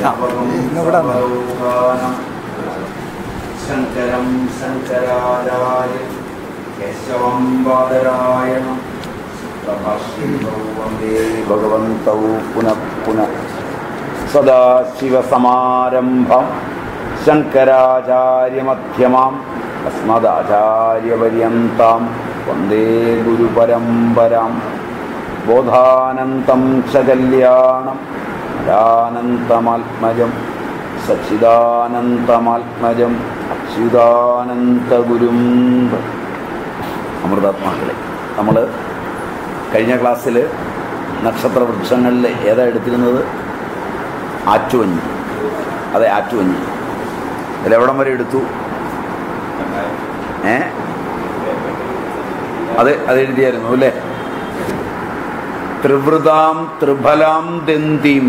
ഇന്നിവിടെ ശങ്കരം ശങ്കരാചാര്യ കേശവം ബാദരായണം വന്ദേ ഭഗവന്തൗ പുനഃ പുനഃ സദാശിവസമാരംഭം ശങ്കരാചാര്യമധ്യമാം അസ്മദാചാര്യപര്യന്താം വന്ദേ ഗുരുപരമ്പരാം ബോധാനന്തം ച കല്യാണം അരാനന്തമാത്മജം സച്ചിദാനന്തമാത്മജം അച്യുതാനന്തഗുരും അമൃതാത്മാക്കളെ നമ്മൾ കഴിഞ്ഞ ക്ലാസ്സിൽ നക്ഷത്രവൃക്ഷങ്ങളിൽ ഏതാ എടുത്തിരുന്നത് ആറ്റുവഞ്ഞി അതെ ആറ്റുവഞ്ഞി അതിലെവിടം വരെ എടുത്തു ഏ അത് അത് എഴുതിയായിരുന്നു അല്ലേ ത്രിവൃതാം ത്രിഫലാം ദന്തിം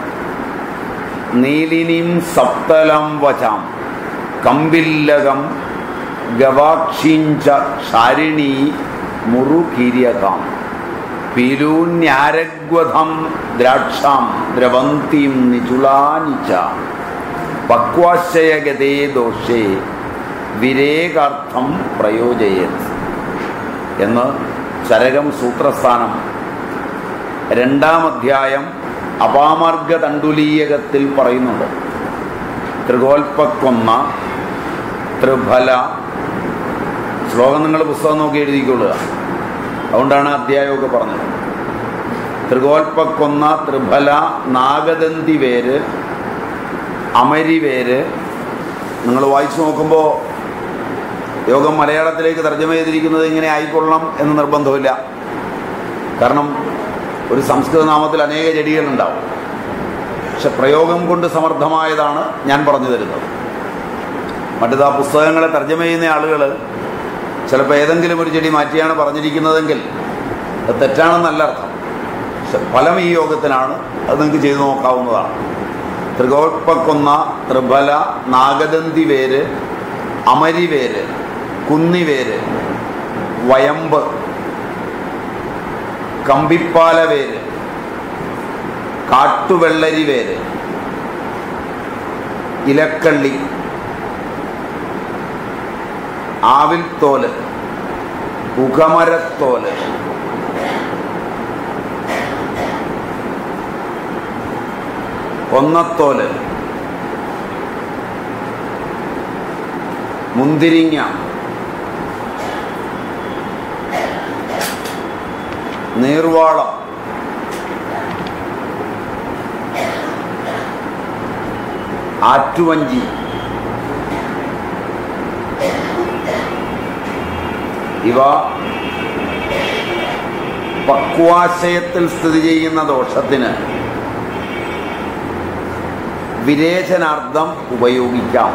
നീലിനിം സപ്തലം വചാം കമ്പില്ലകം ഗവാക്ഷീഞ്ച ഷാരിണി മുറുകീര്യകാം പീലൂന്യാരഗ്വധം ദ്രാക്ഷാം ദ്രവന്തീം നിചുളാനി ച പക്വാശയഗതേ ദോഷേ വിരേകാർത്ഥം പ്രയോജയത് എന്ന് ചരകം സൂത്രസ്ഥാനം രണ്ടാം അധ്യായം അപാമാർഗ തണ്ടുലീയകത്തിൽ പറയുന്നുണ്ട് ത്രികോൽപ്പക്കൊന്ന ത്രിഫല ശ്ലോകം നിങ്ങൾ പുസ്തകം നോക്കി എഴുതിക്കൊള്ളുക അതുകൊണ്ടാണ് അധ്യായമൊക്കെ പറഞ്ഞത് ത്രികോൽപ്പക്കൊന്ന ത്രിഫല നാഗദന്തി വേര് അമരിവേര് നിങ്ങൾ വായിച്ചു നോക്കുമ്പോൾ യോഗം മലയാളത്തിലേക്ക് തർജ്ജമ ചെയ്തിരിക്കുന്നത് ഇങ്ങനെ ആയിക്കൊള്ളണം എന്ന് നിർബന്ധമില്ല കാരണം ഒരു സംസ്കൃത നാമത്തിൽ അനേക ചെടികളുണ്ടാവും പക്ഷെ പ്രയോഗം കൊണ്ട് സമർത്ഥമായതാണ് ഞാൻ പറഞ്ഞു തരുന്നത് മറ്റത് ആ പുസ്തകങ്ങളെ തർജ്ജമ ചെയ്യുന്ന ആളുകൾ ചിലപ്പോൾ ഏതെങ്കിലും ഒരു ചെടി മാറ്റിയാണ് പറഞ്ഞിരിക്കുന്നതെങ്കിൽ അത് തെറ്റാണെന്നല്ല അർത്ഥം പക്ഷെ ഫലം ഈ യോഗത്തിനാണ് അത് നിങ്ങൾക്ക് ചെയ്തു നോക്കാവുന്നതാണ് ത്രികോൽപ്പക്കൊന്ന ത്രിഫല നാഗദന്തി വേര് അമരിവേര് കുന്നിവേര് വയമ്പ് കമ്പിപ്പാല വേര് കാട്ടുവെള്ളരി വേര് ഇലക്കള്ളി ആവിൽത്തോല് ഉഖമരത്തോല് കൊന്നത്തോല് മുന്തിരിങ്ങ നീർവാളം ആറ്റുവഞ്ചി ഇവ പക്വാശയത്തിൽ സ്ഥിതി ചെയ്യുന്ന ദോഷത്തിന് വിരേചനാർത്ഥം ഉപയോഗിക്കാം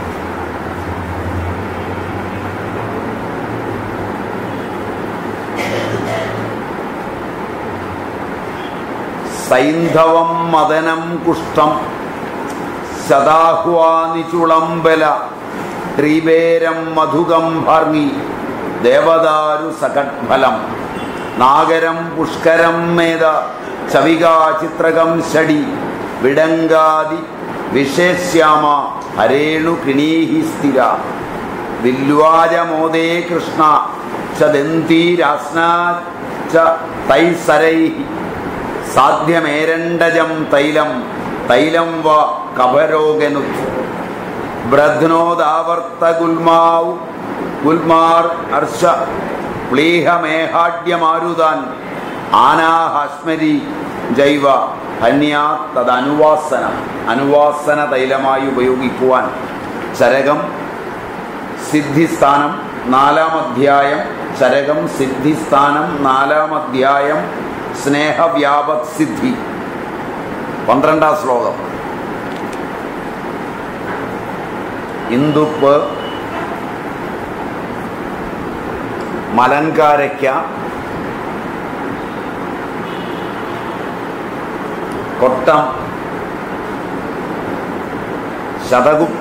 സൈന്ധവം മദനം കുഷ്ഠം ശതാഹ്വാനിചുളംബല ത്രിവേരം മധുകം ഭർങ്ങി ദേവദാരു സഖട്ഫലം നാഗരം പുഷ്കരം മേധ ചവികാചിത്രകം ഷടി വിടങ്കാതി വിശേഷ്യാമ ഹരേണു കിണീഹി സ്ഥിര വില്വാജമോദേ കൃഷ്ണ ചദന്തീരാസ്നാ ച തൈസരൈ സാധ്യമേരണ്ടജം തൈലം തൈലം വ കപരോഗനു ബ്രധ്നോദാവർത്ത ഗുൽമാവ് ഗുൽമാർ ഹർഷ പ്ലീഹമേഹാഡ്യമാരുതാൻ ആനാഹസ്മരി ജൈവ ഹന്യാ തദനുവാസനം അനുവാസന തൈലമായി ഉപയോഗിക്കുവാൻ ചരകം സിദ്ധിസ്ഥാനം നാലാം അധ്യായം ചരകം സിദ്ധിസ്ഥാനം നാലാം അധ്യായം സ്നേഹവ്യാപക് സിദ്ധി പന്ത്രണ്ടാം ശ്ലോകം ഇന്ദുപ്പ് മലങ്കാരയ്ക്ക കൊട്ടം ശതകുപ്പ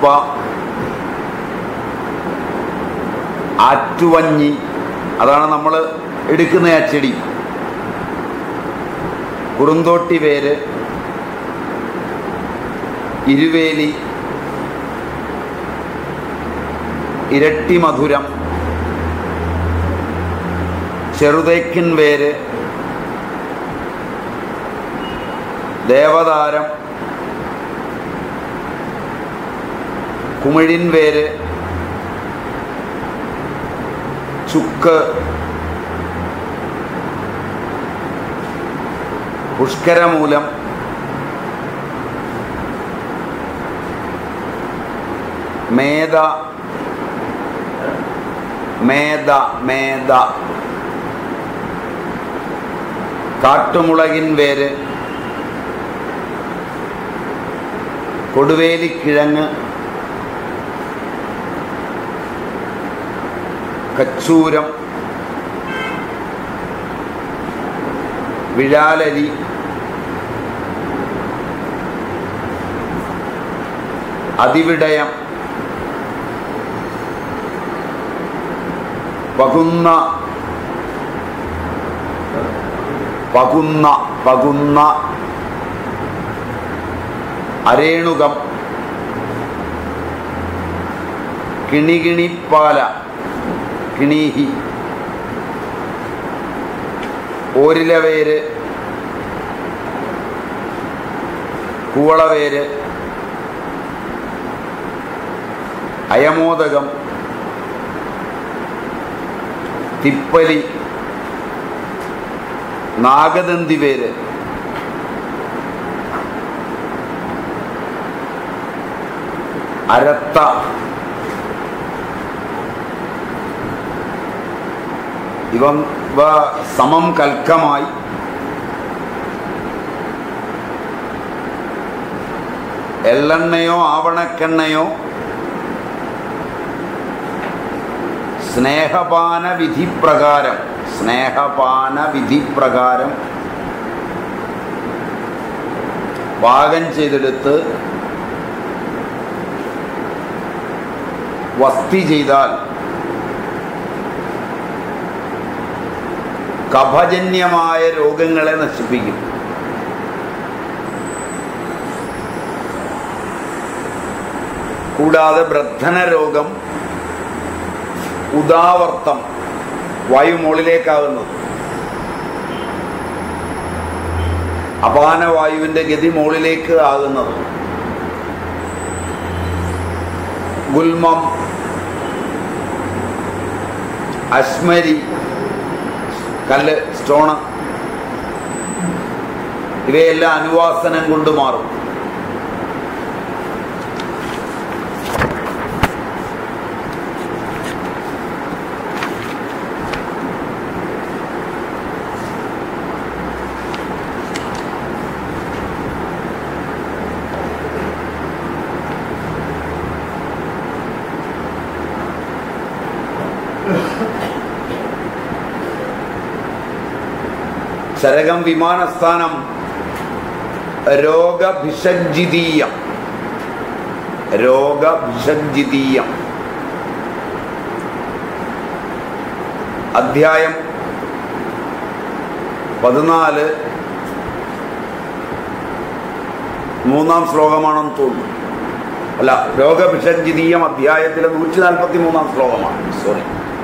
ആറ്റുവഞ്ഞി അതാണ് നമ്മൾ എടുക്കുന്ന ആ ചെടി കുറുന്തോട്ടി വേര് ഇരുവേലി ഇരട്ടി മധുരം ചെറുതേക്കിൻ വേര് ദേവതാരം കുമിഴിൻ വേര് ചുക്ക് പുഷ്കരമൂലം മേധ മേധ മേധ കാട്ടുമുളകിൻ വേര് കൊടുവേലിക്കിഴങ്ങ് കച്ചൂരം വിഴാലരി അതിവിടയം പകുന്ന പകുന്ന പകുന്ന അരേണുകം കിണികിണിപ്പാല കിണീഹി ഓരിലവേര് കൂവളവേര് അയമോദകം തിപ്പലി നാഗദന്തി വേര് അരത്ത ഇവ ഇവ സമം കൽക്കമായി എള്ളെണ്ണയോ ആവണക്കെണ്ണയോ സ്നേഹപാന വിധിപ്രകാരം സ്നേഹപാന വിധിപ്രകാരം പാകം ചെയ്തെടുത്ത് വസ്തി ചെയ്താൽ കഫജന്യമായ രോഗങ്ങളെ നശിപ്പിക്കും കൂടാതെ ബ്രദ്ധന രോഗം ഉദാവർത്തം വായു മുകളിലേക്കാകുന്നത് അപാനവായുവിന്റെ ഗതി മുകളിലേക്ക് ആകുന്നത് ഗുൽമം അശ്മരി കല്ല് സ്റ്റോണ് ഇവയെല്ലാം അനുവാസനം കൊണ്ട് മാറും ചരകം വിമാനസ്ഥാനം രോഗഭിഷജ്ജിതീയം രോഗഭിഷജ്ജിതീയം അധ്യായം പതിനാല് മൂന്നാം ശ്ലോകമാണെന്ന് തോന്നുന്നു അല്ല രോഗഭിഷജ്ജിതീയം അധ്യായത്തിലെ നൂറ്റി നാൽപ്പത്തി മൂന്നാം ശ്ലോകമാണ് സോറി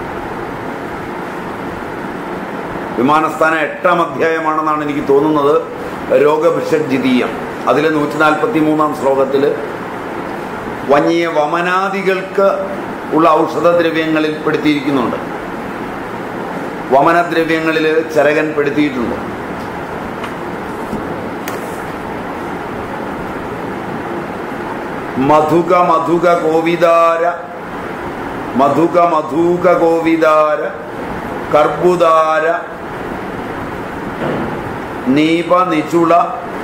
വിമാനസ്ഥാനം എട്ടാം അധ്യായമാണെന്നാണ് എനിക്ക് തോന്നുന്നത് രോഗഭിഷജ്ജിതീയം അതിലെ നൂറ്റി നാൽപ്പത്തി മൂന്നാം ശ്ലോകത്തിൽ വന്യ വമനാദികൾക്ക് ഉള്ള ഔഷധദ്രവ്യങ്ങളിൽ പെടുത്തിയിരിക്കുന്നുണ്ട് വമനദ്രവ്യങ്ങളിൽ ചരകൻ പെടുത്തിയിട്ടുണ്ട് മധുക മധുക കോവിദാര മധുക മധുക കോവിദാര കർബുദാര നീപ നിചുള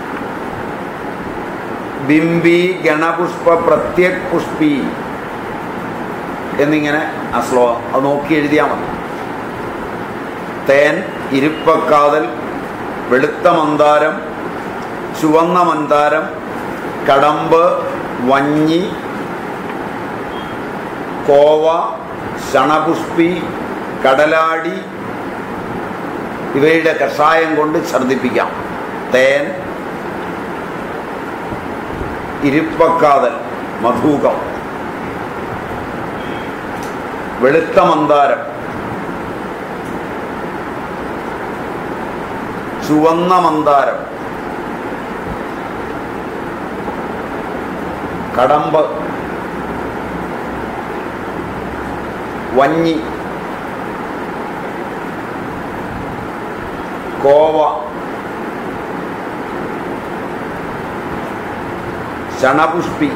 ബിംബി ഗണപുഷ്പ പ്രത്യക് പുഷ്പി എന്നിങ്ങനെ ആ ശ്ലോകം അത് നോക്കി എഴുതിയാൽ മതി തേൻ ഇരുപ്പക്കാതൽ വെളുത്ത മന്ദാരം ചുവന്ന മന്ദാരം കടമ്പ് വഞ്ഞി കോവ ശണപുഷ്പി കടലാടി ഇവയുടെ കഷായം കൊണ്ട് ഛർദിപ്പിക്കാം തേൻ ഇരിപ്പക്കാതൽ മധൂകം വെളുത്ത മന്ദാരം ചുവന്ന മന്ദാരം കടമ്പ് വഞ്ഞി കോവ ശണപുഷ്പി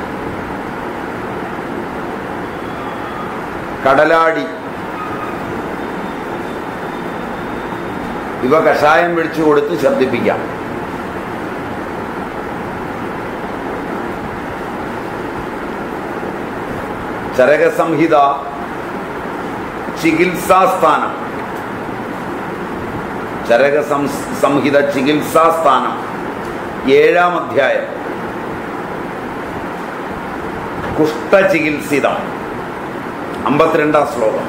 കടലാടി ഇവ കഷായം പിടിച്ചു കൊടുത്ത് ശ്രദ്ധിപ്പിക്കാം ചരകസംഹിത ചികിത്സാസ്ഥാനം ചരക സംഹിത ചികിത്സാസ്ഥാനം ഏഴാം അധ്യായം കുഷ്ഠചികിത്സിതം അമ്പത്തിരണ്ടാം ശ്ലോകം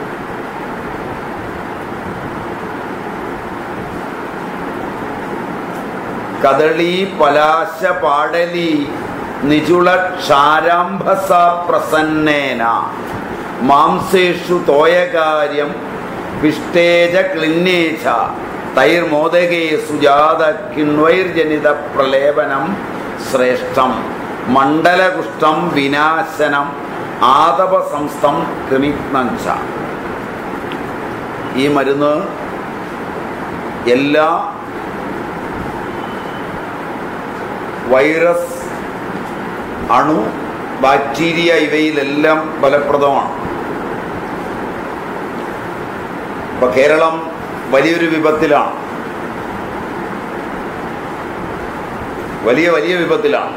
കദളി പലാശ പാടലി നിചുള ക്ഷാരാംഭസ പ്രസന്നേന മാംസേഷു തോയകാര്യം പിഷ്ടേജ ക്ലിന്നേച്ച തൈർമോദകേ സുജാത കിൺവൈർജനിത പ്രലേപനം ശ്രേഷ്ഠം മണ്ഡലകുഷ്ഠം വിനാശനം ആതപ സംസ്ഥം കൃമിഗ്നഞ്ച ഈ മരുന്ന് എല്ലാ വൈറസ് അണു ബാക്ടീരിയ ഇവയിലെല്ലാം ഫലപ്രദമാണ് ഇപ്പൊ കേരളം വലിയൊരു വിപത്തിലാണ് വലിയ വലിയ വിപത്തിലാണ്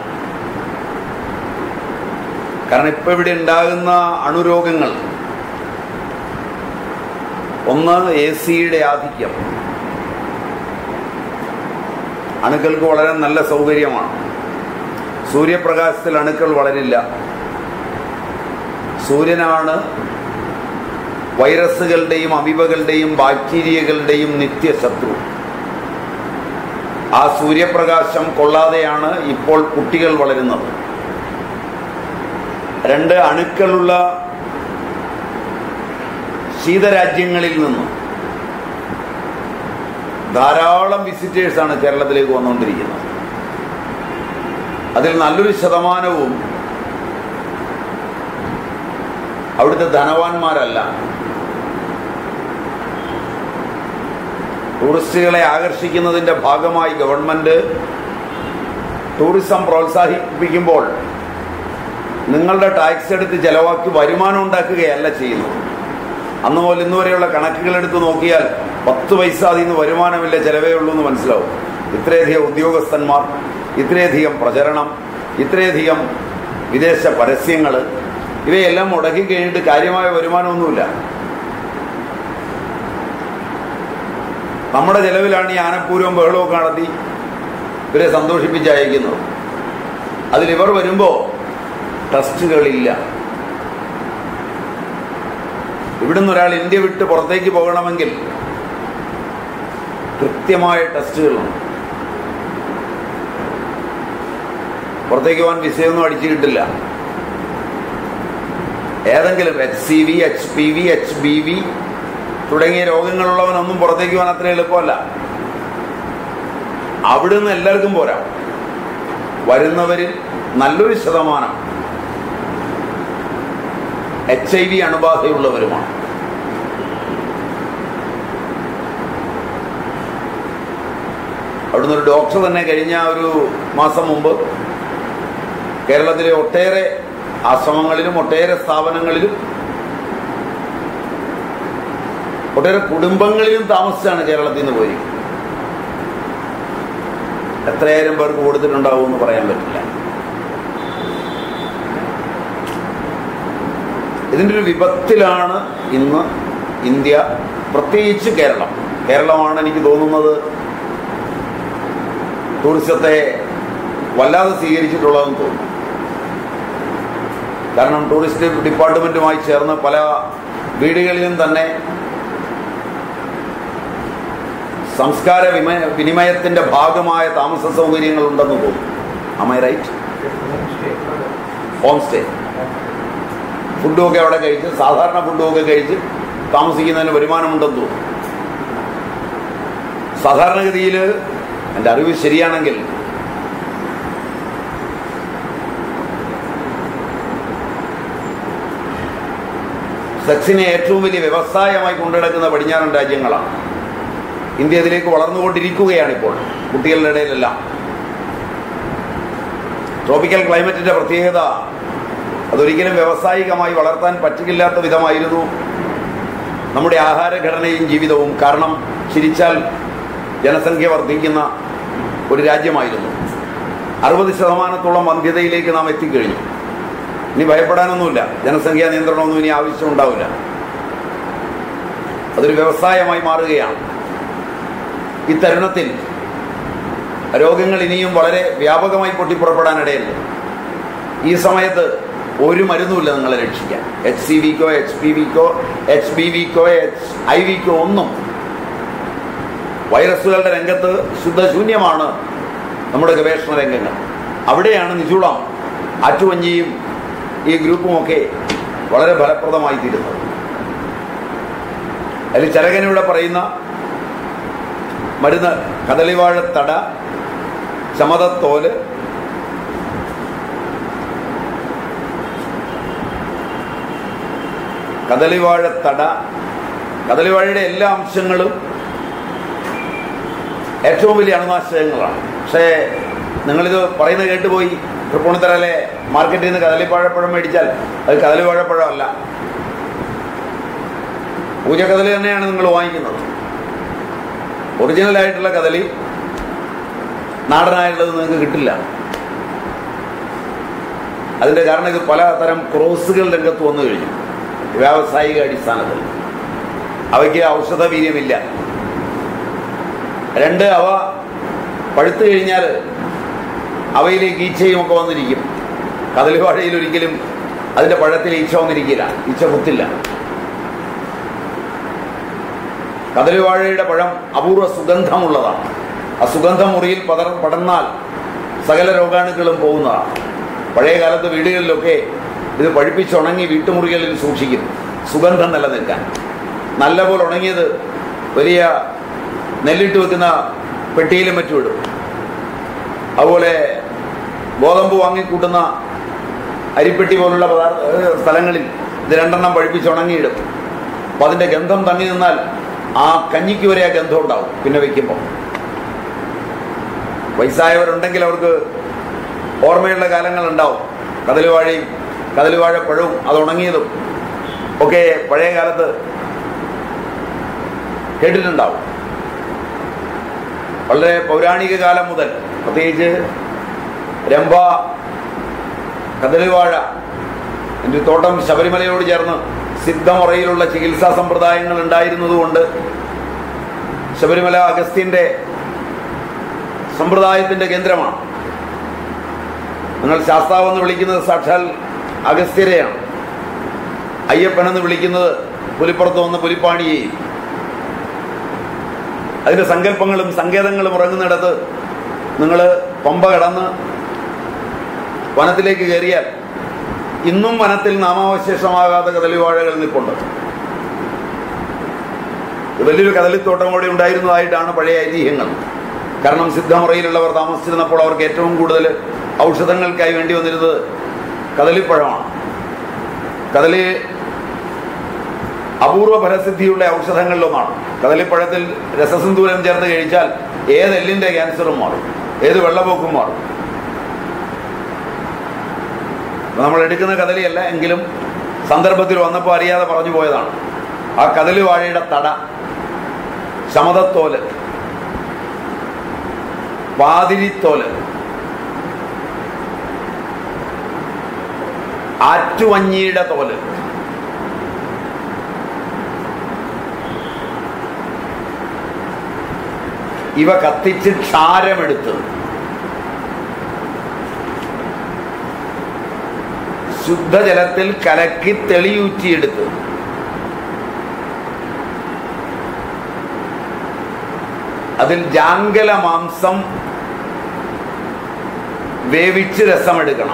കാരണം ഇപ്പൊ ഇവിടെ ഉണ്ടാകുന്ന അണുരോഗങ്ങൾ ഒന്ന് എ സിയുടെ ആധിക്യം അണുക്കൾക്ക് വളരെ നല്ല സൗകര്യമാണ് സൂര്യപ്രകാശത്തിൽ അണുക്കൾ വളരില്ല സൂര്യനാണ് വൈറസുകളുടെയും അമീബകളുടെയും ബാക്ടീരിയകളുടെയും നിത്യശത്രു ആ സൂര്യപ്രകാശം കൊള്ളാതെയാണ് ഇപ്പോൾ കുട്ടികൾ വളരുന്നത് രണ്ട് അണുക്കളുള്ള ശീതരാജ്യങ്ങളിൽ നിന്നും ധാരാളം വിസിറ്റേഴ്സാണ് കേരളത്തിലേക്ക് വന്നുകൊണ്ടിരിക്കുന്നത് അതിൽ നല്ലൊരു ശതമാനവും അവിടുത്തെ ധനവാന്മാരല്ല ടൂറിസ്റ്റുകളെ ആകർഷിക്കുന്നതിന്റെ ഭാഗമായി ഗവൺമെന്റ് ടൂറിസം പ്രോത്സാഹിപ്പിക്കുമ്പോൾ നിങ്ങളുടെ ടാക്സ് എടുത്ത് ചെലവാക്കി വരുമാനം ഉണ്ടാക്കുകയല്ല ചെയ്യുന്നത് അന്ന് മുതൽ ഇന്ന് വരെയുള്ള കണക്കുകൾ എടുത്ത് നോക്കിയാൽ പത്ത് പൈസ അതിൽ നിന്ന് വരുമാനമില്ല ചെലവേ ഉള്ളൂ എന്ന് മനസ്സിലാവും ഇത്രയധികം ഉദ്യോഗസ്ഥന്മാർ ഇത്രയധികം പ്രചരണം ഇത്രയധികം വിദേശ പരസ്യങ്ങൾ ഇവയെല്ലാം മുടക്കി കഴിഞ്ഞിട്ട് കാര്യമായ വരുമാനമൊന്നുമില്ല നമ്മുടെ ചെലവിലാണ് ഈ ആനപ്പൂരവും ബഹളവും നടത്തി ഇവരെ സന്തോഷിപ്പിച്ച് അയക്കുന്നത് അതിൽ ഇവർ വരുമ്പോൾ ടെസ്റ്റുകളില്ല ഇവിടുന്ന് ഒരാൾ ഇന്ത്യ വിട്ട് പുറത്തേക്ക് പോകണമെങ്കിൽ കൃത്യമായ ടെസ്റ്റുകളുണ്ട് പുറത്തേക്ക് പോകാൻ വിസയൊന്നും അടിച്ചു കിട്ടില്ല ഏതെങ്കിലും H C V H P V H B V തുടങ്ങിയ രോഗങ്ങളുള്ളവനൊന്നും പുറത്തേക്ക് പോകാൻ അത്ര എളുപ്പമല്ല അവിടുന്ന് എല്ലാവർക്കും പോരാ വരുന്നവരിൽ നല്ലൊരു ശതമാനം എച്ച് ഐ വി അണുബാധയുള്ളവരുമാണ് അവിടുന്ന് ഒരു ഡോക്ടർ തന്നെ കഴിഞ്ഞ ഒരു മാസം മുമ്പ് കേരളത്തിലെ ഒട്ടേറെ ആശ്രമങ്ങളിലും ഒട്ടേറെ സ്ഥാപനങ്ങളിലും ഒട്ടേറെ കുടുംബങ്ങളിലും താമസിച്ചാണ് കേരളത്തിൽ നിന്ന് പോയി എത്രയായിരം പേർക്ക് കൊടുത്തിട്ടുണ്ടാവും എന്ന് പറയാൻ പറ്റില്ല ഇതിൻ്റെ ഒരു വിപത്തിലാണ് ഇന്ന് ഇന്ത്യ പ്രത്യേകിച്ച് കേരളം കേരളമാണ് എനിക്ക് തോന്നുന്നത് ടൂറിസത്തെ വല്ലാതെ സ്വീകരിച്ചിട്ടുള്ളതെന്ന് തോന്നുന്നു കാരണം ടൂറിസ്റ്റ് ഡിപ്പാർട്ട്മെന്റുമായി ചേർന്ന് പല വീടുകളിലും തന്നെ സംസ്കാര വിമ വിനിമയത്തിന്റെ ഭാഗമായ താമസ സൗകര്യങ്ങൾ ഉണ്ടെന്ന് തോന്നുന്നു അമൈ റൈറ്റ് ഹോം സ്റ്റേ ഫുഡും ഒക്കെ അവിടെ കഴിച്ച് സാധാരണ ഫുഡും ഒക്കെ കഴിച്ച് താമസിക്കുന്നതിന് വരുമാനമുണ്ടെന്ന് തോന്നുന്നു സാധാരണഗതിയിൽ എൻ്റെ അറിവ് ശരിയാണെങ്കിൽ സെക്സിനെ ഏറ്റവും വലിയ വ്യവസായമായി കൊണ്ടുനടക്കുന്ന പടിഞ്ഞാറൻ രാജ്യങ്ങളാണ് ഇന്ത്യ ഇതിലേക്ക് വളർന്നുകൊണ്ടിരിക്കുകയാണിപ്പോൾ കുട്ടികളുടെ ഇടയിലെല്ലാം ട്രോപ്പിക്കൽ ക്ലൈമറ്റിന്റെ പ്രത്യേകത അതൊരിക്കലും വ്യവസായികമായി വളർത്താൻ പറ്റില്ലാത്ത വിധമായിരുന്നു നമ്മുടെ ആഹാരഘടനയും ജീവിതവും കാരണം ചിരിച്ചാൽ ജനസംഖ്യ വർദ്ധിക്കുന്ന ഒരു രാജ്യമായിരുന്നു അറുപത് ശതമാനത്തോളം വന്ധ്യതയിലേക്ക് നാം എത്തിക്കഴിഞ്ഞു ഇനി ഭയപ്പെടാനൊന്നുമില്ല ജനസംഖ്യാ നിയന്ത്രണമൊന്നും ഇനി ആവശ്യമുണ്ടാവില്ല അതൊരു വ്യവസായമായി മാറുകയാണ് ഈ തരുണത്തിൽ രോഗങ്ങൾ ഇനിയും വളരെ വ്യാപകമായി പൊട്ടിപ്പുറപ്പെടാനിടയുണ്ട് ഈ സമയത്ത് ഒരു മരുന്നുമില്ല നിങ്ങളെ രക്ഷിക്കാൻ എച്ച് സി വിക്കോ എച്ച് പി വിക്കോ എച്ച് ബി വിക്കോ എച്ച് ഐ വിക്കോ ഒന്നും വൈറസുകളുടെ രംഗത്ത് ശുദ്ധശൂന്യമാണ് നമ്മുടെ ഗവേഷണ രംഗങ്ങൾ അവിടെയാണ് നിചുളം ആറ്റുവഞ്ചിയും ഈ ഗ്രൂപ്പുമൊക്കെ വളരെ ഫലപ്രദമായി തീരുന്നത് അതിൽ ചരകനിവിടെ പറയുന്ന മരുന്ന് കദളിവാഴത്തട ചമതത്തോല് കദളിവാഴത്തട കദളിവാഴയുടെ എല്ലാ അംശങ്ങളും ഏറ്റവും വലിയ അണുനാശകങ്ങളാണ് പക്ഷേ നിങ്ങളിത് പറയുന്നത് കേട്ടുപോയി തൃപ്പൂണിത്തറയിലെ മാർക്കറ്റിൽ നിന്ന് കദളിപ്പാഴപ്പഴം മേടിച്ചാൽ അത് കദളിവാഴപ്പഴമല്ല പൂജക്കദളി തന്നെയാണ് നിങ്ങൾ വാങ്ങിക്കുന്നത് ഒറിജിനൽ ആയിട്ടുള്ള കദളി നാടനായിട്ടുള്ളത് നിങ്ങൾക്ക് കിട്ടില്ല അതിന്റെ കാരണം ഇത് പലതരം ക്രോസുകൾ രംഗത്ത് വന്നു കഴിഞ്ഞു വ്യാവസായിക അടിസ്ഥാനത്തിൽ അവയ്ക്ക് ഔഷധ വീര്യമില്ല രണ്ട് അവ പഴുത്തു കഴിഞ്ഞാൽ അവയിലേക്ക് ഈച്ചയും ഒക്കെ വന്നിരിക്കും കദളിവാഴയിൽ ഒരിക്കലും അതിന്റെ പഴത്തിൽ ഈച്ച വന്നിരിക്കില്ല ഈച്ച കുത്തില്ല കദളിവാഴയുടെ പഴം അപൂർവ സുഗന്ധമുള്ളതാണ് ആ സുഗന്ധം മുറിയിൽ പതർ പടർന്നാൽ സകല രോഗാണുക്കളും പോകുന്നതാണ് പഴയ കാലത്ത് വീടുകളിലൊക്കെ ഇത് പഴുപ്പിച്ചുണങ്ങി വീട്ടുമുറികളിൽ സൂക്ഷിക്കും സുഗന്ധം നിലനിൽക്കാൻ നല്ലപോലെ ഉണങ്ങിയത് വലിയ നെല്ലിട്ട് വെക്കുന്ന പെട്ടിയിലും മറ്റും ഇടും അതുപോലെ ഗോതമ്പ് വാങ്ങിക്കൂട്ടുന്ന അരിപ്പെട്ടി പോലുള്ള പദാർത്ഥ ഏഹ് സ്ഥലങ്ങളിൽ ഇത് രണ്ടെണ്ണം പഴുപ്പിച്ച് ഉണങ്ങിയിടും അപ്പൊ അതിന്റെ ഗന്ധം തങ്ങി നിന്നാൽ ആ കഞ്ഞിക്ക് വരെ ആ ഗന്ധം ഉണ്ടാവും പിന്നെ വെക്കുമ്പോൾ വയസ്സായവരുണ്ടെങ്കിൽ അവർക്ക് ഓർമ്മയുള്ള കാലങ്ങൾ ഉണ്ടാവും കദലുവാഴയും കദലുവാഴപ്പഴവും അത് ഉണങ്ങിയതും ഒക്കെ പഴയ കാലത്ത് കേട്ടിട്ടുണ്ടാവും വളരെ പൗരാണിക കാലം മുതൽ പ്രത്യേകിച്ച് രംഭ കദളിവാഴ എൻ്റെ തോട്ടം ശബരിമലയോട് ചേർന്ന് സിദ്ധമുറയിലുള്ള ചികിത്സാ സമ്പ്രദായങ്ങൾ ഉണ്ടായിരുന്നതുകൊണ്ട് ശബരിമല അഗസ്ത്യന്റെ സമ്പ്രദായത്തിന്റെ കേന്ദ്രമാണ് നിങ്ങൾ ശാസ്താവെന്ന് വിളിക്കുന്നത് സാക്ഷാൽ അഗസ്ത്യരെയാണ് അയ്യപ്പനെന്ന് വിളിക്കുന്നത് പുലിപ്പുറത്ത് വന്ന പുലിപ്പാണിയെയും അതിന്റെ സങ്കല്പങ്ങളും സങ്കേതങ്ങളും ഉറങ്ങുന്നിടത്ത് നിങ്ങൾ പമ്പ കടന്ന് വനത്തിലേക്ക് കയറിയാൽ ഇന്നും വനത്തിൽ നാമാവശേഷമാകാത്ത കദളിവാഴകൾ നിൽപ്പുണ്ട് ഇത് വലിയൊരു കദളിത്തോട്ടം കൂടി ഉണ്ടായിരുന്നതായിട്ടാണ് പഴയ ഐതിഹ്യങ്ങൾ കാരണം സിദ്ധമുറയിലുള്ളവർ താമസിച്ചിരുന്നപ്പോൾ അവർക്ക് ഏറ്റവും കൂടുതൽ ഔഷധങ്ങൾക്കായി വേണ്ടി വന്നിരുന്നത് കദളിപ്പഴമാണ് കദളി അപൂർവ ഫലസിദ്ധിയുള്ള ഔഷധങ്ങളിലൊന്നാണ് കദളിപ്പഴത്തിൽ രസസിന്ദൂരം ചേർന്ന് കഴിച്ചാൽ ഏത് എല്ലിന്റെ ക്യാൻസറും മാറും ഏത് വെള്ളപ്പൊക്കും മാറും അപ്പൊ നമ്മൾ എടുക്കുന്ന കദളിയല്ല എങ്കിലും സന്ദർഭത്തിൽ വന്നപ്പോൾ അറിയാതെ പറഞ്ഞു പോയതാണ് ആ കദളി വാഴയുടെ തട ശമതത്തോല് പാതിരിത്തോല് ആറ്റുവഞ്ഞിയുടെ തോല് ഇവ കത്തിച്ച് ക്ഷാരമെടുത്ത് ശുദ്ധജലത്തിൽ കലക്കി തെളിയൂറ്റിയെടുത്ത് അതിൽ ജാങ്കല മാംസം വേവിച്ച് രസമെടുക്കണം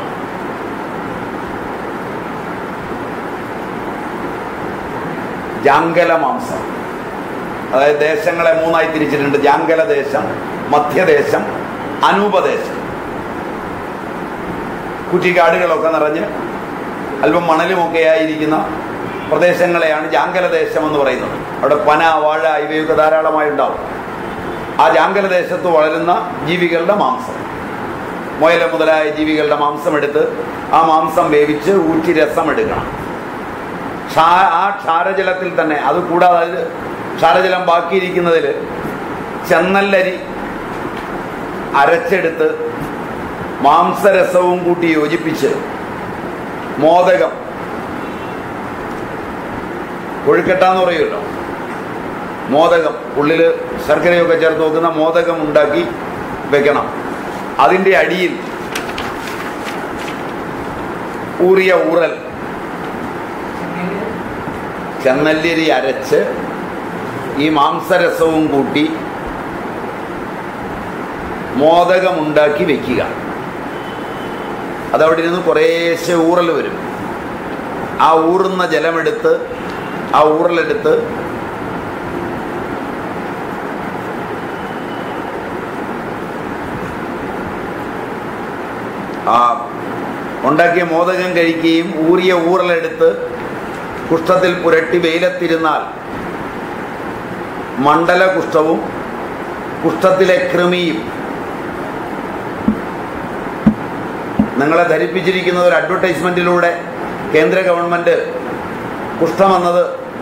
ജാങ്കല മാംസം അതായത് ദേശങ്ങളെ മൂന്നായി തിരിച്ചിട്ടുണ്ട് ജാങ്കല ദേശം മധ്യദേശം അനൂപദേശം കുറ്റിക്കാടുകളൊക്കെ നിറഞ്ഞ് അല്പം മണലുമൊക്കെ ആയിരിക്കുന്ന പ്രദേശങ്ങളെയാണ് ജാങ്കലദേശം എന്ന് പറയുന്നത് അവിടെ പന വാഴ ഇവയൊക്കെ ധാരാളമായി ഉണ്ടാവും ആ ജാങ്കലദേശത്ത് വളരുന്ന ജീവികളുടെ മാംസം മുയല മുതലായ ജീവികളുടെ മാംസം എടുത്ത് ആ മാംസം വേവിച്ച് ഊറ്റി രസം എടുക്കണം ക്ഷാ ആ ക്ഷാരജലത്തിൽ തന്നെ അത് കൂടാതെ അതിൽ ക്ഷാരജലം ബാക്കിയിരിക്കുന്നതിൽ ചെന്നല്ലരി അരച്ചെടുത്ത് മാംസരസവും കൂട്ടി യോജിപ്പിച്ച് മോദകം കൊഴുക്കട്ടാന്ന് പറയുമല്ലോ മോദകം ഉള്ളിൽ ശർക്കരയൊക്കെ ചേർത്ത് വെക്കുന്ന മോദകം ഉണ്ടാക്കി വെക്കണം അതിൻ്റെ അടിയിൽ ഊറിയ ഊറൽ ചെന്നല്ലരി അരച്ച് ഈ മാംസരസവും കൂട്ടി മോദകമുണ്ടാക്കി വെക്കുക അതവിടെ ഇരുന്ന് കുറേശ്ശെ ഊറൽ വരും ആ ഊറുന്ന ജലമെടുത്ത് ആ ഊറലെടുത്ത് ആ ഉണ്ടാക്കിയ മോദകം കഴിക്കുകയും ഊറിയ ഊറലെടുത്ത് കുഷ്ഠത്തിൽ പുരട്ടി വെയിലത്തിരുന്നാൽ മണ്ഡല കുഷ്ഠവും കുഷ്ഠത്തിലെ കൃമിയും നിങ്ങളെ ധരിപ്പിച്ചിരിക്കുന്ന ഒരു അഡ്വർടൈസ്മെന്റിലൂടെ കേന്ദ്ര ഗവൺമെന്റ് കുഷ്ഠമെന്നത്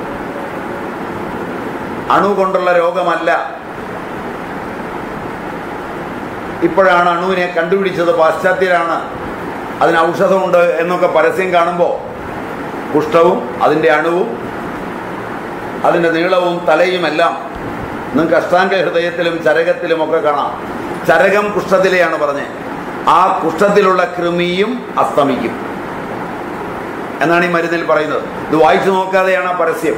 അണു കൊണ്ടുള്ള രോഗമല്ല ഇപ്പോഴാണ് അണുവിനെ കണ്ടുപിടിച്ചത് പാശ്ചാത്യരാണ് അതിന് ഔഷധമുണ്ട് എന്നൊക്കെ പരസ്യം കാണുമ്പോൾ കുഷ്ഠവും അതിൻ്റെ അണുവും അതിൻ്റെ നീളവും തലയുമെല്ലാം നിങ്ങൾക്ക് അഷ്ടാംഗ ഹൃദയത്തിലും ചരകത്തിലും ഒക്കെ കാണാം ചരകം കുഷ്ഠത്തിലെയാണ് പറഞ്ഞത് ആ കുഷ്ഠത്തിലുള്ള കൃമിയും അസ്തമിക്കും എന്നാണ് ഈ മരുന്നിൽ പറയുന്നത് ഇത് വായിച്ചു നോക്കാതെയാണ് ആ പരസ്യം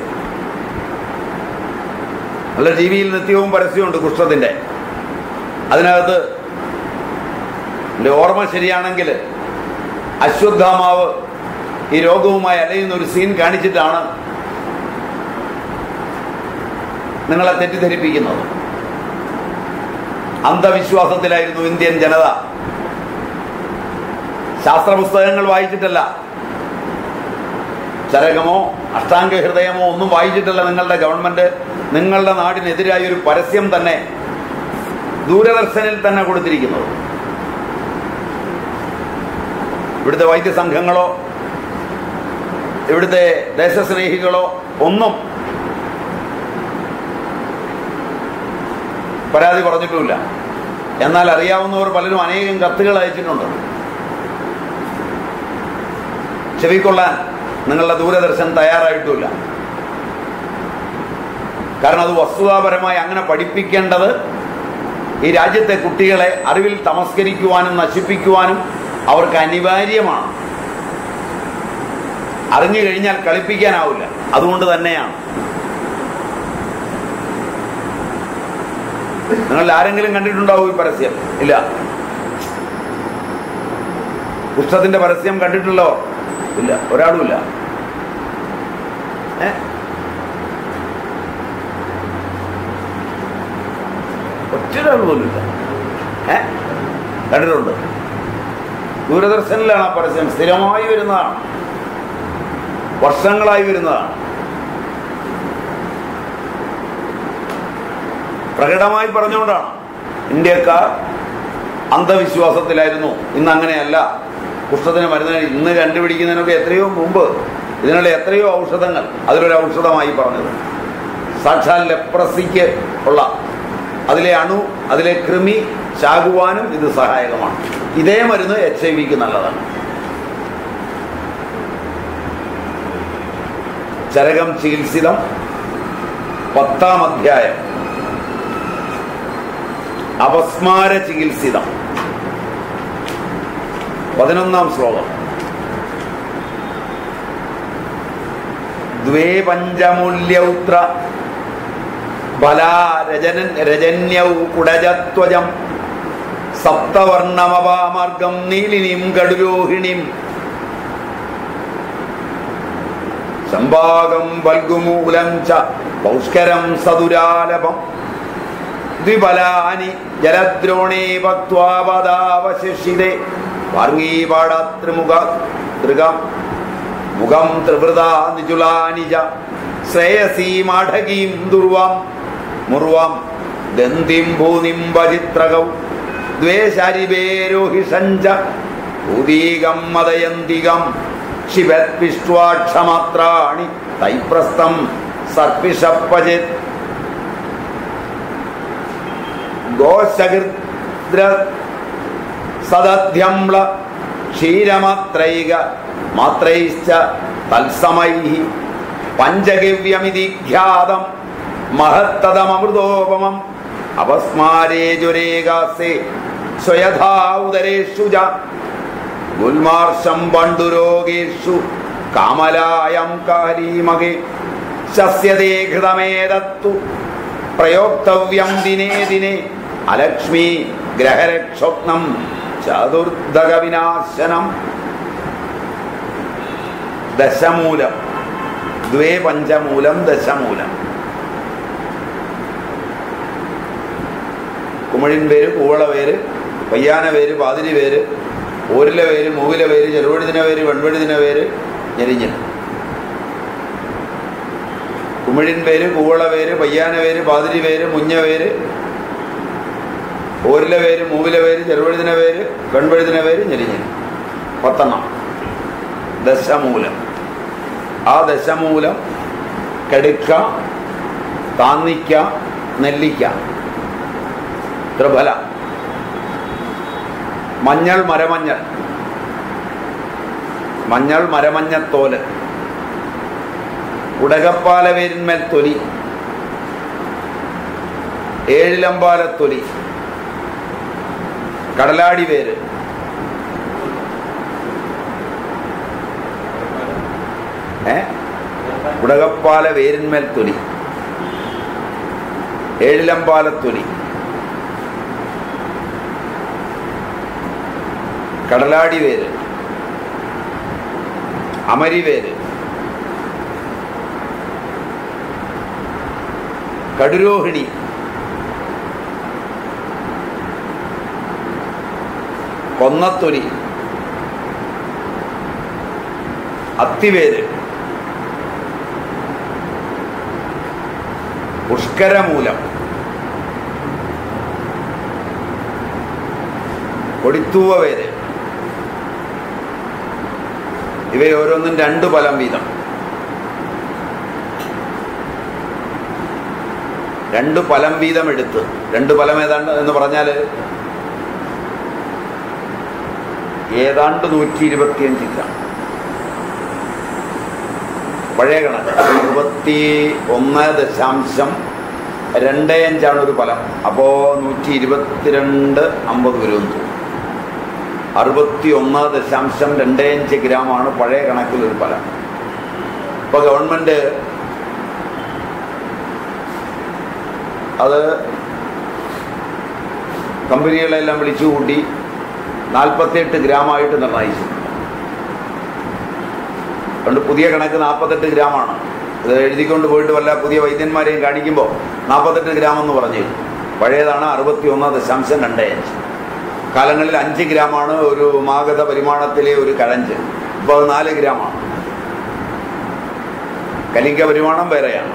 നല്ല ടി വിയിൽ നിത്യവും പരസ്യമുണ്ട് കുഷ്ഠത്തിന്റെ അതിനകത്ത് എൻ്റെ ഓർമ്മ ശരിയാണെങ്കിൽ അശ്വത്ഥാമാവ് ഈ രോഗവുമായി അലയുന്ന ഒരു സീൻ കാണിച്ചിട്ടാണ് നിങ്ങളെ തെറ്റിദ്ധരിപ്പിക്കുന്നത് അന്ധവിശ്വാസത്തിലായിരുന്നു ഇന്ത്യൻ ജനത ശാസ്ത്ര പുസ്തകങ്ങൾ വായിച്ചിട്ടല്ല ചരകമോ അഷ്ടാംഗ ഹൃദയമോ ഒന്നും വായിച്ചിട്ടല്ല നിങ്ങളുടെ ഗവൺമെന്റ് നിങ്ങളുടെ നാടിനെതിരായ ഒരു പരസ്യം തന്നെ ദൂരദർശനിൽ തന്നെ കൊടുത്തിരിക്കുന്നത് ഇവിടുത്തെ വൈദ്യസംഘങ്ങളോ ഇവിടുത്തെ ദേശസ്നേഹികളോ ഒന്നും പരാതി പറഞ്ഞിട്ടുമില്ല എന്നാൽ അറിയാവുന്നവർ പലരും അനേകം കത്തുകൾ അയച്ചിട്ടുണ്ട് ചെവിക്കൊള്ളാൻ നിങ്ങളുടെ ദൂരദർശൻ തയ്യാറായിട്ടുമില്ല കാരണം അത് വസ്തുതാപരമായി അങ്ങനെ പഠിപ്പിക്കേണ്ടത് ഈ രാജ്യത്തെ കുട്ടികളെ അറിവിൽ തമസ്കരിക്കുവാനും നശിപ്പിക്കുവാനും അവർക്ക് അനിവാര്യമാണ് അറിഞ്ഞു കഴിഞ്ഞാൽ കളിപ്പിക്കാനാവില്ല അതുകൊണ്ട് തന്നെയാണ് നിങ്ങൾ ആരെങ്കിലും കണ്ടിട്ടുണ്ടാവും ഈ പരസ്യം ഇല്ല പുസ്തകത്തിന്റെ പരസ്യം കണ്ടിട്ടുള്ളവർ ഇല്ല ഒരാളുമില്ല ഏ ഒറ്റൊരാൾ പോലുമില്ല ഏ കണ്ടിട്ടുണ്ട് ദൂരദർശനിലാണ് ആ പരസ്യം സ്ഥിരമായി വരുന്നതാണ് വർഷങ്ങളായി വരുന്നതാണ് പ്രകടമായി പറഞ്ഞുകൊണ്ടാണ് ഇന്ത്യക്കാർ അന്ധവിശ്വാസത്തിലായിരുന്നു ഇന്ന് അങ്ങനെയല്ല കുഷ്ഠത്തിന് മരുന്ന് ഇന്ന് കണ്ടുപിടിക്കുന്നതിനൊക്കെ എത്രയോ മുമ്പ് ഇതിനുള്ള എത്രയോ ഔഷധങ്ങൾ അതിലൊരു ഔഷധമായി പറഞ്ഞത് സാക്ഷാൽ ലെപ്രസിക്ക് ഉള്ള അതിലെ അണു അതിലെ കൃമി ചാകുവാനും ഇത് സഹായകമാണ് ഇതേ മരുന്ന് എച്ച് ഐ വിക്ക് നല്ലതാണ് ചരകം ചികിത്സിതം പത്താം അധ്യായം അപസ്മാര ചികിത്സിതം പതിനൊന്നാം ശ്ലോകം ദ്വേ പഞ്ചമൂല്യൗത്ര ബലാ രജന രജന്യൗ കുടജത്വജം സപ്തവർണമപാമാർഗം നീലിനിം കടുരോഹിണിം ശമ്പാകം വൽഗുമൂലം ച പൗഷ്കരം സതുരാലഭം ദ്വിബലാനി ജലദ്രോണേ ഭക്വാപദാവശിഷിതേ വാർഗീപാടാത്രിമുഖ തൃകം മുഖം ത്രിവൃതാ നിജുലാനി ച ശ്രേയസീമാഠകീം ദുർവാം മുർവാം ദന്തിം ഭൂനിം വചിത്രകൗ ദ്വേഷരിവേരോഹിഷഞ്ച ഭൂതീകം മദയന്തികം ക്ഷിപത്വിഷ്ട്വാക്ഷമാത്രാണി തൈപ്രസ്ഥം സർപ്പിഷപ്പചിത് ഗോശകൃദ്ര സദധ്യംള ക്ഷീരമാത്രൈക മാത്രൈശ്ച തത്സമൈ പഞ്ചഗവ്യമിതി ഖ്യാതം മഹത്തതമൃതോപമം അപസ്മാരേജുരേകാസേ സ്വയഥാ ഉദരേഷു ച ഗുൽമാർഷം പണ്ടുരോഗേഷു കാമലായം കാരീമകെ ശസ്യതേ ഘൃതമേതത്തു പ്രയോക്തവ്യം ദിനേ ദിനേ അലക്ഷ്മി ഗ്രഹരക്ഷോപ്നം ചതുർദക വിനാശനം ദശമൂലം ദ്വേ പഞ്ചമൂലം ദശമൂലം കുമിഴിൻ പേര് കൂവള പേര് പയ്യാന പേര് പാതിരി പേര് ഓരിലെ പേര് മൂവിലെ പേര് ചെറുവഴുതിന പേര് വെൺവഴുതിന പേര് ഞെരിഞ്ഞൻ കുമിഴിൻ പേര് കൂവള പേര് പയ്യാന പേര് പാതിരി പേര് മുഞ്ഞ പേര് ഓരിലെ പേര് മൂവിലെ പേര് ചെറുവഴുതിന പേര് വെൺവഴുതിന പേര് ഞെരിഞ്ഞൻ പത്തെണ്ണം ദശമൂലം ആ ദശമൂലം കടുക്ക താന്നിക്ക നെല്ലിക്ക ത്രിഫല മഞ്ഞൾ മരമഞ്ഞൾ മഞ്ഞൾ മരമഞ്ഞത്തോല് ഉടകപ്പാലവേരിന്മേൽ തൊലി ഏഴിലമ്പാലത്തൊലി കടലാടി വേര് ഏ ഉടകപ്പാല വേരിന്മേൽ തൊലി ഏഴിലമ്പാലത്തൊലി കടലാടി വേര് അമരി വേര് കടുരോഹിണി കൊന്നത്തൊലി അത്തിവേര് പുഷ്കരമൂലം കൊടിത്തൂവ വേര് ഇവയോരോന്നും രണ്ടു ഫലം വീതം രണ്ടു ഫലം വീതം എടുത്ത് രണ്ടു ഫലം ഏതാണ്ട് എന്ന് പറഞ്ഞാൽ ഏതാണ്ട് നൂറ്റി ഇരുപത്തിയഞ്ച് ഗ്രാം പഴയ കണക്ക് ഇരുപത്തി ഒന്ന് ദശാംശം രണ്ട് അഞ്ചാണ് ഒരു ഫലം അപ്പോൾ നൂറ്റി ഇരുപത്തിരണ്ട് അമ്പത് വരും തോന്നുന്നു അറുപത്തി ഒന്ന് ദശാംശം രണ്ട് അഞ്ച് ഗ്രാമാണ് പഴയ കണക്കിൽ ഒരു ഫലം ഇപ്പൊ ഗവൺമെന്റ് അത് കമ്പനികളെല്ലാം വിളിച്ചുകൂട്ടി നാൽപ്പത്തിയെട്ട് ഗ്രാമായിട്ട് നിർണയിച്ചു അതുകൊണ്ട് പുതിയ കണക്ക് നാൽപ്പത്തെട്ട് ഗ്രാമാണ് ഇത് എഴുതിക്കൊണ്ട് പോയിട്ട് വല്ല പുതിയ വൈദ്യന്മാരെയും കാണിക്കുമ്പോൾ നാൽപ്പത്തെട്ട് ഗ്രാം എന്ന് പറഞ്ഞു പഴയതാണ് അറുപത്തി ഒന്ന് ദശാംശം രണ്ട് അഞ്ച് കാലങ്ങളിൽ അഞ്ച് ഗ്രാമാണ് ഒരു മാഗത പരിമാണത്തിലെ ഒരു കഴഞ്ച് ഇപ്പോൾ അത് നാല് ഗ്രാമാണ് കലിംഗ പരിമാണം വേറെയാണ്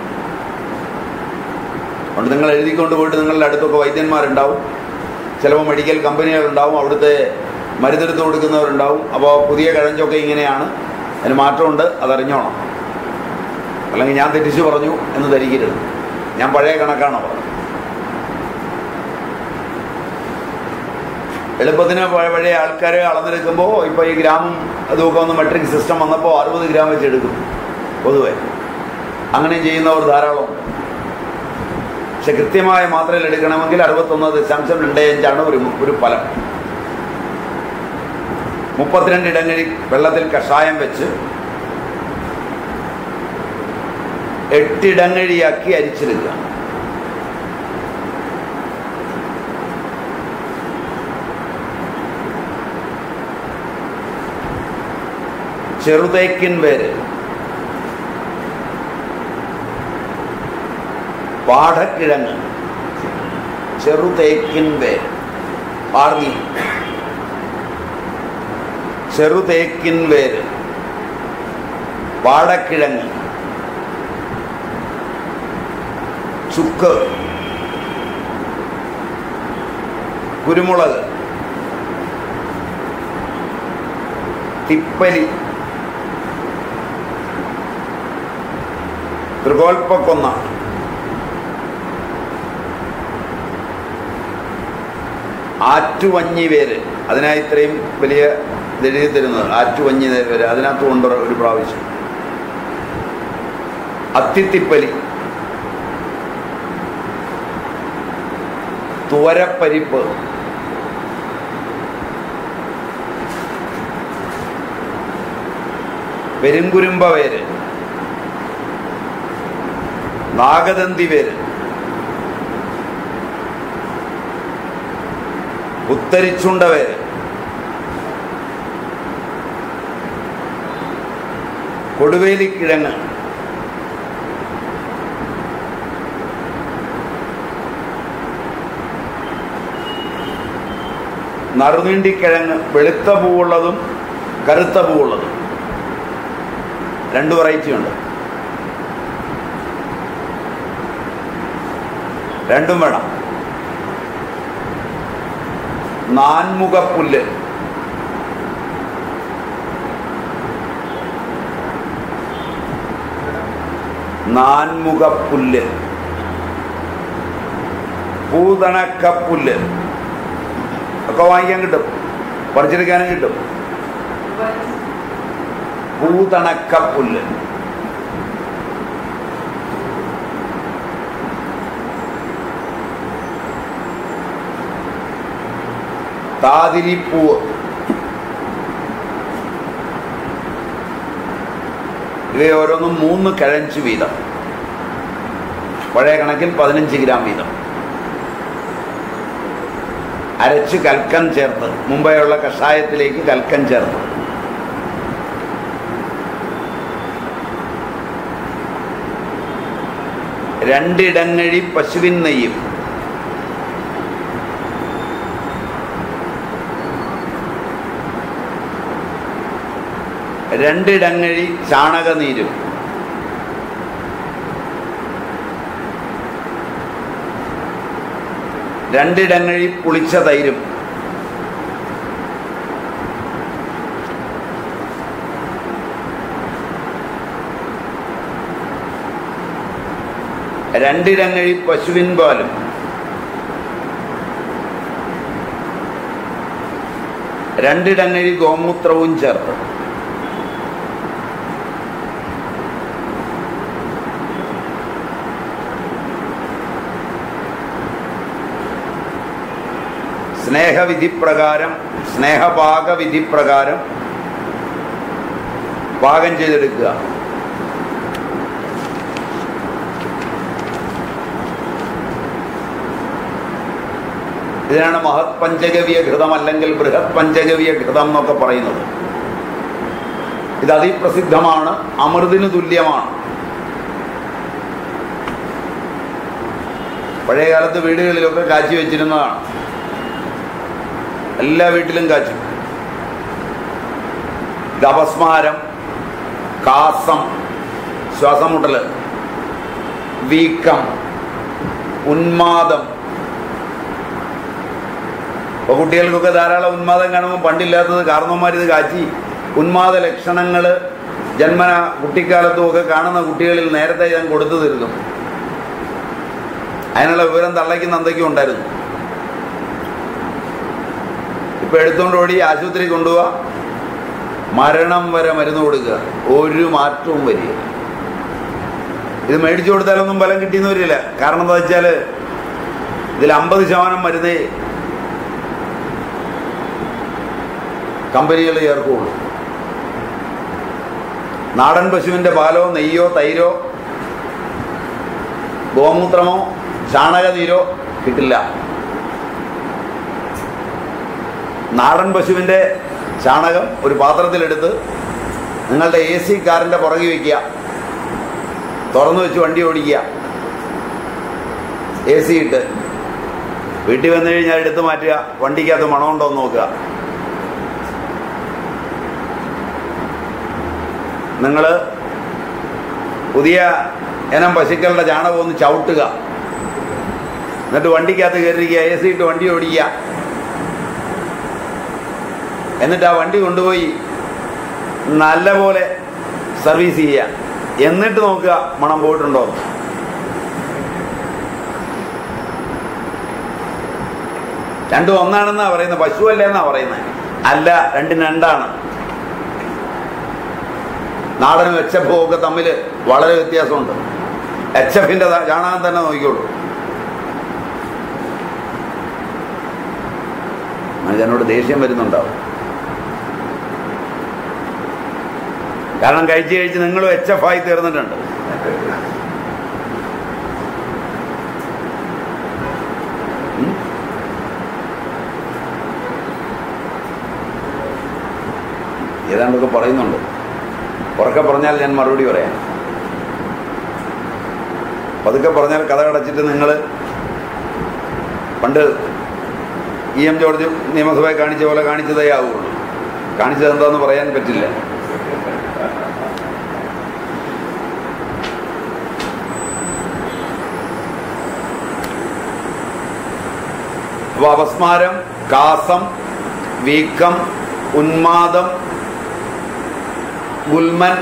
അതുകൊണ്ട് നിങ്ങൾ എഴുതിക്കൊണ്ട് പോയിട്ട് നിങ്ങളുടെ അടുത്തൊക്കെ വൈദ്യന്മാരുണ്ടാവും ചിലപ്പോൾ മെഡിക്കൽ കമ്പനികളുണ്ടാവും അവിടുത്തെ മരുന്നെടുത്ത് കൊടുക്കുന്നവരുണ്ടാവും അപ്പോൾ പുതിയ കഴഞ്ചൊക്കെ ഇങ്ങനെയാണ് അതിന് മാറ്റമുണ്ട് അതറിഞ്ഞോണം അല്ലെങ്കിൽ ഞാൻ തെറ്റിച്ചു പറഞ്ഞു എന്ന് ധരിക്കരുത് ഞാൻ പഴയ കണക്കാണ് പറഞ്ഞത് എളുപ്പത്തിന് പഴ- പഴയ ആൾക്കാരെ അളന്നെടുക്കുമ്പോൾ ഇപ്പോൾ ഈ ഗ്രാമം അതുമൊക്കെ ഒന്ന് മെട്രിക് സിസ്റ്റം വന്നപ്പോൾ അറുപത് ഗ്രാം വെച്ച് എടുക്കും പൊതുവെ അങ്ങനെ ചെയ്യുന്നവർ ധാരാളം പക്ഷെ കൃത്യമായ മാത്രയിൽ എടുക്കണമെങ്കിൽ അറുപത്തൊന്ന് ദശാംശം രണ്ട് അഞ്ചാണ് ഒരു ഒരു ഫലം മുപ്പത്തിരണ്ട് ഇടങ്ങഴി വെള്ളത്തിൽ കഷായം വെച്ച് എട്ടിടങ്ങഴിയാക്കി അരിച്ചെടുക്കുക ചെറുതേക്കിൻ വേര് പാടക്കിഴങ്ങ് ചെറുതേക്കിൻ വേര് പാർലി ചെറുതേക്കിൻ വേര് പാടക്കിഴങ്ങ് ചുക്ക് കുരുമുളക് തിപ്പലി ത്രികോൽപ്പക്കൊന്ന ആറ്റുവഞ്ഞി വേര് അതിനായി ഇത്രയും വലിയ ഇതെഴുതി തരുന്നത് ആറ്റുവഞ്ഞി വേര് അതിനകത്ത് കൊണ്ട് ഒരു പ്രാവശ്യം അത്തിത്തിപ്പലി തുവരപ്പരിപ്പ് പെരുങ്കുരുമ്പ വേര് നാഗദന്തി വേര് ഉത്തരിച്ചുണ്ട വേര് കൊടുവേലിക്കിഴങ്ങ് നറുനീണ്ടിക്കിഴങ്ങ് വെളുത്ത പൂവുള്ളതും കറുത്ത പൂവുള്ളതും രണ്ട് വെറൈറ്റി ഉണ്ട് രണ്ടും വേണം നാൻമുഖപ്പുല്ല് നാൻമുഖപ്പുല്ല് പൂതണക്കപ്പുല്ല് ഒക്കെ വാങ്ങിക്കാൻ കിട്ടും പറിച്ചെടുക്കാനും കിട്ടും പൂതണക്കപ്പുല്ല് താതിരിപ്പൂവ് ഇവയെ ഓരോന്നും മൂന്ന് കിഴഞ്ച് വീതം പഴയ കണക്കിൽ പതിനഞ്ച് ഗ്രാം വീതം അരച്ച് കൽക്കൻ ചേർത്ത് മുമ്പെയുള്ള കഷായത്തിലേക്ക് കൽക്കൻ ചേർത്ത് രണ്ടിടങ്ങഴി പശുവിൻ നെയ്യും രണ്ടിടങ്ങഴി ചാണകനീരും രണ്ടിടങ്ങഴി പുളിച്ച തൈരും രണ്ടിടങ്ങഴി പശുവിൻ പാലും രണ്ടിടങ്ങഴി ഗോമൂത്രവും ചേർത്ത് സ്നേഹവിധിപ്രകാരം സ്നേഹപാകവിധിപ്രകാരം പാകം ചെയ്തെടുക്കുക ഇതിനാണ് മഹത് പഞ്ചഗവ്യ ഘൃതം അല്ലെങ്കിൽ ബൃഹത് പഞ്ചഗവ്യ ഘൃതം എന്നൊക്കെ പറയുന്നത് ഇത് അതിപ്രസിദ്ധമാണ് അമൃതിന് തുല്യമാണ് പഴയ കാലത്ത് വീടുകളിലൊക്കെ കാച്ചി വെച്ചിരുന്നതാണ് എല്ലാ വീട്ടിലും കാച്ചും ഇത് അപസ്മാരം കാസം ശ്വാസമുട്ടല് വീക്കം ഉന്മാദം ഇപ്പൊ കുട്ടികൾക്കൊക്കെ ധാരാളം ഉന്മാദം കാണുമ്പോൾ പണ്ടില്ലാത്തത് കാരണവന്മാർ ഇത് കാച്ചി ഉന്മാദ ലക്ഷണങ്ങൾ ജന്മന കുട്ടിക്കാലത്തും ഒക്കെ കാണുന്ന കുട്ടികളിൽ നേരത്തെ ഞാൻ കൊടുത്തു തരുന്നു അതിനുള്ള വിവരം തള്ളയ്ക്കും നന്ദയ്ക്കും ഉണ്ടായിരുന്നു ഇപ്പൊ എടുത്തുകൊണ്ട് ഓടി ആശുപത്രി കൊണ്ടുപോവാ മരണം വരെ മരുന്ന് കൊടുക്കുക ഒരു മാറ്റവും വരിക ഇത് മേടിച്ചു കൊടുത്താലൊന്നും ഫലം കിട്ടിയെന്ന് വരില്ല കാരണം എന്താ വെച്ചാല് ഇതിൽ അമ്പത് ശതമാനം മരുന്നേ കമ്പനികൾ ചേർക്കുള്ളൂ നാടൻ പശുവിന്റെ പാലോ നെയ്യോ തൈരോ ഗോമൂത്രമോ ചാണകനീരോ കിട്ടില്ല നാടൻ പശുവിന്റെ ചാണകം ഒരു പാത്രത്തിലെടുത്ത് നിങ്ങളുടെ എ സി കാറിൻ്റെ പുറകെ വയ്ക്കുക തുറന്നു വെച്ച് വണ്ടി ഓടിക്കുക എ സി ഇട്ട് വീട്ടിൽ വന്നു കഴിഞ്ഞാൽ എടുത്ത് മാറ്റുക വണ്ടിക്കകത്ത് മണമുണ്ടോ എന്ന് നോക്കുക നിങ്ങൾ പുതിയ ഇനം പശുക്കളുടെ ചാണകം ഒന്ന് ചവിട്ടുക എന്നിട്ട് വണ്ടിക്കകത്ത് കയറിയിരിക്കുക എ സി ഇട്ട് വണ്ടി ഓടിക്കുക എന്നിട്ട് ആ വണ്ടി കൊണ്ടുപോയി നല്ലപോലെ സർവീസ് ചെയ്യുക എന്നിട്ട് നോക്കുക മണം പോയിട്ടുണ്ടോ എന്ന്. രണ്ടും ഒന്നാണെന്നാ പറയുന്നത് പശു അല്ലേന്നാ പറയുന്നത് അല്ല രണ്ടും രണ്ടാണ് നാടനും എച്ച് എഫും ഒക്കെ തമ്മിൽ വളരെ വ്യത്യാസമുണ്ട് എച്ച് എഫിന്റെ ചാണകം തന്നെ നോക്കിക്കോളൂ മനുഷ്യനോട് ദേഷ്യം വരുന്നുണ്ടാവും കാരണം കഴിച്ച് കഴിച്ച് നിങ്ങളും എച്ച് എഫ് ആയി തീർന്നിട്ടുണ്ട് ഉം? ഏതാണ്ടൊക്കെ പറയുന്നുണ്ട് ഉറക്കെ പറഞ്ഞാൽ ഞാൻ മറുപടി പറയാം പതുക്കെ പറഞ്ഞാൽ കഥ അടച്ചിട്ട് നിങ്ങൾ പണ്ട് ഇ എം ജോർജ് നിയമസഭയെ കാണിച്ച പോലെ കാണിച്ചതേ ആവുള്ളൂ കാണിച്ചത് എന്താന്ന് പറയാൻ പറ്റില്ല അപ്പൊ അപസ്മാരം കാസം വീക്കം ഉന്മാദം ഗുൽമൻ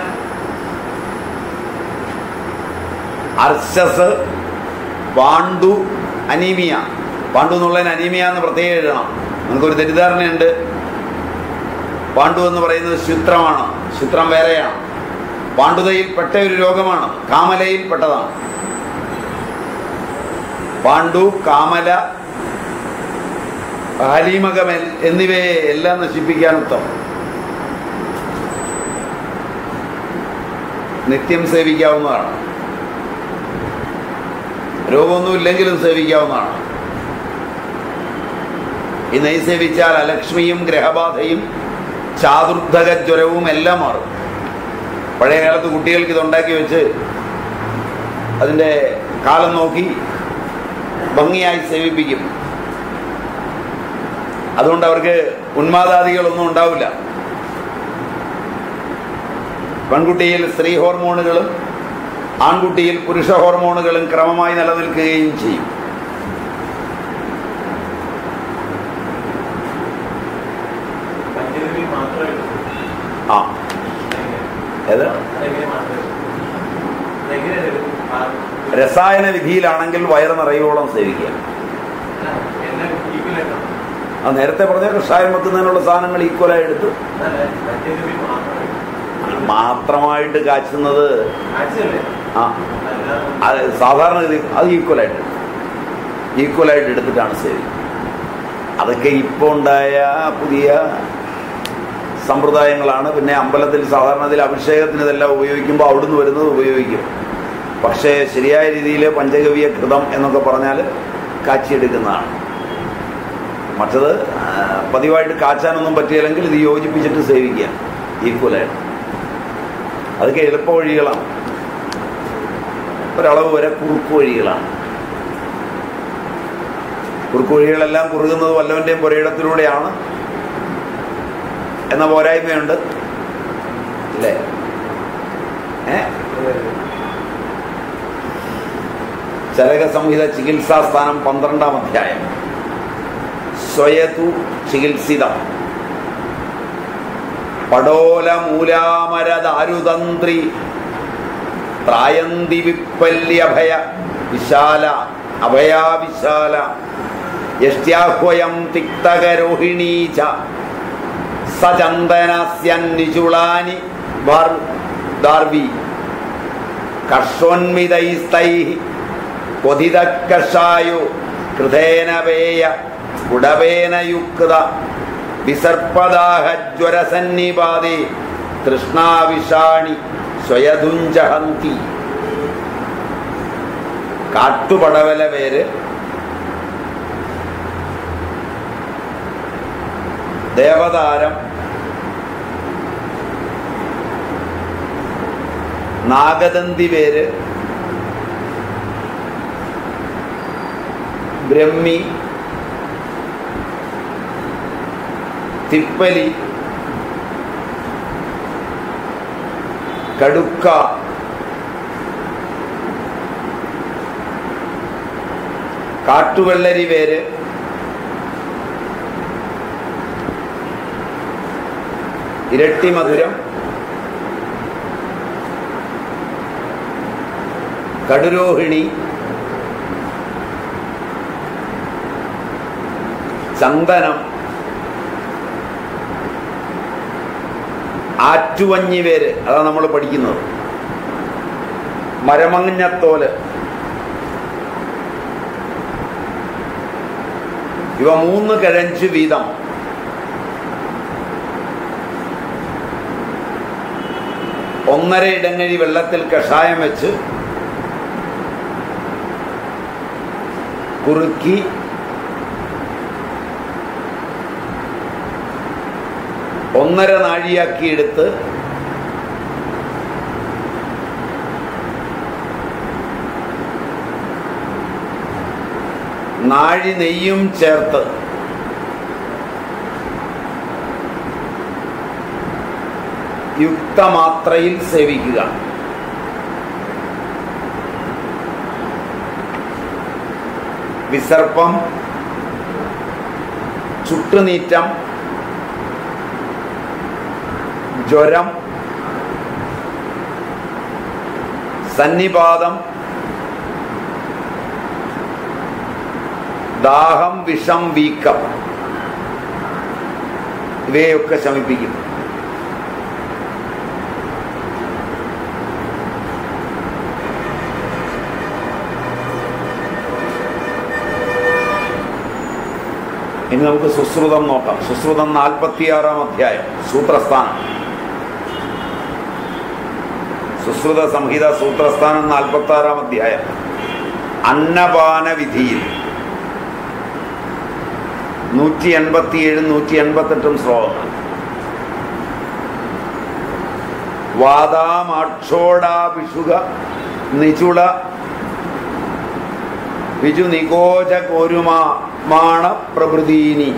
അർശസ് പാണ്ഡു അനീമിയ പാണ്ഡു എന്നുള്ളതിന് അനീമിയ എന്ന് പ്രത്യേകം എഴുതണം നമുക്കൊരു തെറ്റിദ്ധാരണയുണ്ട് പാണ്ഡു എന്ന് പറയുന്നത് ശുത്രമാണ് ശുത്രം വേറെയാണ് പാണ്ഡുതയിൽ പെട്ട ഒരു രോഗമാണ് കാമലയിൽ പെട്ടതാണ് പാണ്ഡു കാമല ഹലീമകമൽ എന്നിവയെ എല്ലാം നശിപ്പിക്കാൻ ഉത്തമം നിത്യം സേവിക്കാവുന്നതാണ് രോഗമൊന്നും ഇല്ലെങ്കിലും സേവിക്കാവുന്നതാണ് ഈ നെയ് സേവിച്ചാൽ അലക്ഷ്മിയും ഗ്രഹബാധയും ചാതുർധക ജ്വരവും എല്ലാം മാറും പഴയ കാലത്ത് കുട്ടികൾക്ക് ഇതുണ്ടാക്കി വെച്ച് അതിൻ്റെ കാലം നോക്കി ഭംഗിയായി സേവിപ്പിക്കും അതുകൊണ്ട് അവർക്ക് ഉന്മാദാദികളൊന്നും ഉണ്ടാവില്ല പെൺകുട്ടിയിൽ സ്ത്രീ ഹോർമോണുകളും ആൺകുട്ടിയിൽ പുരുഷ ഹോർമോണുകളും ക്രമമായി നിലനിൽക്കുകയും ചെയ്യും പഞ്ചഗവി മാത്രമായിട്ട് ആ ഏത് രസായന വിധിയിലാണെങ്കിൽ വയറ് നിറയോളം സേവിക്കുക ആ നേരത്തെ പറഞ്ഞ കഷായം വെക്കുന്നതിനുള്ള സാധനങ്ങൾ ഈക്വലായി എടുത്ത് മാത്രമായിട്ട് കാച്ചുന്നത് ആ അത് സാധാരണ ഗതി അത് ഈക്വലായിട്ട് ഈക്വലായിട്ട് എടുത്തിട്ടാണ് സേവിക്കുന്നത് അതൊക്കെ ഇപ്പോൾ ഉണ്ടായ പുതിയ സമ്പ്രദായങ്ങളാണ് പിന്നെ അമ്പലത്തിൽ സാധാരണത്തിൽ അഭിഷേകത്തിന് ഇതെല്ലാം ഉപയോഗിക്കുമ്പോൾ അവിടുന്ന് വരുന്നത് ഉപയോഗിക്കും പക്ഷേ ശരിയായ രീതിയിൽ പഞ്ചഗവ്യ കൃതം എന്നൊക്കെ പറഞ്ഞാൽ കാച്ചിയെടുക്കുന്നതാണ് മറ്റത് ആ, പതിവായിട്ട് കാച്ചാനൊന്നും പറ്റിയില്ലെങ്കിൽ ഇത് യോജിപ്പിച്ചിട്ട് സേവിക്കുക ഈക്വലായിട്ട് അതൊക്കെ എളുപ്പ വഴികളാണ് ഒരളവ് വരെ കുറുക്ക് വഴികളാണ് കുറുക്ക് വഴികളെല്ലാം കുറുകുന്നത് വല്ലവൻ്റെയും പുരയിടത്തിലൂടെയാണ് എന്ന പോരായ്മയുണ്ട് അല്ലേ ഏ ചരക സംഹിത ചികിത്സാ സ്ഥാനം പന്ത്രണ്ടാം അധ്യായം സ്വയതു ചികിത്സിതം പടോല മൂലാമരദാരുതന്ത്രി ത്രായന്തി വിപ്പല്യഭയ വിശാല അഭയാവിശാല യഷ്ട്യാഹ്വയം തിക്തകരോഹിണീച സചന്ദനസ്യന്നിചുളാനി ദാർവി കർഷോന്മിതൈസ്തൈ ക്വഥിതകഷായോ കൃതേന വേയ കുടവേന യുക്ത വിസർപ്പദാഹജ്വരസന്നിപാതേ തൃഷ്ണാവിഷാണി സ്വയതുഞ്ചഹന്തി കാട്ടുപടവല പേര് ദേവതാരം നാഗദന്തി വേര് ബ്രഹ്മി തിപ്പലി കടുക്ക കാട്ടുവെള്ളരി വേര് ഇരട്ടി മധുരം കടുരോഹിണി ചന്ദനം ആറ്റുവഞ്ഞി വേര് അതാണ് നമ്മൾ പഠിക്കുന്നത് മരമങ്ങത്തോല് ഇവ മൂന്ന് കിഴഞ്ച് വീതം ഒന്നര ഇടങ്ങഴി വെള്ളത്തിൽ കഷായം വെച്ച് കുറുക്കി ഒന്നര നാഴിയാക്കി എടുത്ത് നാഴി നെയ്യും ചേർത്ത് യുക്തമാത്രയിൽ സേവിക്കുക വിസർപ്പം ചുട്ടുനീറ്റം ജ്വരം സന്നിപാതം ദാഹം വിഷം വീക്കം ഇവയൊക്കെ ശമിപ്പിക്കും ഇനി നമുക്ക് സുശ്രുതം നോക്കാം സുശ്രുതം നാൽപ്പത്തിയാറാം അധ്യായം സൂത്രസ്ഥാനം സുശ്രുത സംഹിത സൂത്രസ്ഥാനം നാൽപ്പത്തി ആറാം അധ്യായം അന്നപാന വിധിയിൽ നൂറ്റി എൺപത്തിയേഴും നൂറ്റി എൺപത്തെട്ടും ശ്ലോകങ്ങൾ വാദാമാക്ഷോടാഭിഷുക നിചുള വിജു നികോച കോരുമാണ പ്രഭൃതീനി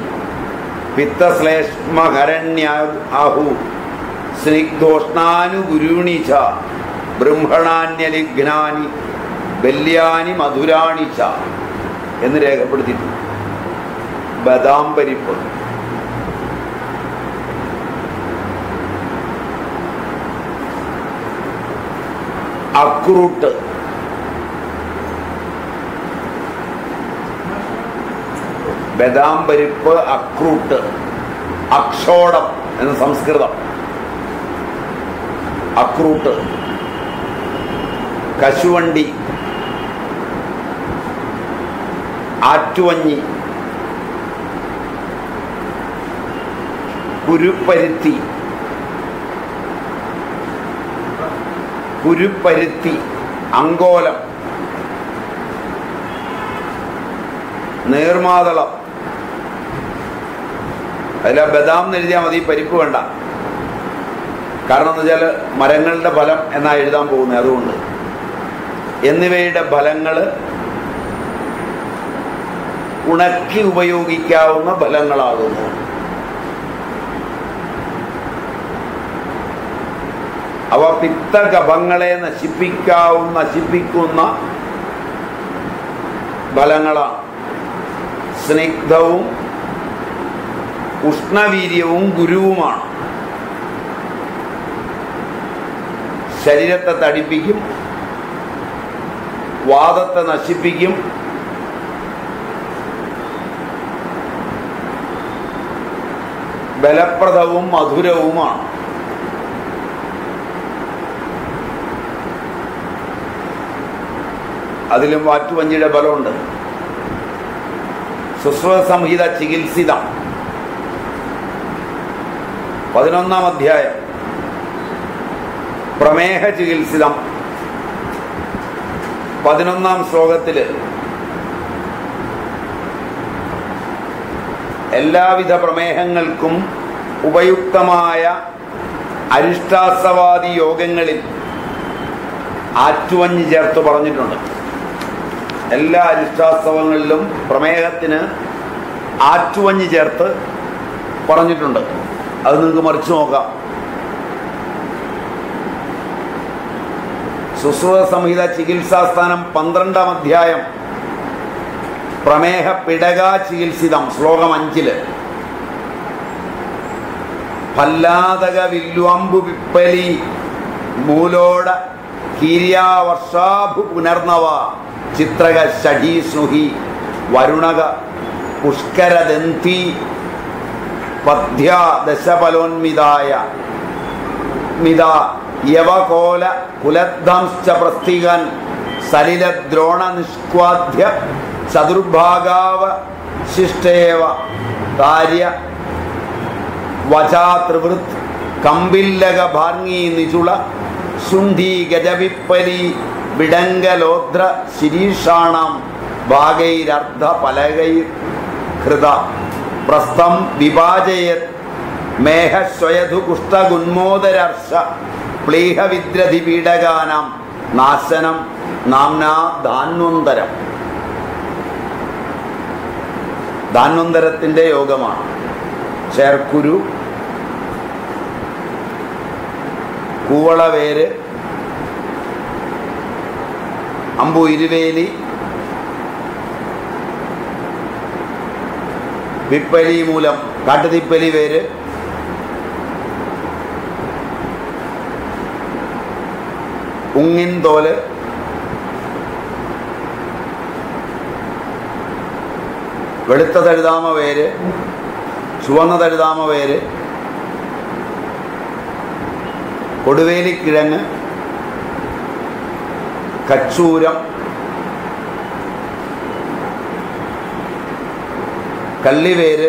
പിത്തശ്ലേഷ്മഹരണ്യാഹു സ്നിഗ്ധോഷ്ണാനുഗുരുണി ച ബ്രഹ്മണാന്യലിഘ്നാനി ബല്യാനി മധുരാണി ച എന്ന് രേഖപ്പെടുത്തിയിട്ടുണ്ട് ബദാം പരിപ്പ് അക്രൂട്ട് ബദാം പരിപ്പ് അക്രൂട്ട് അക്ഷോടം എന്ന് സംസ്കൃതം അക്രൂട്ട് കശുവണ്ടി ആറ്റുവഞ്ഞി കുരുപ്പരുത്തി കുരുപ്പരുത്തി അങ്കോലം നേർമാതളം അതിൽ ആ ബദാം എന്ന് എഴുതിയാൽ മതി പരിപ്പ് വേണ്ട കാരണം എന്ന് വെച്ചാൽ മരങ്ങളുടെ ഫലം എന്നാ എഴുതാൻ പോകുന്നത് അതുകൊണ്ട് എന്നിവയുടെ ഫലങ്ങൾ ഉണക്കി ഉപയോഗിക്കാവുന്ന ഫലങ്ങളാകുന്നു അവ പിത്തകഫങ്ങളെ നശിപ്പിക്കാവുന്ന നശിപ്പിക്കുന്ന ഫലങ്ങളാണ് സ്നിഗ്ധവും ഉഷ്ണവീര്യവും ഗുരുവുമാണ് ശരീരത്തെ തടിപ്പിക്കും വാദത്തെ നശിപ്പിക്കും ബലപ്രദവും മധുരവുമാണ് അതിലും വാറ്റുവഞ്ചിയുടെ ബലമുണ്ട് സുശ്രുത സംഹിത ചികിത്സിതം പതിനൊന്നാം അധ്യായം പ്രമേഹ ചികിത്സിതം പതിനൊന്നാം ശ്ലോകത്തില് എല്ലാവിധ പ്രമേഹങ്ങൾക്കും ഉപയുക്തമായ അരിഷ്ടാസവാദി യോഗങ്ങളിൽ ആറ്റുവഞ്ഞ് ചേർത്ത് പറഞ്ഞിട്ടുണ്ട് എല്ലാ അരിഷ്ടാസ്തവങ്ങളിലും പ്രമേഹത്തിന് ആറ്റുവഞ്ഞ് ചേർത്ത് പറഞ്ഞിട്ടുണ്ട് അത് നിങ്ങൾക്ക് മറിച്ചു നോക്കാം സുശ്രുത സംഹിത ചികിത്സാസ്ഥാനം പന്ത്രണ്ടാം അധ്യായം പ്രമേഹ പിടക ചികിത്സിതം ശ്ലോകം അഞ്ചില് ഭല്ലാതക വില്വാമ്പു വിപ്പലി മൂലോട കീര്യാവർഷാഭു പുനർനവ ചിത്രക ഷഠീ സ്നുഹി വരുണക പുഷ്കരദന്തി പദ്ധ്യ ദശഫലോന്മിതായ മിത യവകോല കുലദ്ദംശ്ച പ്രസ്ഥികൻ സലിലദ്രോണ നിഷ്ക്വാദ്യ ചതുർഭാഗാവ ശിഷ്ടേവ കാര്യ വചാതൃവൃത് കമ്പില്ലക ഭാർങ്ങി നിചുള ശുണ്ഠി ഗജവിപ്പലി വിടങ്കലോദ്ര ശിരീഷാണം ഭാഗൈരർദ്ധ പലകൈർ ഹൃത പ്രസ്ഥം വിഭാജയത് മേഘസ്വയധു കുഷ്ഠഗുന്മോദരർഷ പ്ലീഹവിദ്രധി പീഡകാനാം നാശനം നാംനാ ധാന്വന്തരം ധാന്വന്തരത്തിന്റെ യോഗമാണ് ചേർക്കുരു കൂവളവേര് അമ്പു ഇരുവേലി വിപ്പലി മൂലം കാട്ടുതിപ്പലി വേര് ഉങ്ങിൻ തോല് വെളുത്ത തഴുതാമ വേര് ചുവന്ന തഴുതാമ വേര് കൊടുവേലിക്കിഴങ്ങ് കച്ചൂരം കള്ളിവേര്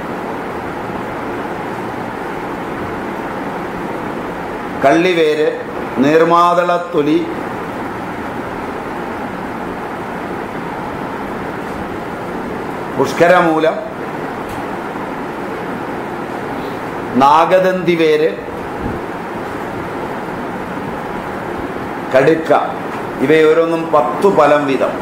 കള്ളിവേര് നീർമാതളത്തൊലി പുഷ്കരമൂലം നാഗദന്തി വേര് കടുക്ക ഇവയോരോന്നും പത്തു ഫലം വീതം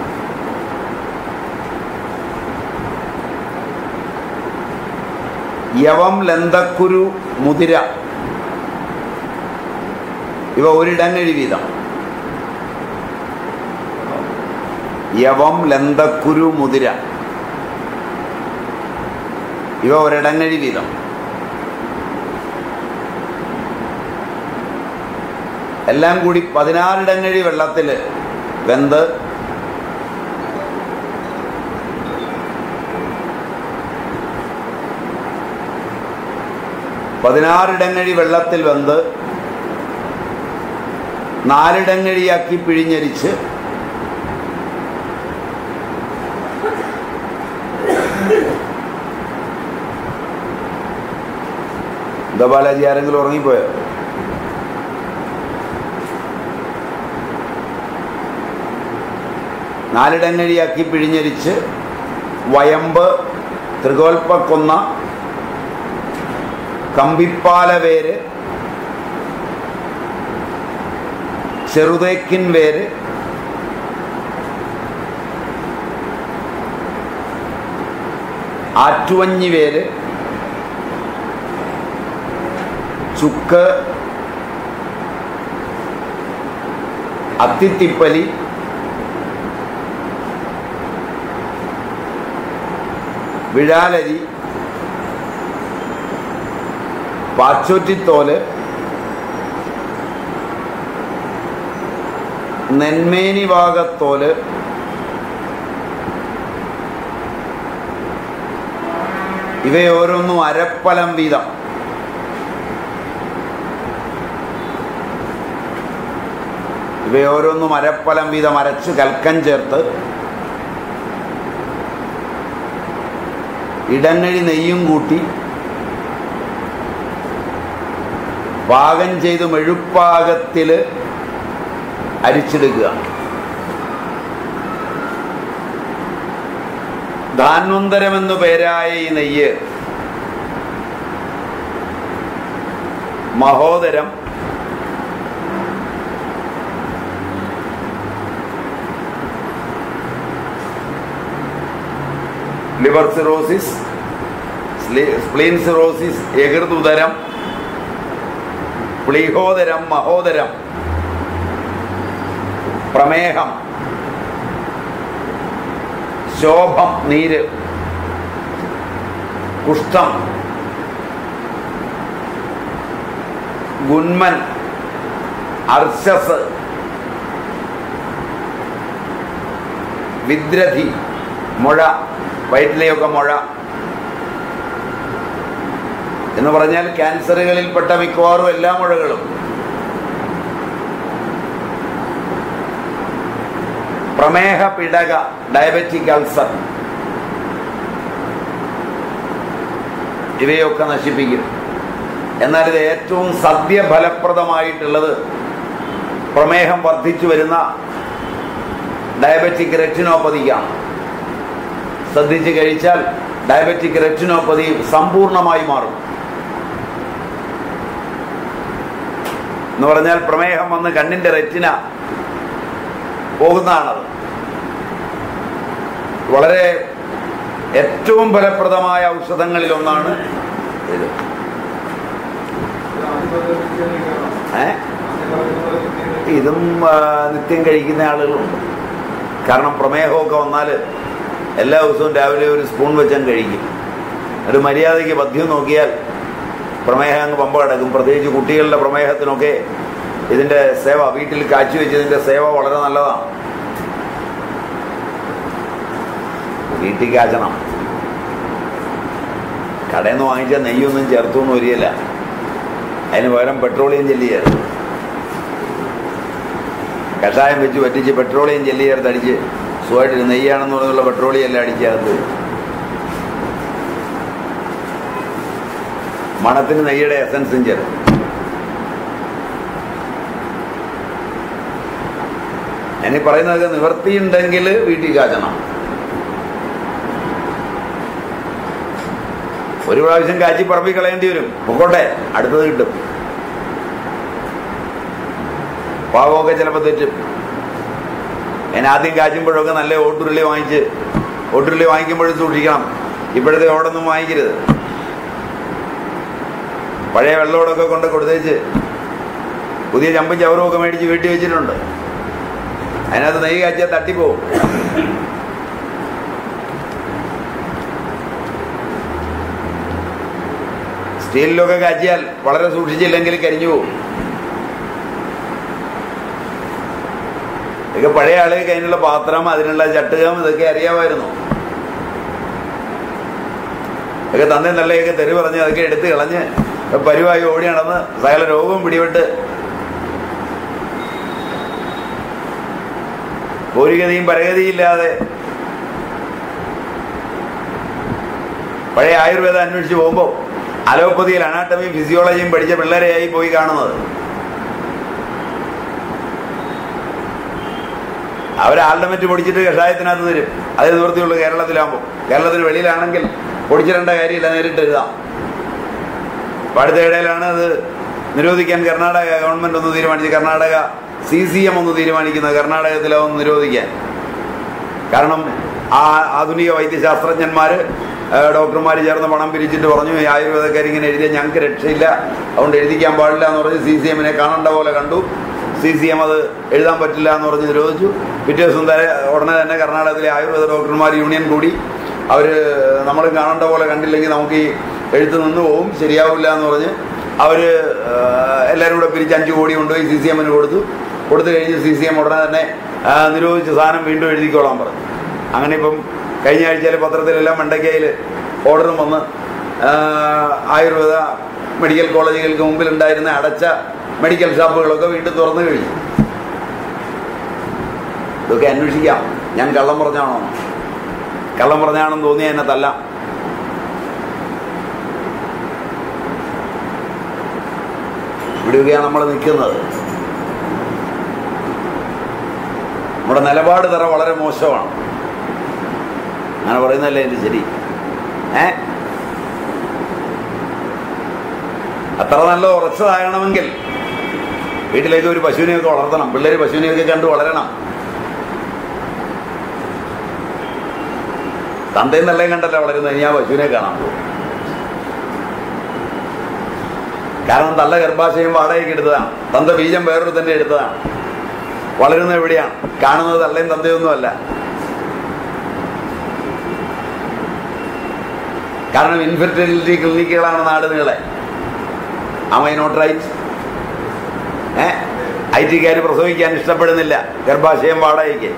യവം ലന്തക്കുരു മുതിര ഇവ ഒരിടങ്ങഴി വീതം യവം ലന്തക്കുരു മുതിര ഇവ ഒരിടങ്ങഴി വീതം എല്ലാം കൂടി പതിനാറിടങ്ങഴി വെള്ളത്തിൽ വെന്ത് പതിനാറിടങ്ങഴി വെള്ളത്തിൽ വെന്ത് നാലിടങ്ങഴിയാക്കി പിഴിഞ്ഞരിച്ച് എന്താ ബാലാജി ആരെങ്കിലും ഉറങ്ങിപ്പോയോ നാലിടങ്ങഴിയാക്കി പിഴിഞ്ഞരിച്ച് വയമ്പ് ത്രികോൽപ്പക്കൊന്ന കമ്പിപ്പാല വേര് ചെറുതേക്കിൻ വേര് ആറ്റുവഞ്ഞി വേര് ചുക്ക് അത്തിത്തിപ്പലി വിഴാലരി പാച്ചോറ്റിത്തോല് നെന്മേനി ഭാഗത്തോല് ഇവയോരോന്നും അരപ്പലം വീതം ഇവയോരോന്നും അരപ്പലം വീതം അരച്ച് കൽക്കം ചേർത്ത് ഇടങ്ങഴി നെയ്യും കൂട്ടി പാകം ചെയ്ത് മെഴുപ്പാകത്തിൽ അരിച്ചെടുക്കുക ധാന്വന്തരം എന്നു പേരായ ഈ നെയ്യ് മഹോദരം ലിവർ സിറോസിസ് സ്പ്ലീൻ സിറോസിസ് എകൃതുദരം പ്ലീഹോദരം മഹോദരം പ്രമേഹം ശോഭം നീര് കുഷ്ഠം ഗുന്മൻ അർശസ് വിദ്രധി മുഴ വയറ്റിലെയൊക്കെ മുഴ എന്ന് പറഞ്ഞാൽ ക്യാൻസറുകളിൽപ്പെട്ട മിക്കവാറും എല്ലാ മുഴകളും പ്രമേഹ പിടക ഡയബറ്റിക് അൾസർ ഇവയൊക്കെ നശിപ്പിക്കും എന്നാൽ ഇത് ഏറ്റവും സദ്യഫലപ്രദമായിട്ടുള്ളത് പ്രമേഹം വർദ്ധിച്ചു വരുന്ന ഡയബറ്റിക് റെറ്റിനോപ്പതിക്കാണ് ശ്രദ്ധിച്ച് കഴിച്ചാൽ ഡയബറ്റിക് റെറ്റിനോപ്പതി സമ്പൂർണമായി മാറും എന്ന് പറഞ്ഞാൽ പ്രമേഹം വന്ന് കണ്ണിന്റെ റെറ്റിന പോകുന്നതാണത് വളരെ ഏറ്റവും ഫലപ്രദമായ ഔഷധങ്ങളിൽ ഒന്നാണ് ഇത് ഏ ഇതും ആ, നിത്യം കഴിക്കുന്ന ആളുകളുണ്ട് കാരണം പ്രമേഹമൊക്കെ വന്നാൽ എല്ലാ ദിവസവും രാവിലെ ഒരു സ്പൂൺ വെച്ചാൽ കഴിക്കും ഒരു മര്യാദയ്ക്ക് പഥ്യം നോക്കിയാൽ പ്രമേഹം അങ്ങ് പമ്പ കിടക്കും പ്രത്യേകിച്ച് കുട്ടികളുടെ പ്രമേഹത്തിനൊക്കെ ഇതിന്റെ സേവ വീട്ടിൽ കാച്ചി വെച്ചതിന്റെ സേവ വളരെ നല്ലതാണ് വീട്ടിൽ കാച്ചണം കടയിൽ നിന്ന് വാങ്ങിച്ച നെയ്യൊന്നും ചേർത്തൊന്നും വരികയില്ല അതിന് പകരം പെട്രോളിയം ജെല്ലി ചേർത്ത് കഷായം വെച്ച് വറ്റിച്ച് പെട്രോളിയം ജെല്ലി ചേർത്ത് അടിച്ച് സുഖമായിട്ട് നെയ്യാണെന്ന് പറഞ്ഞുള്ള പെട്രോളിയം എല്ലാം അടിച്ചകത്ത് മണത്തിന് നെയ്യുടെ എസൻസും ചേർത്ത് ഞാനീ പറയുന്നത് നിവർത്തിയുണ്ടെങ്കിൽ വീട്ടിൽ കാച്ചണം ഒരു പ്രാവശ്യം കാച്ചി പറമ്പി കളയേണ്ടി വരും പൊക്കോട്ടെ അടുത്തത് കിട്ടും പാവമൊക്കെ ചിലപ്പോൾ തെറ്റും ഞാൻ ആദ്യം കാച്ചുമ്പോഴൊക്കെ നല്ല ഓട്ടുരുളി വാങ്ങിച്ച് ഓട്ടുരുളി വാങ്ങിക്കുമ്പോഴും സൂക്ഷിക്കണം ഇപ്പോഴത്തെ ഓടൊന്നും വാങ്ങിക്കരുത് പഴയ വെള്ളോടൊക്കെ കൊണ്ട് കൊടുത്തേച്ച് പുതിയ ചമ്പും ചവറും ഒക്കെ മേടിച്ച് വീട്ടിൽ വെച്ചിട്ടുണ്ട് അതിനകത്ത് നെയ്യ് കാച്ചിയാൽ തട്ടിപ്പോവും സ്റ്റീലിലൊക്കെ കാച്ചിയാൽ വളരെ സൂക്ഷിച്ചില്ലെങ്കിൽ കരിഞ്ഞു പോകും ഇതൊക്കെ പഴയ ആളുകൾക്ക് അതിനുള്ള പാത്രം അതിനുള്ള ചട്ടുകം ഇതൊക്കെ അറിയാമായിരുന്നു ഇതൊക്കെ തന്നെ നല്ലതൊക്കെ തെറി പറഞ്ഞ് അതൊക്കെ എടുത്ത് കളഞ്ഞ് പരിവായി ഓടി നടന്ന് സകല രോഗവും പിടിപെട്ട് പോരിഗതിയും പരഗതിയും ഇല്ലാതെ പഴയ ആയുർവേദം അന്വേഷിച്ച് പോകുമ്പോൾ അലോപ്പതിയിൽ അനാട്ടമിയും ഫിസിയോളജിയും പഠിച്ച പിള്ളേരെയായി പോയി കാണുന്നത് അവർ ആൽഡമറ്റ് പൊടിച്ചിട്ട് കഷായത്തിനകത്ത് തരും അതേ നിവൃത്തിയുള്ളൂ കേരളത്തിലാകുമ്പോൾ കേരളത്തിന് വെളിയിലാണെങ്കിൽ പൊടിച്ചിടേണ്ട കാര്യമില്ല നേരിട്ട് എഴുതാം അപ്പോൾ അടുത്ത ഇടയിലാണ് അത് നിരോധിക്കാൻ കർണാടക ഗവൺമെന്റ് ഒന്ന് തീരുമാനിച്ചു കർണാടക സി സി എം ഒന്ന് തീരുമാനിക്കുന്നത് കർണാടകത്തിലാവും നിരോധിക്കാൻ കാരണം ആ ആധുനിക വൈദ്യശാസ്ത്രജ്ഞന്മാർ ഡോക്ടർമാർ ചേർന്ന് പണം പിരിച്ചിട്ട് പറഞ്ഞു ഈ ആയുർവേദക്കാർ ഇങ്ങനെ എഴുതിയ ഞങ്ങൾക്ക് രക്ഷയില്ല അതുകൊണ്ട് എഴുതിക്കാൻ പാടില്ല എന്ന് പറഞ്ഞ് സി സി എമ്മിനെ കാണേണ്ട പോലെ കണ്ടു സി സി എം അത് എഴുതാൻ പറ്റില്ല എന്ന് പറഞ്ഞ് നിരോധിച്ചു പിറ്റേ ദിവസം തന്നെ ഉടനെ തന്നെ കർണാടകത്തിലെ ആയുർവേദ ഡോക്ടർമാർ യൂണിയൻ കൂടി അവർ നമ്മൾ കാണേണ്ട പോലെ കണ്ടില്ലെങ്കിൽ നമുക്ക് ഈ എഴുത്ത് നിന്ന് പോവും ശരിയാവില്ല എന്ന് പറഞ്ഞ് അവർ എല്ലാവരും കൂടെ പിരിച്ച് അഞ്ച് കോടി കൊണ്ടുപോയി സി സി എമ്മിന് കൊടുത്തു കൊടുത്തു കഴിഞ്ഞ് സി സി എം ഉടനെ തന്നെ ആ, നിരോധിച്ച സാധനം വീണ്ടും എഴുതിക്കോളാൻ പറഞ്ഞു അങ്ങനെ ഇപ്പം കഴിഞ്ഞ ആഴ്ചയിൽ പത്രത്തിലെല്ലാം മണ്ടക്കയിൽ ഓർഡറും വന്ന് ആ, ആയുർവേദ മെഡിക്കൽ കോളേജുകൾക്ക് മുമ്പിൽ ഉണ്ടായിരുന്ന അടച്ച മെഡിക്കൽ ഷാപ്പുകളൊക്കെ വീണ്ടും തുറന്നു കഴിഞ്ഞു ഇതൊക്കെ അന്വേഷിക്കാം ഞാൻ കള്ളം പറഞ്ഞാണോ കള്ളം പറഞ്ഞാണെന്ന് തോന്നിയ എന്നെ തല്ലാം ഇവിടെയൊക്കെയാണ് നമ്മൾ നിൽക്കുന്നത് നമ്മുടെ നിലപാട് തറ വളരെ മോശമാണ് അങ്ങനെ പറയുന്നതല്ലേ എൻ്റെ ശരി ഏ അത്ര നല്ല ഉറച്ചതാകണമെങ്കിൽ വീട്ടിലേക്ക് ഒരു പശുവിനെയൊക്കെ വളർത്തണം പിള്ളേർ പശുവിനെയൊക്കെ കണ്ട് വളരണം തന്തയും തള്ളയും കണ്ടല്ല വളരുന്നത് ഇനി ആ പശുവിനെ കാണാൻ പോകും കാരണം തള്ള ഗർഭാശയം വാടകയ്ക്ക് എടുത്തതാണ് തന്ത ബീജം വേറൊരു തന്നെ എടുത്തതാണ് വളരുന്നത് എവിടെയാണ് കാണുന്നത് തള്ളയും തന്തയൊന്നുമല്ല കാരണം ഇൻഫെർട്ടിലിറ്റി ക്ലിനിക്കുകളാണ് നാട് നീളെ അമൈ നോട്ട് റൈറ്റ് ഏ ഐ ടിക്കാർ പ്രസവിക്കാൻ ഇഷ്ടപ്പെടുന്നില്ല ഗർഭാശയം വാടകയ്ക്ക്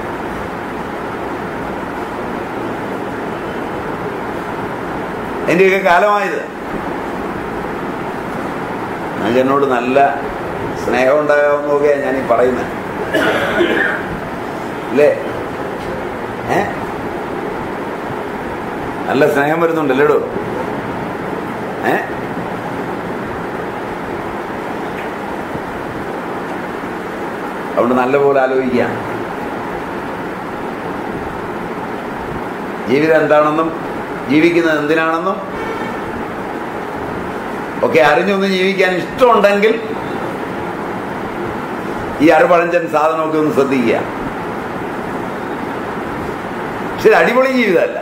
എന്റെയൊക്കെ കാലമായത് നിങ്ങൾക്ക് എന്നോട് നല്ല സ്നേഹം ഉണ്ടാകാമെന്ന് നോക്കിയാ ഞാൻ ഈ പറയുന്നത് അല്ലേ ഏ നല്ല സ്നേഹം വരുന്നുണ്ടല്ലേടോ ഏ അതുകൊണ്ട് നല്ലപോലെ ആലോചിക്കാം ജീവിതം എന്താണെന്നും ജീവിക്കുന്നത് എന്തിനാണെന്നും ഒക്കെ അറിഞ്ഞൊന്ന് ജീവിക്കാൻ ഇഷ്ടമുണ്ടെങ്കിൽ ഈ അറുപഴഞ്ചൻ സാധനമൊക്കെ ഒന്ന് ശ്രദ്ധിക്കുക പക്ഷെ ഇത് അടിപൊളി ജീവിതമല്ല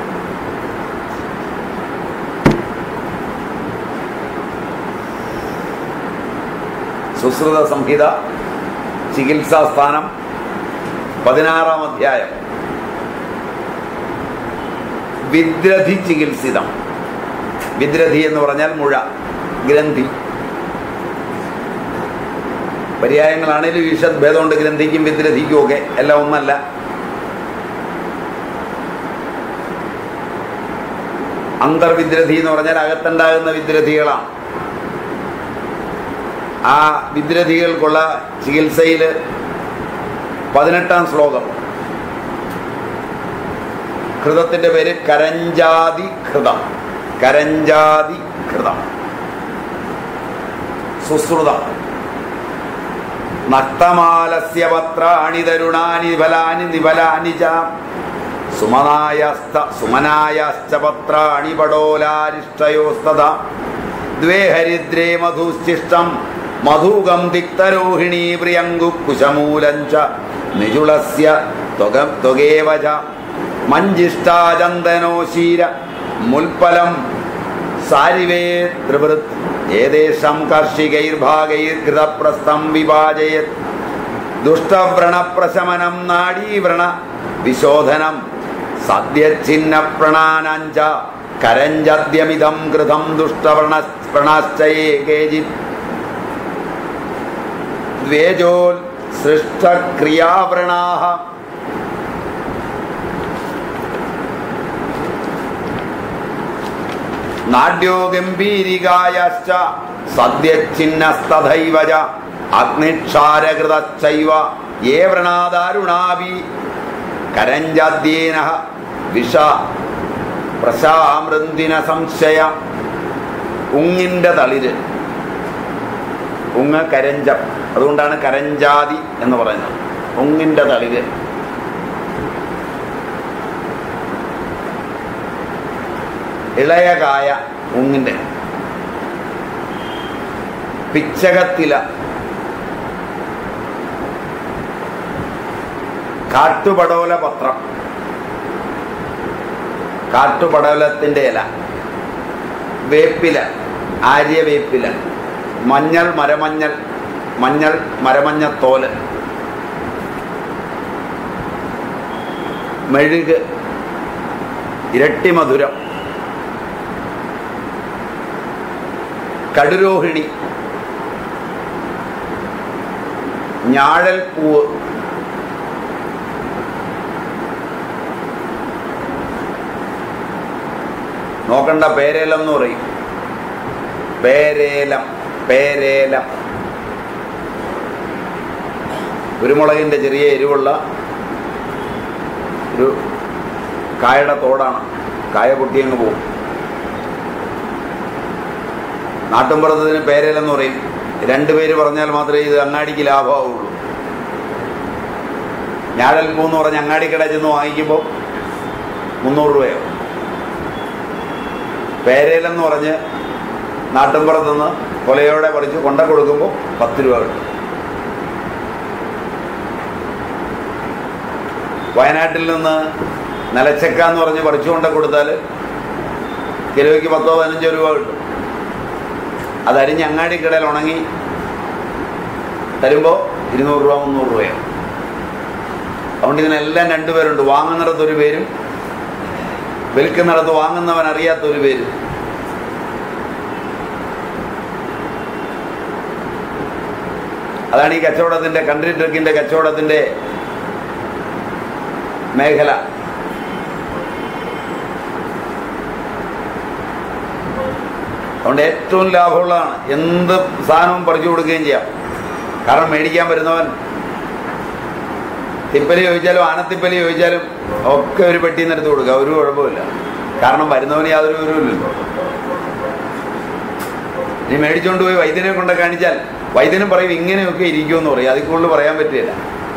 സുശ്രുത സംഹിത ചികിത്സാ സ്ഥാനം പതിനാറാം അധ്യായം വിദ്രധി ചികിത്സിതം വിദ്രധി എന്ന് പറഞ്ഞാൽ മുഴ ഗ്രന്ഥി പര്യായങ്ങളാണേലും ഈഷത് ഭേദമുണ്ട് ഗ്രന്ഥിക്കും വിദ്രധിക്കും ഒക്കെ എല്ലാം ഒന്നല്ല അന്തർവിദ്രധി എന്ന് പറഞ്ഞാൽ അകത്തുണ്ടാകുന്ന വിദ്രധികളാണ് ആ വിദ്രധികൾക്കുള്ള ചികിത്സയിൽ പതിനെട്ടാം ശ്ലോകം ഹൃദത്തിന്റെ പേര് കരഞ്ചാതി ഹൃദം കരഞ്ചാതി ഹൃദം സുശ്രുതം നക്തമാലസ്യ പത്രാണി തരുണാനി ഫലാനി നിഫലാനി ച സുമനായസ്ത സുമനായശ്ച പത്രാണി പടോലാരിഷ്ടയോസ്തത ദ്വേ ഹരിദ്രേ മധുശ്ചിഷ്ടം മധുകം തിക്തരോഹിണീ പ്രിയങ്കു കുശമൂലം ച നിജുളസ്യ ത്വകം ത്വകേവ ച മഞ്ജിഷ്ടാചന്ദനോ ശീര മുൽപ്പലം സാരിവേ ത്രിവൃത് ഏതേഷാം കാർഷികൈർഭാഗൈർകൃതപ്രസ്ഥം വിഭാജയത് ദുഷ്ടവ്രണപ്രശമനം നാഡീവ്രണ വിശോധനം സദ്യഛിന്ന പ്രണാനഞ്ച കരഞ്ചദ്യമിതം കൃതം ദുഷ്ടവ്രണ പ്രണശ്ചയേ കേചിത് ദ്വേജോൽ സൃഷ്ടക്രിയാവൃണാഹ നാഡ്യോ ഗംഭീരികായശ്ച സദ്യഛിന്നസ്തഥൈവ ച അഗ്നിക്ഷാരകൃതച്ചൈവ യേ വ്രണാദാരുണാഭി കരഞ്ചാദ്യേന വിഷ പ്രശാമൃന്ദിന സംശയ ഉങ്ങിന്റെ തളിര് ഉങ്ങ് കരഞ്ചം അതുകൊണ്ടാണ് കരഞ്ചാതി എന്ന് പറയുന്നത് ഉങ്ങിന്റെ തളിര് ഇളയ കായ ഉങ്ങിന്റെ പിച്ചകത്തില കാട്ടുപടോല പത്രം കാട്ടുപടോലത്തിന്റെ ഇല വേപ്പില ആര്യവേപ്പില മഞ്ഞൾ മരമഞ്ഞൾ മഞ്ഞൾ മരമഞ്ഞത്തോല് മെഴുക് ഇരട്ടി മധുരം കടുരോഹിണി ഞാഴൽ പൂവ് നോക്കണ്ട പേരേലം എന്ന് പറയും പേരേലം പേരേലം കുരുമുളകിന്റെ ചെറിയ എരിവുള്ള ഒരു കായയുടെ തോടാണ് കായ പൊട്ടിയങ്ങ് പോകും നാട്ടുമ്പുറത്തതിന് പേരേലെന്ന് പറയും രണ്ടു പേര് പറഞ്ഞാൽ മാത്രമേ ഇത് അങ്ങാടിക്ക് ലാഭമാവുള്ളൂ ഞാഴൽപ്പൂ എന്ന് പറഞ്ഞ് അങ്ങാടിക്കട ചെന്ന് വാങ്ങിക്കുമ്പോൾ മുന്നൂറ് രൂപയോ പേരേലെന്ന് പറഞ്ഞ് നാട്ടിൻപുറത്തുനിന്ന് കൊലയോടെ പറിച്ച് കൊണ്ട കൊടുക്കുമ്പോൾ പത്ത് രൂപ കിട്ടും വയനാട്ടിൽ നിന്ന് നിലച്ചക്ക എന്ന് പറഞ്ഞ് പറിച്ചുകൊണ്ട് കൊടുത്താൽ കിലോയ്ക്ക് പത്തോ പതിനഞ്ചോ രൂപ കിട്ടും അതരിഞ്ഞ് അങ്ങാടിക്കടയിൽ ഉണങ്ങി തരുമ്പോൾ ഇരുന്നൂറ് രൂപ മുന്നൂറ് രൂപയാണ് അതുകൊണ്ട് ഇതിനെല്ലാം രണ്ടുപേരുണ്ട് വാങ്ങുന്നിടത്ത് ഒരു പേരും വിൽക്കുന്നിടത്ത് വാങ്ങുന്നവൻ അറിയാത്ത ഒരു പേരും അതാണ് ഈ കച്ചവടത്തിന്റെ കൺട്രി ട്രക്കിന്റെ കച്ചവടത്തിന്റെ മേഖല അതുകൊണ്ട് ഏറ്റവും ലാഭമുള്ളതാണ് എന്ത് സാധനവും പറിച്ചു കൊടുക്കുകയും ചെയ്യാം കാരണം മേടിക്കാൻ വരുന്നവൻ തിപ്പലി ചോദിച്ചാലും ആനത്തിപ്പലി ചോദിച്ചാലും ഒക്കെ ഒരു പെട്ടിയിൽ നിന്ന് എടുത്ത് കൊടുക്കുക ഒരു കുഴപ്പമില്ല കാരണം വരുന്നവന് യാതൊരു വിവരമില്ലല്ലോ ഇനി മേടിച്ചുകൊണ്ട് പോയി വൈദ്യനെ കൊണ്ട് കാണിച്ചാൽ വൈദ്യനും പറയും ഇങ്ങനെയൊക്കെ ഇരിക്കുമെന്ന് പറയും അതിൽ കൂടുതൽ പറയാൻ പറ്റില്ല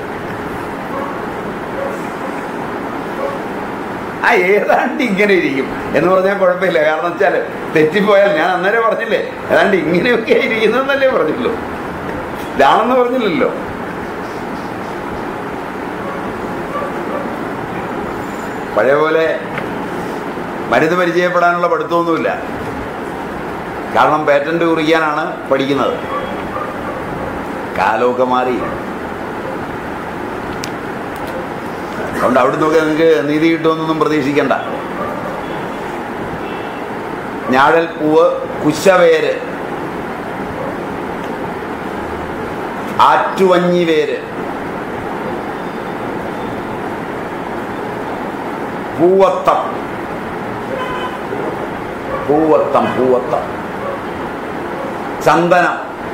ആ ഏതാണ്ട് ഇങ്ങനെ ഇരിക്കും എന്ന് പറഞ്ഞാൽ കുഴപ്പമില്ല കാരണം വെച്ചാൽ തെറ്റിപ്പോയാൽ ഞാൻ അന്നേരം പറഞ്ഞില്ലേ ഏതാണ്ട് ഇങ്ങനെയൊക്കെ ഇരിക്കുന്നതെന്നല്ലേ പറഞ്ഞുള്ളൂ ഇതാണെന്ന് പറഞ്ഞില്ലല്ലോ പഴയ പോലെ മരുന്ന് പരിചയപ്പെടാനുള്ള പഠിത്തമൊന്നുമില്ല കാരണം പേറ്റന്റ് കുറിക്കാനാണ് പഠിക്കുന്നത് കാലമൊക്കെ മാറി അതുകൊണ്ട് അവിടെ നിന്നൊക്കെ നിങ്ങൾക്ക് നീതി കിട്ടുമെന്നൊന്നും പ്രതീക്ഷിക്കണ്ട ഞാഴൽ പൂവ് കുശവേര് ആറ്റുവഞ്ഞി വേര് പൂവത്തം പൂവത്തം പൂവത്തം ചന്ദനം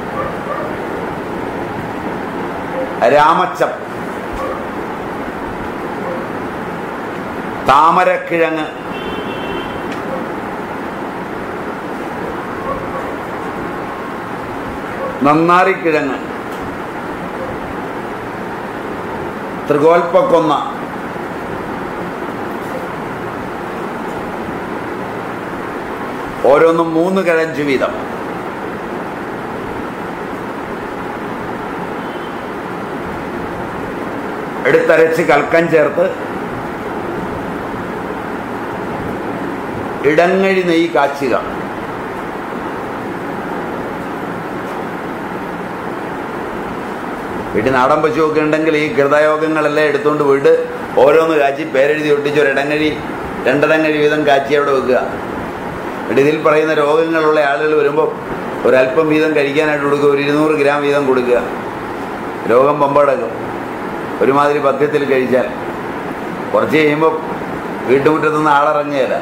രാമച്ചം താമരക്കിഴങ്ങ് നന്നാറിക്കിഴങ്ങ് ത്രികോൽപ്പക്കൊന്ന ഓരോന്നും മൂന്ന് കിഴഞ്ചു വീതം എടുത്തരച്ച് കൽക്കം ചേർത്ത് ഇടങ്ങഴി നെയ്യ് കാച്ചുക വീട്ടിൽ നാടൻ പശുവൊക്കെ ഉണ്ടെങ്കിൽ ഈ കൃതയോഗങ്ങളെല്ലാം എടുത്തുകൊണ്ട് പോയിട്ട് ഓരോന്ന് കാച്ചി പേരെഴുതി ഒട്ടിച്ച് ഒരു ഇടങ്ങഴി രണ്ടിടങ്ങഴി വീതം കാച്ചി അവിടെ വെക്കുക എന്നിട്ട് ഇതിൽ പറയുന്ന രോഗങ്ങളുള്ള ആളുകൾ വരുമ്പോൾ ഒരല്പം വീതം കഴിക്കാനായിട്ട് കൊടുക്കുക ഒരു ഇരുന്നൂറ് ഗ്രാം വീതം കൊടുക്കുക രോഗം പമ്പടക്കും ഒരുമാതിരി പഥ്യത്തിൽ കഴിച്ചാൽ കുറച്ച് കഴിയുമ്പോൾ വീട്ടുമുറ്റത്തുനിന്ന് ആളിറങ്ങിയല്ല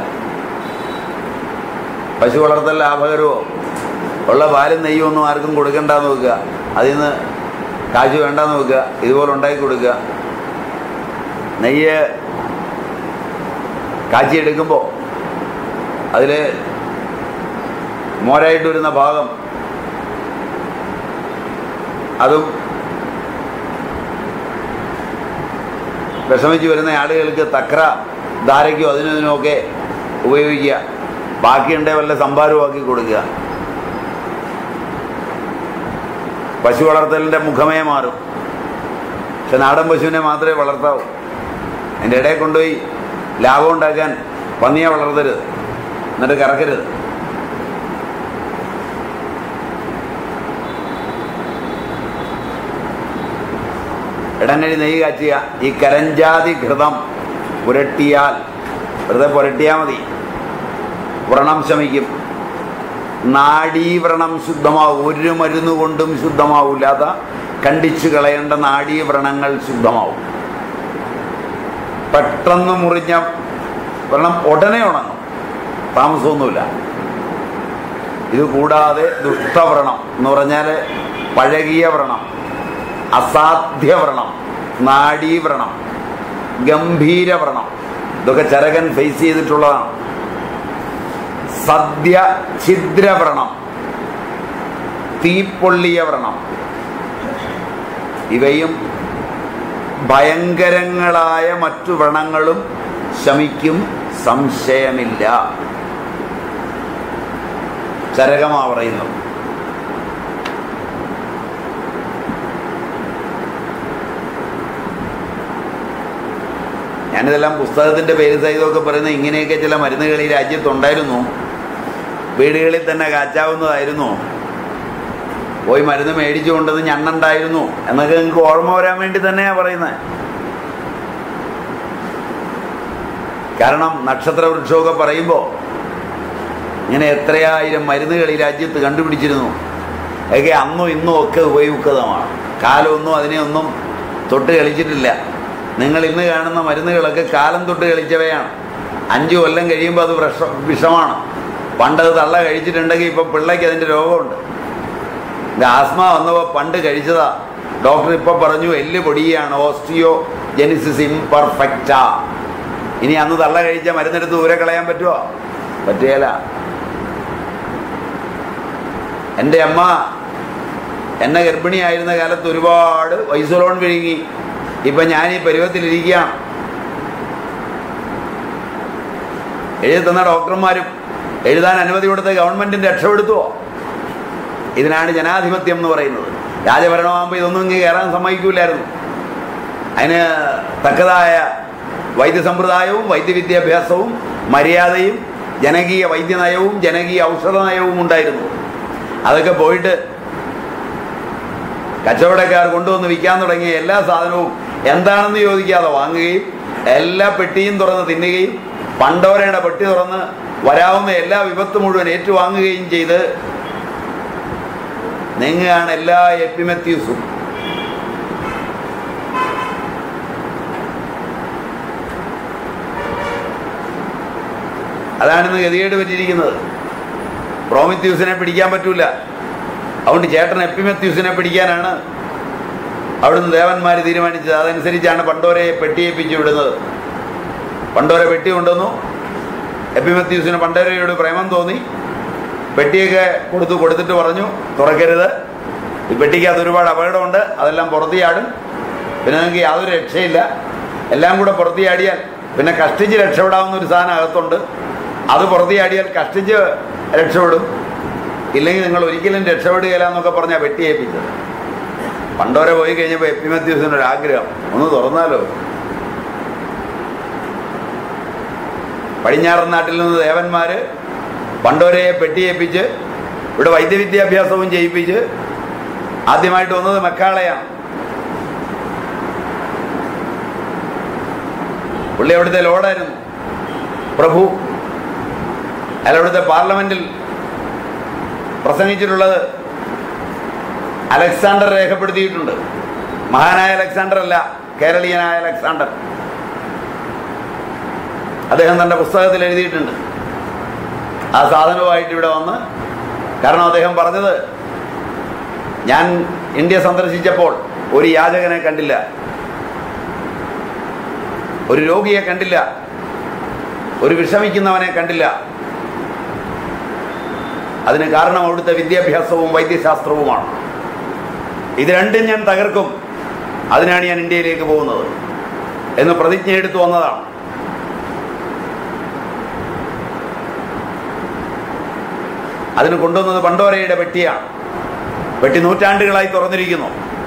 പശു വളർത്തൽ ലാഭകരമോ ഉള്ള പാലും നെയ്യും ഒന്നും ആർക്കും കൊടുക്കണ്ടെന്ന് നോക്കുക അതിൽ നിന്ന് കാശ് വേണ്ടെന്ന് നോക്കുക ഇതുപോലെ ഉണ്ടാക്കി കൊടുക്കുക നെയ്യ് കാച്ചിയെടുക്കുമ്പോൾ അതിൽ മോരായിട്ട് വരുന്ന ഭാഗം അതും വിഷമിച്ച് വരുന്ന ആളുകൾക്ക് തക്ര ധാരയ്ക്കോ അതിനും ഇതിനുമൊക്കെ ഉപയോഗിക്കുക ബാക്കിയുണ്ടെ വല്ല സംഭാരമാക്കി കൊടുക്കുക പശു വളർത്തലിൻ്റെ മുഖമേ മാറും പക്ഷെ നാടൻ പശുവിനെ മാത്രമേ വളർത്താവൂ അതിൻ്റെ ഇടയിൽ കൊണ്ടുപോയി ലാഭം ഉണ്ടാക്കാൻ പന്നിയെ വളർത്തരുത് എന്നിട്ട് കറക്കരുത് ഇടങ്ങഴി നെയ്യ് കാച്ചുക ഈ കരഞ്ചാതി ഘൃതം പുരട്ടിയാൽ വെറുതെ പുരട്ടിയാൽ മതി വ്രണം ശമിക്കും നാഡീവ്രണം ശുദ്ധമാവും ഒരു മരുന്ന് കൊണ്ടും ശുദ്ധമാവില്ലാത്ത കണ്ടിച്ചു കളയേണ്ട നാഡീവ്രണങ്ങൾ ശുദ്ധമാവും പെട്ടെന്ന് മുറിഞ്ഞ വ്രണം ഉടനെ ഉണങ്ങും താമസമൊന്നുമില്ല ഇത് കൂടാതെ ദുഷ്ടവ്രണം എന്ന് പറഞ്ഞാൽ പഴകിയ വ്രണം അസാധ്യവ്രണം നാഡീവ്രണം ഗംഭീരവ്രണം ഇതൊക്കെ ചരകൻ ഫേസ് ചെയ്തിട്ടുള്ളതാണ് സദ്യ ഛിദ്രവ്രണം തീപ്പൊള്ളിയ വ്രണം ഇവയും ഭയങ്കരങ്ങളായ മറ്റു വ്രണങ്ങളും ശമിക്കും സംശയമില്ല ചരകമാ പറയുന്നത് ഞാനിതെല്ലാം പുസ്തകത്തിന്റെ പേര് സഹിതമൊക്കെ പറയുന്ന ഇങ്ങനെയൊക്കെ ചില മരുന്നുകൾ ഈ രാജ്യത്തുണ്ടായിരുന്നു വീടുകളിൽ തന്നെ കാച്ചാവുന്നതായിരുന്നു പോയി മരുന്ന് മേടിച്ചു കൊണ്ടത് ഞണ്ണുണ്ടായിരുന്നു എന്നൊക്കെ നിങ്ങൾക്ക് ഓർമ്മ വരാൻ വേണ്ടി തന്നെയാണ് പറയുന്നത് കാരണം നക്ഷത്ര വൃക്ഷമൊക്കെ പറയുമ്പോൾ ഇങ്ങനെ എത്രയായിരം മരുന്നുകൾ ഈ രാജ്യത്ത് കണ്ടുപിടിച്ചിരുന്നു അതൊക്കെ അന്നും ഇന്നും ഒക്കെ ഉപയുക്തമാണ് കാലമൊന്നും അതിനെ ഒന്നും തൊട്ട് കളിച്ചിട്ടില്ല നിങ്ങൾ ഇന്ന് കാണുന്ന മരുന്നുകളൊക്കെ കാലം തൊട്ട് കളിച്ചവയാണ് അഞ്ചു കൊല്ലം കഴിയുമ്പോൾ അത് വിഷ വിഷമാണ് പണ്ടത് തള്ള കഴിച്ചിട്ടുണ്ടെങ്കിൽ ഇപ്പം പിള്ളയ്ക്ക് അതിൻ്റെ രോഗമുണ്ട് ഇത് ആസ്മ വന്നപ്പോൾ പണ്ട് കഴിച്ചതാ ഡോക്ടർ ഇപ്പം പറഞ്ഞു എല്ല് പൊടിയാണ് ഓസ്റ്റിയോ ജെനിസിസ് ഇംപെർഫെക്റ്റാ ഇനി അന്ന് തള്ള കഴിച്ച മരുന്നെടുത്ത് ദൂരെ കളയാൻ പറ്റുമോ പറ്റുകയില്ല എൻ്റെ അമ്മ എന്നെ ഗർഭിണിയായിരുന്ന കാലത്ത് ഒരുപാട് വൈസലോൺ വിഴുങ്ങി ഇപ്പൊ ഞാൻ ഈ പരുവത്തിലിരിക്കുകയാണ് എഴുതി തന്ന ഡോക്ടർമാരും എഴുതാൻ അനുമതി കൊടുത്ത ഗവൺമെന്റിന് രക്ഷപ്പെടുത്തുവോ ഇതിനാണ് ജനാധിപത്യം എന്ന് പറയുന്നത് രാജഭരണമാകുമ്പോൾ ഇതൊന്നും ഇങ്ങനെ കയറാൻ സമ്മതിക്കൂലായിരുന്നു അതിന് തക്കതായ വൈദ്യസമ്പ്രദായവും വൈദ്യവിദ്യാഭ്യാസവും മര്യാദയും ജനകീയ വൈദ്യനയവും ജനകീയ ഔഷധ നയവും ഉണ്ടായിരുന്നു അതൊക്കെ പോയിട്ട് കച്ചവടക്കാർ കൊണ്ടുവന്ന് വിൽക്കാൻ തുടങ്ങിയ എല്ലാ സാധനവും എന്താണെന്ന് ചോദിക്കാതെ വാങ്ങുകയും എല്ലാ പെട്ടിയും തുറന്ന് തിന്നുകയും പണ്ടോരയുടെ പെട്ടി തുറന്ന് വരാവുന്ന എല്ലാ വിപത്ത് മുഴുവൻ ഏറ്റുവാങ്ങുകയും ചെയ്ത് നീങ്ങുകയാണ് എല്ലാ എപ്പിമെത്യൂസും അതാണിന്ന് ഗതികേട് പറ്റിയിരിക്കുന്നത് പ്രോമിത്യൂസിനെ പിടിക്കാൻ പറ്റൂല അതുകൊണ്ട് ചേട്ടൻ എപ്പിമെത്യൂസിനെ പിടിക്കാനാണ് അവിടുന്ന് ദേവന്മാർ തീരുമാനിച്ചത് അതനുസരിച്ചാണ് പണ്ടോരയെ പെട്ടിയേപ്പിച്ച് വിടുന്നത് പണ്ടോര പെട്ടി കൊണ്ടുവന്നു എപ്പിമെത്യൂസിന് പണ്ടോരയോട് പ്രേമം തോന്നി പെട്ടിയൊക്കെ കൊടുത്തു കൊടുത്തിട്ട് പറഞ്ഞു തുറക്കരുത് ഈ പെട്ടിക്കകത്ത് ഒരുപാട് അപകടമുണ്ട് അതെല്ലാം പുറത്തിയാടും പിന്നെ നിങ്ങൾക്ക് യാതൊരു രക്ഷയില്ല എല്ലാം കൂടെ പുറത്തിയാടിയാൽ പിന്നെ കഷ്ടിച്ച് രക്ഷപ്പെടാവുന്ന ഒരു സാധനം അകത്തുണ്ട് അത് പുറത്തിയാടിയാൽ കഷ്ടിച്ച് രക്ഷപ്പെടും ഇല്ലെങ്കിൽ നിങ്ങൾ ഒരിക്കലും രക്ഷപ്പെടുകയില്ല എന്നൊക്കെ പറഞ്ഞാൽ വെട്ടിയേപ്പിച്ചത് പണ്ടോരെ പോയി കഴിഞ്ഞപ്പോൾ എപ്പിമത്യൂസിന് ഒരു ആഗ്രഹം ഒന്ന് തുറന്നാലോ പടിഞ്ഞാറൻ നാട്ടിൽ നിന്ന് ദേവന്മാര് പണ്ടോരയെ പെട്ടിയേപ്പിച്ച് ഇവിടെ വൈദ്യവിദ്യാഭ്യാസവും ചെയ്യിപ്പിച്ച് ആദ്യമായിട്ട് വന്നത് മെക്കാളയാണ് പുള്ളി അവിടുത്തെ ലോഡായിരുന്നു പ്രഭു അയാൾ അവിടുത്തെ പാർലമെന്റിൽ പ്രസംഗിച്ചിട്ടുള്ളത് അലക്സാണ്ടർ രേഖപ്പെടുത്തിയിട്ടുണ്ട് മഹാനായ അലക്സാണ്ടർ അല്ല കേരളീയനായ അലക്സാണ്ടർ അദ്ദേഹം തന്റെ പുസ്തകത്തിൽ എഴുതിയിട്ടുണ്ട് ആ സാധനവുമായിട്ട് ഇവിടെ വന്ന് കാരണം അദ്ദേഹം പറഞ്ഞത് ഞാൻ ഇന്ത്യ സന്ദർശിച്ചപ്പോൾ ഒരു യാചകനെ കണ്ടില്ല ഒരു രോഗിയെ കണ്ടില്ല ഒരു വിഷമിക്കുന്നവനെ കണ്ടില്ല അതിന് കാരണം അവിടുത്തെ വിദ്യാഭ്യാസവും വൈദ്യശാസ്ത്രവുമാണ് ഇത് രണ്ടും ഞാൻ തകർക്കും അതിനാണ് ഞാൻ ഇന്ത്യയിലേക്ക് പോകുന്നത് എന്ന് പ്രതിജ്ഞ എടുത്തു വന്നതാണ് അതിന് കൊണ്ടുവന്നത് പണ്ടോരയുടെ പെട്ടിയാണ് പെട്ടി നൂറ്റാണ്ടുകളായി തുറന്നിരിക്കുന്നു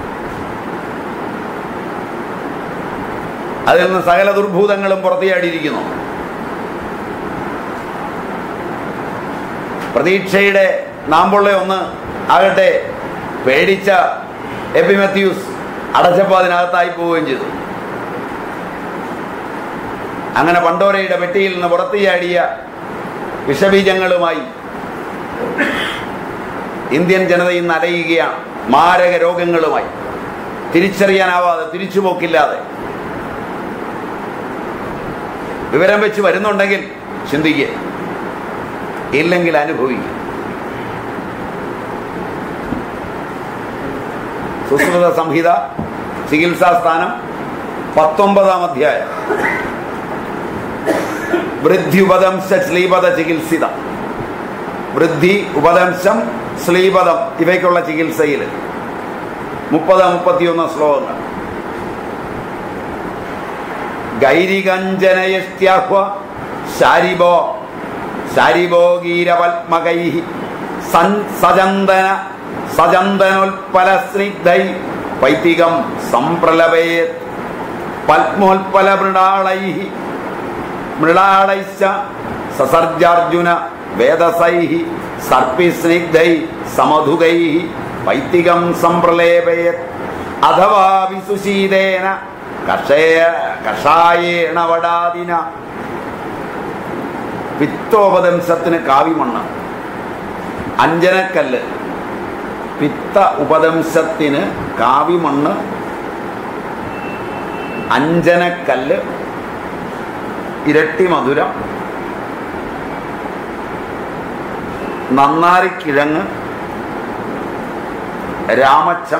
അതിൽ നിന്ന് സകല ദുർഭൂതങ്ങളും പുറത്തിയാടിയിരിക്കുന്നു പ്രതീക്ഷയുടെ നാമ്പുള്ള ഒന്ന് ആകട്ടെ പേടിച്ച എപ്പിമെത്യൂസ് അടച്ചപ്പോൾ അതിനകത്തായി പോവുകയും ചെയ്തു അങ്ങനെ പണ്ടോരയുടെ പെട്ടിയിൽ നിന്ന് പുറത്തിയാടിയ വിഷബീജങ്ങളുമായി ഇന്ത്യൻ ജനത ഇന്ന് അലയുകയാണ് മാരക രോഗങ്ങളുമായി തിരിച്ചറിയാനാവാതെ തിരിച്ചുപോക്കില്ലാതെ വിവരം വെച്ച് വരുന്നുണ്ടെങ്കിൽ ചിന്തിക്കുക ഇല്ലെങ്കിൽ അനുഭവിക്കുക സുശ്രുത സംഹിത ചികിത്സാ സ്ഥാനം പത്തൊമ്പതാം അധ്യായം വൃദ്ധി ഉപദംശ ശ്ലീപത ചികിത്സിത വൃദ്ധി ഉപദംശം ശ്ലീപദം ഇവയ്ക്കുള്ള ചികിത്സയിൽ മുപ്പത് മുപ്പത്തിയൊന്ന് ശ്ലോകങ്ങൾ ഗൈരികഞ്ജനയസ്ത്യാഹ്വ ശാരിബോ ശാരിബോഗീരപത്മകൈ സൻ സചന്ദന സചന്ദനോൽപ്പല സ്നിഗ്ധൈ പൈത്തികം സംപ്രലപേത് പത്മോൽപല മൃണാളൈ മൃണാളൈശ്ച സസർജാർജുന വേദസൈ സർപ്പിസ്നിഗ്ധൈ സമധുകൈ വൈത്തികം സംപ്രലേപയത് അഥവാ വിസുശീതേന കഷയ കഷായേണ വടാദിന പിത്തോപദംശത്തിന് കാവിമണ്ണ് അഞ്ജനക്കല്ല് പിത്ത ഉപദംശത്തിന് കാവിമണ്ണ് അഞ്ജനക്കല്ല് ഇരട്ടി മധുരം നന്നാരിക്കിഴങ്ങ് രാമച്ചം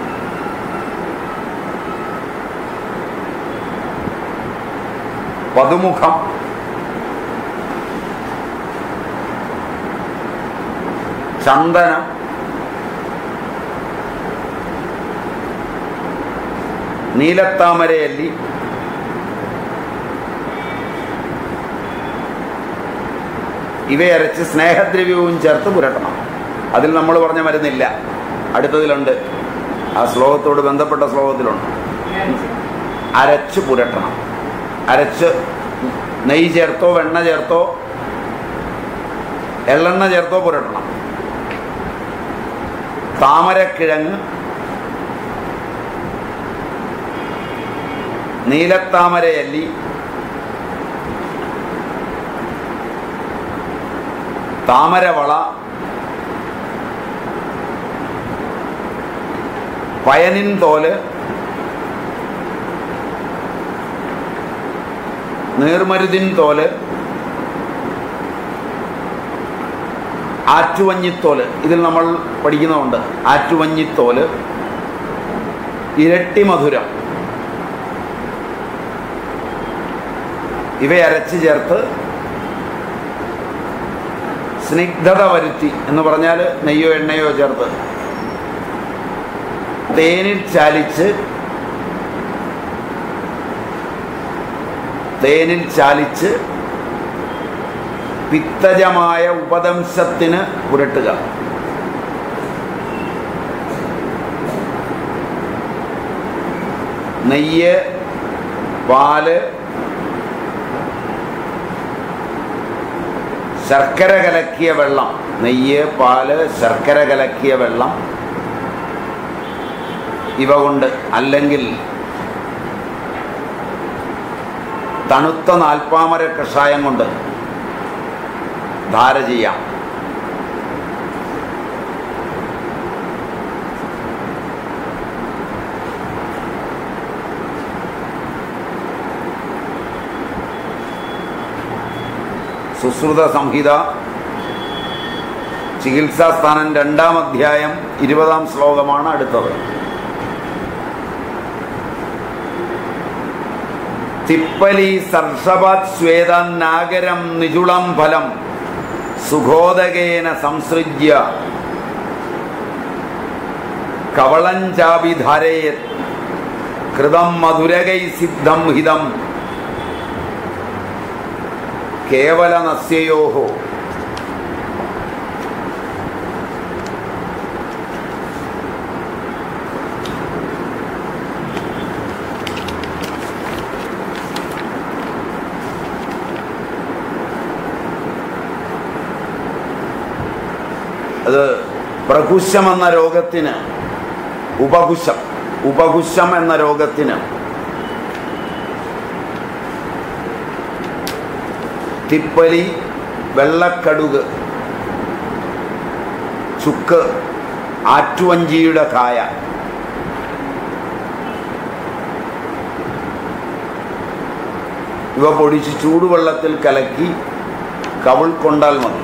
പതുമുഖം ചന്ദനം നീലത്താമരയല്ലി ഇവയരച്ച് സ്നേഹദ്രവ്യവും ചേർത്ത് പുരട്ടണം അതിൽ നമ്മൾ പറഞ്ഞ മരുന്നില്ല അടുത്തതിലുണ്ട് ആ ശ്ലോകത്തോട് ബന്ധപ്പെട്ട ശ്ലോകത്തിലുണ്ട് അരച്ച് പുരട്ടണം അരച്ച് നെയ്യ് ചേർത്തോ വെണ്ണ ചേർത്തോ എള്ളെണ്ണ ചേർത്തോ പുരട്ടണം താമരക്കിഴങ്ങ് നീലത്താമരയല്ലി താമരവള പയനിൻ തോല് നീർമരുതിൻ തോല് ആറ്റുവഞ്ഞിത്തോല് ഇതിൽ നമ്മൾ പഠിക്കുന്നുണ്ട് ആറ്റുവഞ്ഞിത്തോല് ഇരട്ടി മധുരം ഇവയരച്ച് ചേർത്ത് സ്നിഗ്ധത വരുത്തി എന്ന് പറഞ്ഞാൽ നെയ്യോ എണ്ണയോ ചേർത്ത് തേനിൽ ചാലിച്ച് തേനിൽ ചാലിച്ച് പിത്തജമായ ഉപദംശത്തിന് പുരട്ടുക നെയ്യ് പാല് ശർക്കര കലക്കിയ വെള്ളം നെയ്യ് പാല് ശർക്കര കലക്കിയ വെള്ളം ഇവ കൊണ്ട് അല്ലെങ്കിൽ തണുത്ത നാൽപ്പാമര കഷായം കൊണ്ട് ധാര ചെയ്യാം സുശ്രുത സംഹിത ചികിത്സാസ്ഥാനം രണ്ടാം അധ്യായം ഇരുപതാം ശ്ലോകമാണ് അടുത്തത് തിപ്പലി സർഷഭാത് ശ്വേതനാഗരം നിജുളം ഫലം സുഖോദകേന സംസൃജ്യ കവളഞ്ചാഭിധാരയത് കൃതം മധുരകൈ സിദ്ധം ഹിതം കേവല നസ്യയോഹോ അത് പ്രകുശം എന്ന രോഗത്തിന് ഉപകുശം ഉപകുശം എന്ന രോഗത്തിന് തിപ്പലി വെള്ളക്കടുക് ചുക്ക് ആറ്റുവഞ്ചിയുടെ കായ ഇവ പൊടിച്ച് ചൂടുവെള്ളത്തിൽ കലക്കി കവിൾ കൊണ്ടാൽ മതി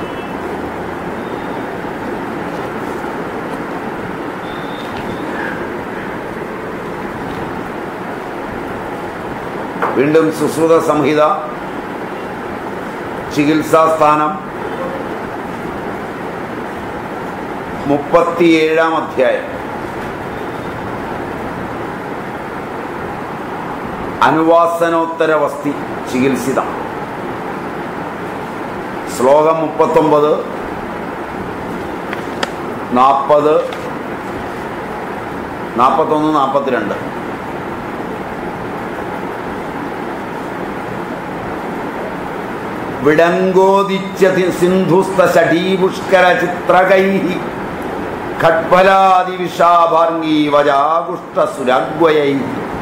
വീണ്ടും സുശ്രുത സംഹിത ചികിത്സാസ്ഥാനം മുപ്പത്തിയേഴാം അധ്യായം അനുവാസനോത്തര വസ്തി ചികിത്സിതം ശ്ലോകം മുപ്പത്തൊമ്പത് നാൽപ്പത് നാൽപ്പത്തൊന്ന് നാൽപ്പത്തിരണ്ട് വിടങ്കോദിച്ച സിന്ധുസ്ത ഷഡീപുഷ്കര ചിത്രകൈ ഖട്ഫലാദിവിഷാഭാർഗീ വജാകുഷ്ട സുരാഗ്വയൈ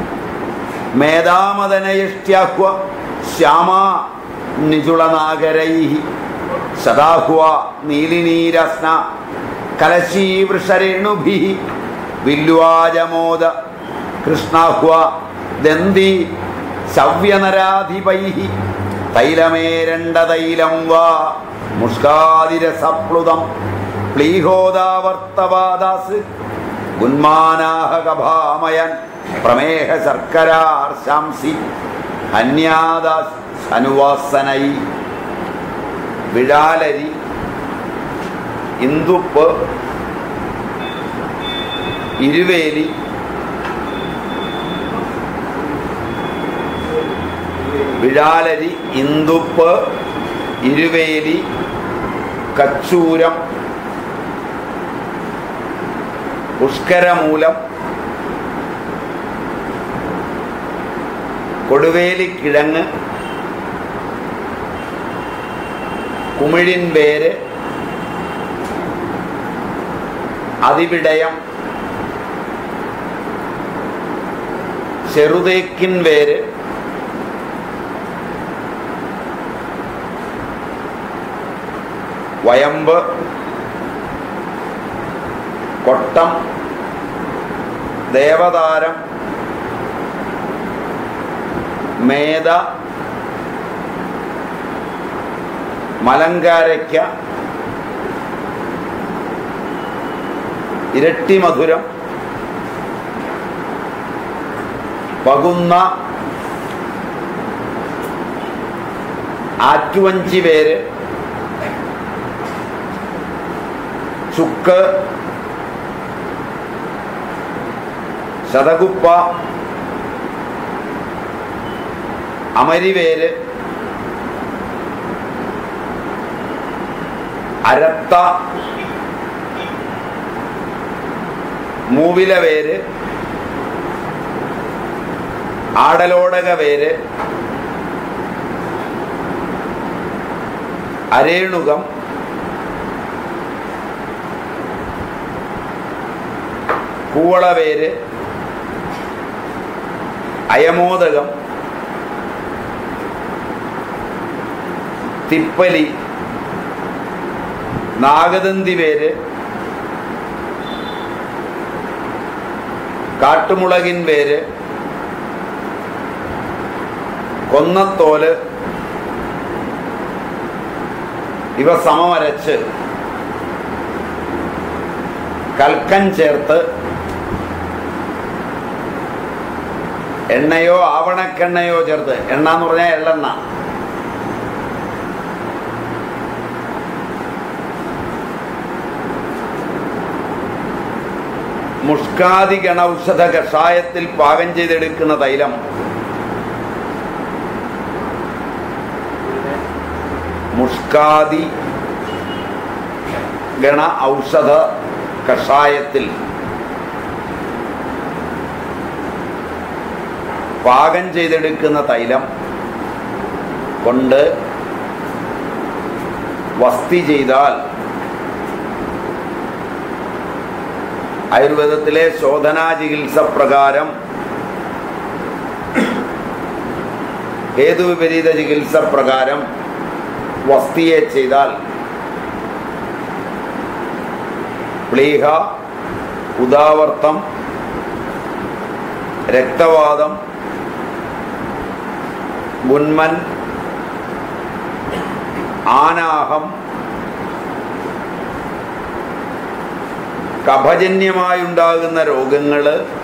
മേധാമദനയഷ്ട്യാഹ്വ ശ്യാമ നിജുളനാഗരൈ സദാഹ്വ നീലിനീരസ്ന കലശീവൃഷരേണുഭി വില്വാജമോദ കൃഷ്ണാഹ്വ ദന്തി ശവ്യനരാധിപൈ തൈലമേരണ്ട തൈലം വാ മുഷ്കാതിരസപ്ലുതം പ്ലീഹോദാവർത്തവാദാസ് ഉന്മാനാഹകഭാമയൻ പ്രമേഹ ശർക്കരാർശാംസി ഹന്യാദാസ് അനുവാസനൈ വിഴാലരി ഇന്ദുപ്പ് ഇരുവേലി വിഴാലരി ഇന്ദുപ്പ് ഇരുവേലി കച്ചൂരം പുഷ്കരമൂലം കൊടുവേലിക്കിഴങ്ങ് കുമിഴിൻ വേര് അതിവിടയം ചെറുതേക്കിൻ വേര് വയമ്പ് കൊട്ടം ദേവതാരം മേധ മലങ്കാരയ്ക്ക ഇരട്ടി മധുരം പകുന്ന ആറ്റുവഞ്ചി വേര് ചുക്ക് ശതകുപ്പ അമരിവേര് അരത്ത മൂവില വേര് ആടലോടക വേര് അരേണുകം കൂവളവേര് അയമോദകം തിപ്പലി നാഗദന്തി വേര് കാട്ടുമുളകിൻ വേര് കൊന്നത്തോല് ഇവ സമമരച്ച് കൽക്കൻ ചേർത്ത് എണ്ണയോ ആവണക്കെണ്ണയോ ചേർത്ത് എണ്ണ എന്ന് പറഞ്ഞാൽ എള്ളെണ്ണ മുഷ്കാദി ഗണൌഷധ കഷായത്തിൽ പാകം ചെയ്തെടുക്കുന്ന തൈലം മുഷ്കാദി ഗണ ഔഷധ കഷായത്തിൽ പാകം ചെയ്തെടുക്കുന്ന തൈലം കൊണ്ട് വസ്തി ചെയ്താൽ ആയുർവേദത്തിലെ ശോധനാ ചികിത്സ പ്രകാരം ഹേതുവിപരീത ചികിത്സ പ്രകാരം വസ്തിയെ ചെയ്താൽ പ്ലീഹ ഉദാവർത്തം രക്തവാദം ഗുന്മൻ ആനാഹം കഫജന്യമായുണ്ടാകുന്ന രോഗങ്ങൾ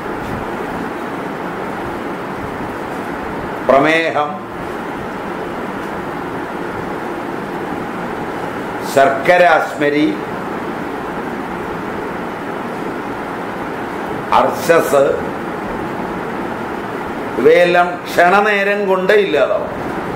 പ്രമേഹം ശർക്കരാസ്മരി അർശസ് ഇവയെല്ലാം ക്ഷണനേരം കൊണ്ട് ഇല്ലാതാവും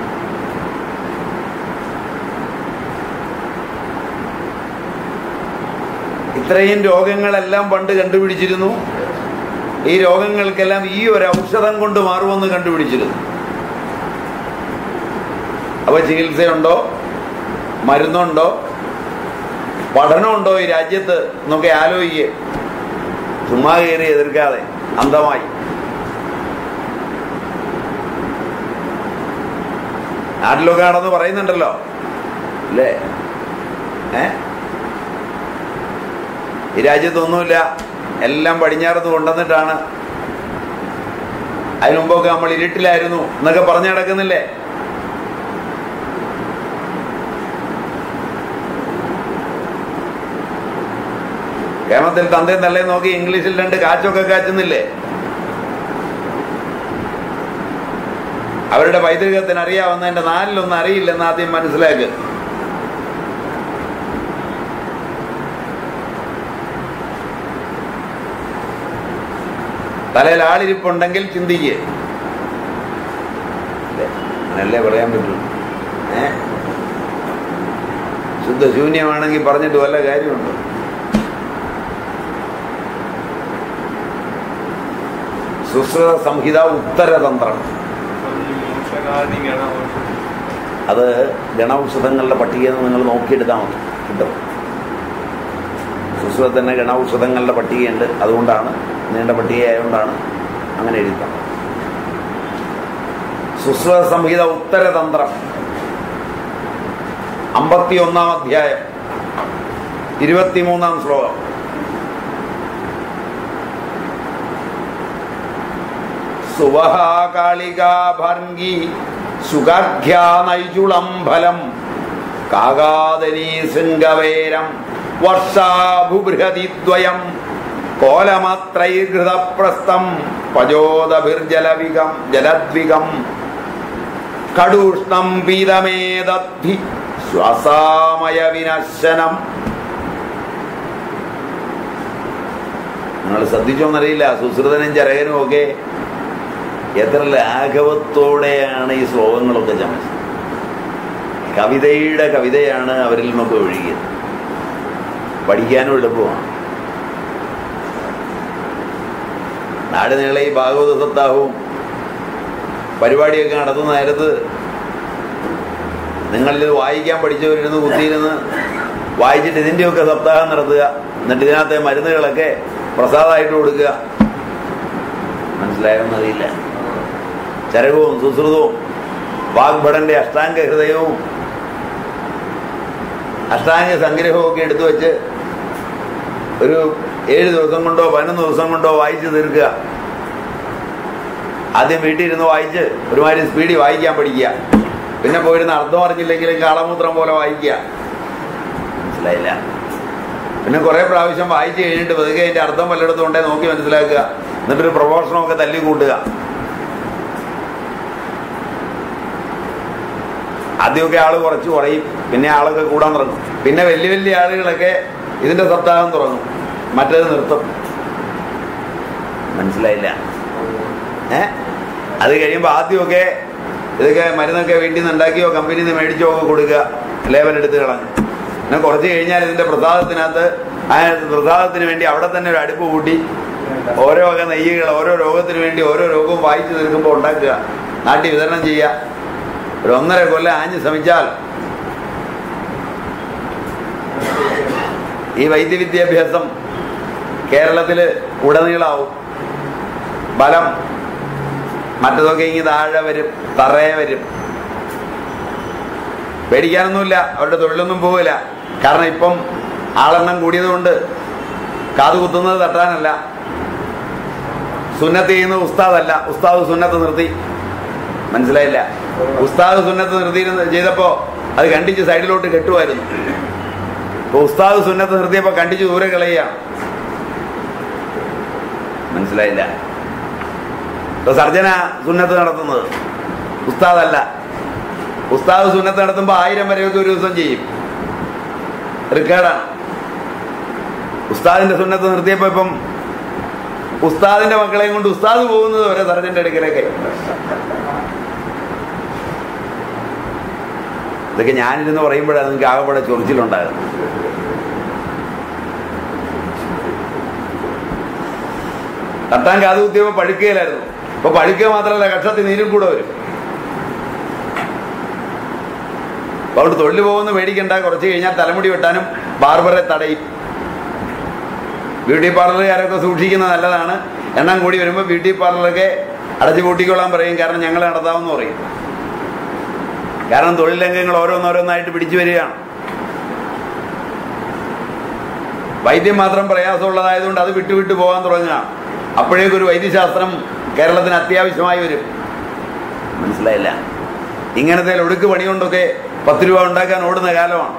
ഇത്രയും രോഗങ്ങളെല്ലാം പണ്ട് കണ്ടുപിടിച്ചിരുന്നു ഈ രോഗങ്ങൾക്കെല്ലാം ഈ ഒരു ഔഷധം കൊണ്ട് മാറുമെന്ന് കണ്ടുപിടിച്ചിരുന്നു അപ്പൊ ചികിത്സയുണ്ടോ മരുന്നുണ്ടോ പഠനമുണ്ടോ ഈ രാജ്യത്ത് എന്നൊക്കെ ആലോചിക്കുക ചുമ്മാ കയറി എതിർക്കാതെ അന്ധമായി നാട്ടിലൊക്കെ ആണെന്ന് പറയുന്നുണ്ടല്ലോ അല്ലേ ഏ ഈ രാജ്യത്തൊന്നുമില്ല എല്ലാം പടിഞ്ഞാറത്ത് കൊണ്ടുവന്നിട്ടാണ് അതിനു മുമ്പൊക്കെ നമ്മൾ ഇരുട്ടിലായിരുന്നു എന്നൊക്കെ പറഞ്ഞു നടക്കുന്നില്ലേ കേരളത്തിൽ തന്തയും തള്ളയും നോക്കി ഇംഗ്ലീഷിൽ രണ്ട് കാച്ചൊക്കെ കാച്ചുന്നില്ലേ അവരുടെ പൈതൃകത്തിന് അറിയാവുന്നതിന്റെ നാലിലൊന്നും അറിയില്ലെന്ന് ആദ്യം മനസ്സിലാക്കുക തലയിൽ ആളിരിപ്പുണ്ടെങ്കിൽ ചിന്തിക്കുക അല്ലേ? അങ്ങനല്ലേ പറയാൻ പറ്റുള്ളൂ ഏ ശുദ്ധശൂന്യമാണെങ്കിൽ പറഞ്ഞിട്ട് വല്ല കാര്യമുണ്ടോ സുശ്രുത സംഹിത ഉത്തരതന്ത്രം മോക്ഷകാദി ഗണൗഷധം അത് ഗണൌഷധങ്ങളുടെ പട്ടിക നിങ്ങൾ നോക്കിയെടുത്താൽ മതി കിട്ടും സുശ്രുത തന്നെ ഗണൌഷധങ്ങളുടെ പട്ടികയുണ്ട് അതുകൊണ്ടാണ് നീണ്ട പട്ടിക ആയതുകൊണ്ടാണ് അങ്ങനെ എഴുതാം സുശ്രുത സംഹിത ഉത്തരതന്ത്രം അമ്പത്തി ഒന്നാം അധ്യായം ഇരുപത്തിമൂന്നാം ശ്ലോകം സുവഹാകാളികാഭർഗി സുഗർഘ്യാനൈചുളം ഫലം കാകാദനീ ശൃംഗവേരം വർഷാഭുബൃഹതിദ്വയം കോലമത്രൈർഘൃതപ്രസ്ഥം പജോദഭിർജലവികം ജലദ്വികം കടൂഷ്ണം പീതമേദദ്ധി ശ്വാസാമയ വിനശനം നിങ്ങൾ ശ്രദ്ധിച്ചോന്നറിയില്ല സുശ്രുതനും ചരകനും ഒക്കെ എത്ര ലാഘവത്തോടെയാണ് ഈ ശ്ലോകങ്ങളൊക്കെ ചമച്ചത് കവിതയുടെ കവിതയാണ് അവരിൽ നിന്നൊക്കെ ഒഴുകിയത് പഠിക്കാനും എളുപ്പമാണ് നാട് നീളെ ഈ ഭാഗവത സപ്താഹവും പരിപാടിയൊക്കെ നടത്തുന്ന നേരത്ത് നിങ്ങളിത് വായിക്കാൻ പഠിച്ചവരിരുന്ന് കുത്തിയിരുന്ന് വായിച്ചിട്ട് ഇതിൻ്റെയൊക്കെ സപ്താഹം നടത്തുക എന്നിട്ട് ഇതിനകത്തെ മരുന്നുകളൊക്കെ പ്രസാദമായിട്ട് കൊടുക്കുക മനസ്സിലായെന്നറിയില്ല ചരകവും സുശ്രുതവും വാഗ്ഭടന്റെ അഷ്ടാംഗ ഹൃദയവും അഷ്ടാംഗ സംഗ്രഹവും ഒക്കെ എടുത്തു വെച്ച് ഒരു ഏഴ് ദിവസം കൊണ്ടോ പതിനൊന്ന് ദിവസം കൊണ്ടോ വായിച്ചു തീർക്കുക ആദ്യം വീട്ടിൽ ഇരുന്ന് വായിച്ച് ഒരുമാതിരി സ്പീഡിൽ വായിക്കാൻ പഠിക്കുക പിന്നെ പോയിരുന്ന് അർത്ഥം അറിഞ്ഞില്ലെങ്കിലും കാളമൂത്രം പോലെ വായിക്കുക മനസ്സിലായില്ല പിന്നെ കുറെ പ്രാവശ്യം വായിച്ചു കഴിഞ്ഞിട്ട് വെറുതെ അതിന്റെ അർത്ഥം വല്ലയിടത്തും ഉണ്ടേ നോക്കി മനസ്സിലാക്കുക എന്നിട്ടൊരു പ്രഭാഷണമൊക്കെ തല്ലി കൂട്ടുക ആദ്യമൊക്കെ ആള് കുറച്ച് കുറയും പിന്നെ ആളൊക്കെ കൂടാൻ തുടങ്ങും പിന്നെ വലിയ വലിയ ആളുകളൊക്കെ ഇതിന്റെ സപ്താഹം തുടങ്ങും മറ്റേത് നിർത്തും മനസ്സിലായില്ല ഏ അത് കഴിയുമ്പോൾ ആദ്യമൊക്കെ ഇതൊക്കെ മരുന്നൊക്കെ വീട്ടിൽ നിന്ന് ഉണ്ടാക്കിയോ കമ്പനിയിൽ നിന്ന് മേടിച്ചോ ഒക്കെ കൊടുക്കുക ലേബൽ എടുത്ത് കളഞ്ഞു പിന്നെ കുറച്ച് കഴിഞ്ഞാൽ ഇതിന്റെ പ്രസാദത്തിനകത്ത് ആ പ്രസാദത്തിന് വേണ്ടി അവിടെ തന്നെ ഒരു അടുപ്പ് കൂട്ടി ഓരോ വക നെയ്യുകൾ ഓരോ രോഗത്തിന് വേണ്ടി ഓരോ രോഗവും വായിച്ചു തീർക്കുമ്പോൾ ഉണ്ടാക്കുക നാട്ടിൽ വിതരണം ചെയ്യുക ഒരു ഒന്നര കൊല്ലം ആഞ്ഞ് ശ്രമിച്ചാൽ ഈ വൈദ്യവിദ്യാഭ്യാസം കേരളത്തിൽ ഉടനീളാവും ബലം മറ്റതൊക്കെ ഇങ്ങനെ താഴെ വരും തറയെ വരും പേടിക്കാനൊന്നുമില്ല അവരുടെ തൊഴിലൊന്നും പോവില്ല കാരണം ഇപ്പം ആളെണ്ണം കൂടിയതുകൊണ്ട് കാത് കുത്തുന്നത് തട്ടാനല്ല സുന്നത്ത് ചെയ്യുന്ന ഉസ്താദല്ല ഉസ്താദ് സുന്നത്ത് നിർത്തി മനസ്സിലായില്ല ഉസ്താദ് സുന്നത്ത് നിർത്തി ചെയ്തപ്പോ അത് കണ്ടിച്ച് സൈഡിലോട്ട് കെട്ടുമായിരുന്നു ഇപ്പൊ ഉസ്താദ് സുന്നത്ത് നിർത്തിയപ്പോ കണ്ടിച്ച് ദൂരെ കളയുകയാണ് മനസ്സിലായില്ല ഇപ്പൊ സർജന സുന്നത്ത് നടത്തുന്നത് ഉസ്താദല്ല ഉസ്താദ് സുന്നത്ത് നടത്തുമ്പോ ആയിരം വരെയൊക്കെ ഒരു ദിവസം ചെയ്യും റിക്കാർഡാണ് ഉസ്താദിന്റെ സുന്നത്ത് നിർത്തിയപ്പോ ഇപ്പം ഉസ്താദിന്റെ മക്കളെയും കൊണ്ട് ഉസ്താദ് പോകുന്നത് വരെ സർജന്റെ അടുക്കലൊക്കെ ഇതൊക്കെ ഞാനിരുന്ന് പറയുമ്പോഴാണ് നിങ്ങൾക്ക് ആകെപ്പാടെ ചൊറിച്ചിലുണ്ടാകുന്നത് തട്ടാൻ കാത് കുത്തിയപ്പോ പഴുക്കുകയിലായിരുന്നു ഇപ്പൊ പഴുക്കുക മാത്രമല്ല കക്ഷത്തിൽ നീരും കൂടെ വരും അപ്പൊ അവിടെ തൊഴിൽ പോകുന്ന മേടിക്കണ്ട കുറച്ച് കഴിഞ്ഞാൽ തലമുടി വെട്ടാനും ബാർബറെ തടയും ബ്യൂട്ടി പാർലറുകാരൊക്കെ സൂക്ഷിക്കുന്നത് നല്ലതാണ് എണ്ണം കൂടി വരുമ്പോൾ ബ്യൂട്ടി പാർലറൊക്കെ അടച്ചു പൂട്ടിക്കൊള്ളാൻ പറയും കാരണം ഞങ്ങൾ നടത്താമെന്ന് പറയും കാരണം തൊഴിൽ രംഗങ്ങൾ ഓരോന്നോരോന്നായിട്ട് പിടിച്ചു വരികയാണ് വൈദ്യം മാത്രം പ്രയാസമുള്ളതായതുകൊണ്ട് അത് വിട്ടു വിട്ടു പോകാൻ തുടങ്ങുകയാണ് അപ്പോഴേക്കൊരു വൈദ്യശാസ്ത്രം കേരളത്തിന് അത്യാവശ്യമായി വരും മനസ്സിലായില്ല ഇങ്ങനത്തെ ഒടുക്ക് പണി കൊണ്ടൊക്കെ പത്ത് രൂപ ഉണ്ടാക്കാൻ ഓടുന്ന കാലമാണ്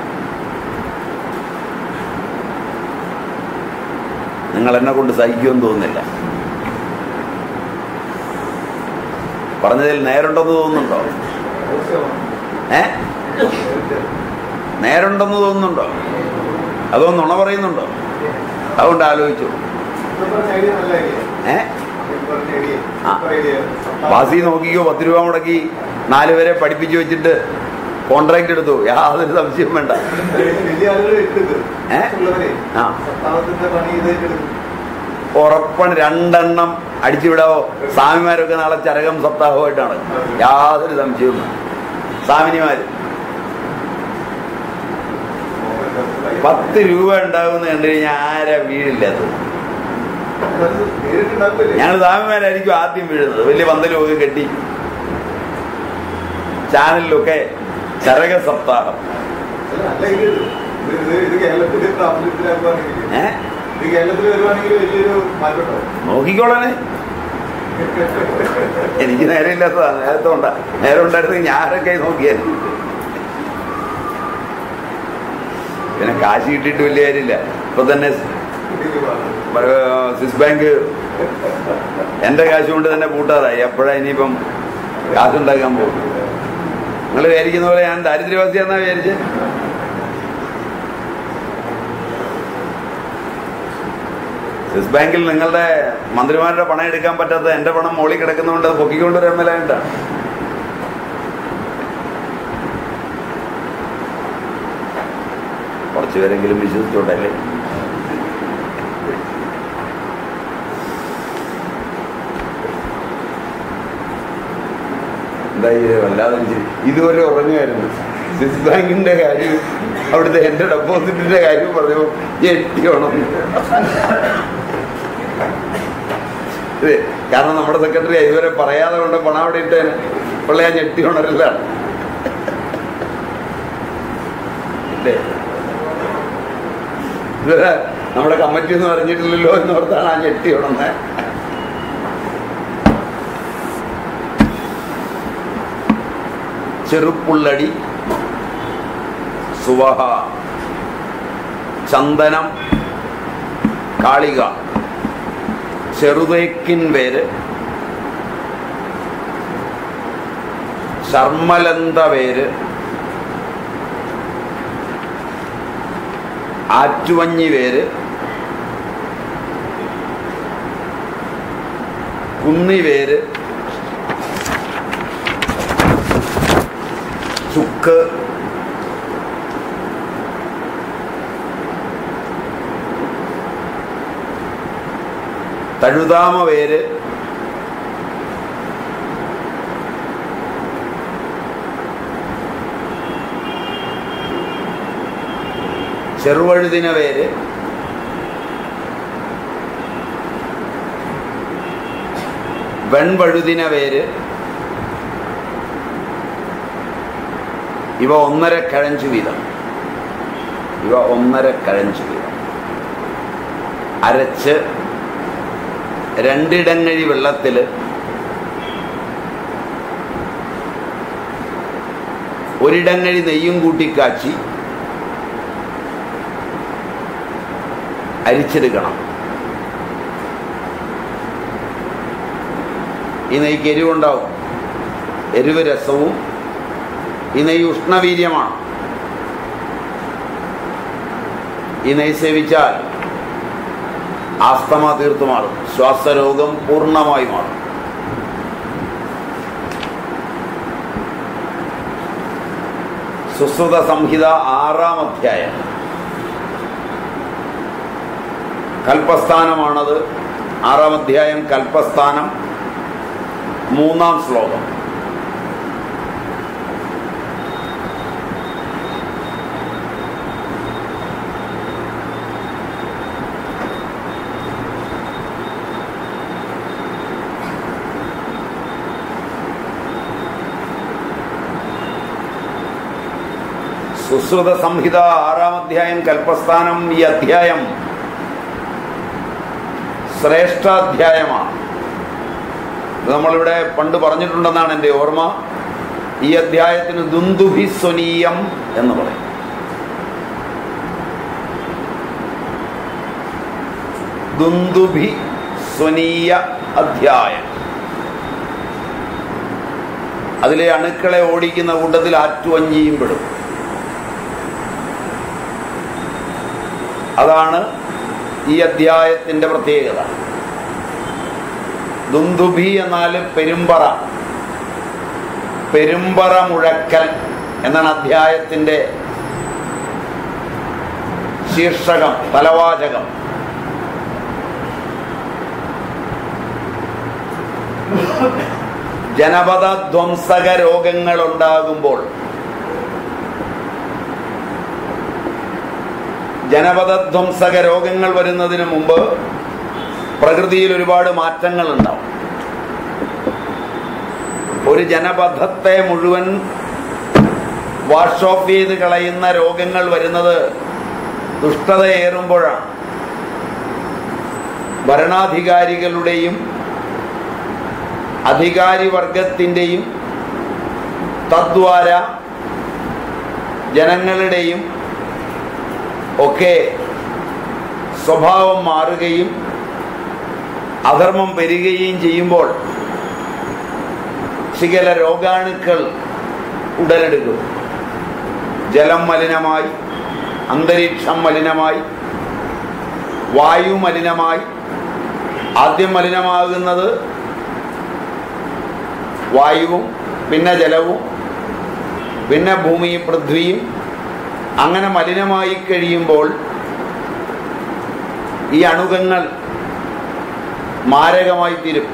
നിങ്ങൾ എന്നെ കൊണ്ട് സഹിക്കുമെന്ന് തോന്നുന്നില്ല പറഞ്ഞതിൽ നേരുണ്ടെന്ന് തോന്നുന്നുണ്ടോ ഏ നേരുണ്ടെന്ന് തോന്നുന്നുണ്ടോ അതോ നുണ പറയുന്നുണ്ടോ അതുകൊണ്ട് ആലോചിച്ചു ഏ ആ. വാസി നോക്കിക്കോ പത്ത് രൂപ മുടക്കി നാല് പേരെ പഠിപ്പിച്ചു വെച്ചിട്ട് കോൺട്രാക്ട് എടുത്തു യാതൊരു സംശയം വേണ്ട വലിയ ആളുകൾ എടുത്തത് ഏ? ഉള്ളവരെ ആ. സത്താവത്തിന്റെ പണി ചെയ്തെടുക്കും ഉറപ്പാണ് രണ്ടെണ്ണം അടിച്ചുവിടാവോ സ്വാമിമാരൊക്കെ നാളെ ചരകം സപ്താഹമായിട്ടാണ് യാതൊരു സംശയവും വേണ്ട. സ്വാമിനിമാര് പത്ത് രൂപ ഉണ്ടാകുന്ന കണ്ടു കഴിഞ്ഞാൽ ആരാ വീഴില്ലത് നേരിട്ടുണ്ടാക്കില്ലേ ഞങ്ങൾ സ്വാമിമാരായിരിക്കും ആദ്യം വീഴുന്നത് വലിയ പന്തലുമൊക്കെ കെട്ടി ചാനലിലൊക്കെ ചരക സപ്താഹം അല്ല നല്ല ഇത് ഇത് ഇത് ഇത് കേരളത്തിൽ പ്രാബല്യത്തിലാക്കുവാണെങ്കിൽ ഏ ഇത് കേരളത്തിൽ വരുവാണെങ്കിൽ വലിയൊരു മാറ്റം നോക്കിക്കോളനെ എനിക്ക് നേരമില്ലാത്തതാണ് നേരത്തെ ഉണ്ടാ നേരം ഉണ്ടായിരുന്നെങ്കിൽ ഞാനൊക്കെ നോക്കിയാൽ പിന്നെ കാശ് കിട്ടിയിട്ട് വലിയ കാര്യമില്ല ഇപ്പൊ തന്നെ ഏഹ്, സ്വിസ് ബാങ്ക് എന്റെ കാശ് കൊണ്ട് തന്നെ പൂട്ടാറായി എപ്പോഴാ ഇനിയിപ്പം കാശുണ്ടാക്കാൻ പോകും നിങ്ങൾ വിചാരിക്കുന്ന പോലെ ഞാൻ ദാരിദ്ര്യവാസിയാന്നാ വിചാരിച്ച് സ്വിസ് ബാങ്കിൽ നിങ്ങളുടെ മന്ത്രിമാരുടെ പണം എടുക്കാൻ പറ്റാത്ത എന്റെ പണം മോളിൽ കിടക്കുന്നതുകൊണ്ട് അത് പൊക്കിക്കൊണ്ട് വരാൻ മേലായിട്ടാണ് കുറച്ചു പേരെങ്കിലും വിശ്വസിച്ചോട്ടല്ലേ എന്തായി വല്ലാതെ എനിക്ക് ഇതുവരെ ഉറങ്ങുമായിരുന്നു സ്വിസ് ബാങ്കിന്റെ കാര്യം അവിടുത്തെ എന്റെ ഡെപ്പോസിറ്റിന്റെ കാര്യം പറഞ്ഞപ്പോ ഞെട്ടിയോണം ഇത് കാരണം നമ്മുടെ സെക്രട്ടറി ഇതുവരെ പറയാതെ കൊണ്ട് പണം അവിടെ ഇട്ടേന് പുള്ളി ആ ഞെട്ടി ഉണരലാണ് ഇല്ലേ ഇതുവരെ നമ്മുടെ കമ്മിറ്റി ഒന്നും അറിഞ്ഞിട്ടില്ലല്ലോ എന്നോർത്താണ് ആ ഞെട്ടി ഉണർന്നത് ചെറുപ്പുള്ളടി സുവഹ ചന്ദനം കാളിക ചെറുതേക്കിൻ പേര് ശർമ്മലന്ത പേര് ആറ്റുവഞ്ഞി പേര് കുന്നിവേര് ചുക്ക് തഴുതാമ വേര് ചെറുവഴുതിന വേര് വെൺവഴുതിന വേര് ഇവ ഒന്നര കഴഞ്ചു വീതം ഇവ ഒന്നര കഴഞ്ചു വീതം അരച്ച് രണ്ടിടങ്ങഴി വെള്ളത്തിൽ ഒരിടങ്ങഴി നെയ്യും കൂട്ടി കാച്ചി അരിച്ചെടുക്കണം ഈ നെയ്ക്ക് എരിവുണ്ടാവും എരിവ് രസവും ഈ നെയ്യ് ഉഷ്ണവീര്യമാണ് ഈ നെയ്യ് സേവിച്ചാൽ ആസ്തമ തീർത്തു മാറും ശ്വാസരോഗം പൂർണ്ണമായി മാറും സുശ്രുത സംഹിത ആറാം അധ്യായം കൽപ്പസ്ഥാനമാണത് ആറാം അധ്യായം കൽപ്പസ്ഥാനം മൂന്നാം ശ്ലോകം സുശ്രുത സംഹിത ആറാം അധ്യായം കൽപ്പസ്ഥാനം ഈ അധ്യായം ശ്രേഷ്ഠാധ്യായമാണ് ഇത് നമ്മളിവിടെ പണ്ട് പറഞ്ഞിട്ടുണ്ടെന്നാണ് എൻ്റെ ഓർമ്മ ഈ അധ്യായത്തിന് ദുന്ദുഭി സ്വനീയം എന്ന് പറയും ദുന്ദുഭി സ്വനീയ അധ്യായം അതിലെ അണുക്കളെ ഓടിക്കുന്ന കൂട്ടത്തിൽ ആറ്റുവഞ്ചിയും പെടും അതാണ് ഈ അധ്യായത്തിന്റെ പ്രത്യേകത ദുന്ദുഭി എന്നാൽ പെരുമ്പറ പെരുമ്പറ മുഴക്കൽ എന്നാണ് അധ്യായത്തിന്റെ ശീർഷകം തലവാചകം ജനപദ ധ്വംസക രോഗങ്ങൾ ഉണ്ടാകുമ്പോൾ ജനപദ ധ്വംസക രോഗങ്ങൾ വരുന്നതിന് മുമ്പ് പ്രകൃതിയിൽ ഒരുപാട് മാറ്റങ്ങൾ ഉണ്ടാവും ഒരു ജനപഥത്തെ മുഴുവൻ വാഷ് ഓഫ് ചെയ്ത് കളയുന്ന രോഗങ്ങൾ വരുന്നത് ദുഷ്ടതയേറുമ്പോഴാണ് ഭരണാധികാരികളുടെയും അധികാരി വർഗത്തിൻ്റെയും തദ്വാര ജനങ്ങളുടെയും ഒക്കെ സ്വഭാവം മാറുകയും അധർമ്മം വരികയും ചെയ്യുമ്പോൾ ശിഖല രോഗാണുക്കൾ ഉടലെടുക്കും ജലം മലിനമായി അന്തരീക്ഷം മലിനമായി വായു മലിനമായി ആദ്യം മലിനമാകുന്നത് വായുവും പിന്നെ ജലവും പിന്നെ ഭൂമിയും പൃഥ്വിയും അങ്ങനെ മലിനമായി കഴിയുമ്പോൾ ഈ അണുകങ്ങൾ മാരകമായി തീരും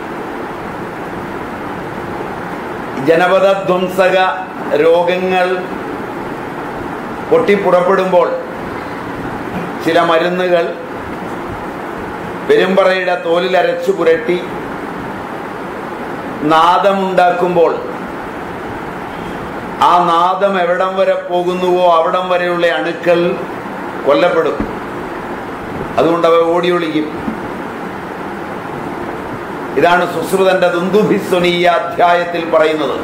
ജനപദ ധ്വംസക രോഗങ്ങൾ പൊട്ടിപ്പുറപ്പെടുമ്പോൾ ചില മരുന്നുകൾ പെരുമ്പറയുടെ തോലിൽ അരച്ചു പുരട്ടി നാദമുണ്ടാക്കുമ്പോൾ ആ നാദം എവിടം വരെ പോകുന്നുവോ അവിടം വരെയുള്ള അണുക്കൾ കൊല്ലപ്പെടും അതുകൊണ്ട് അവ ഓടി ഒളിക്കും ഇതാണ് സുശ്രുതന്റെ ദുന്ദുഭിസ്വനീയ അധ്യായത്തിൽ പറയുന്നത്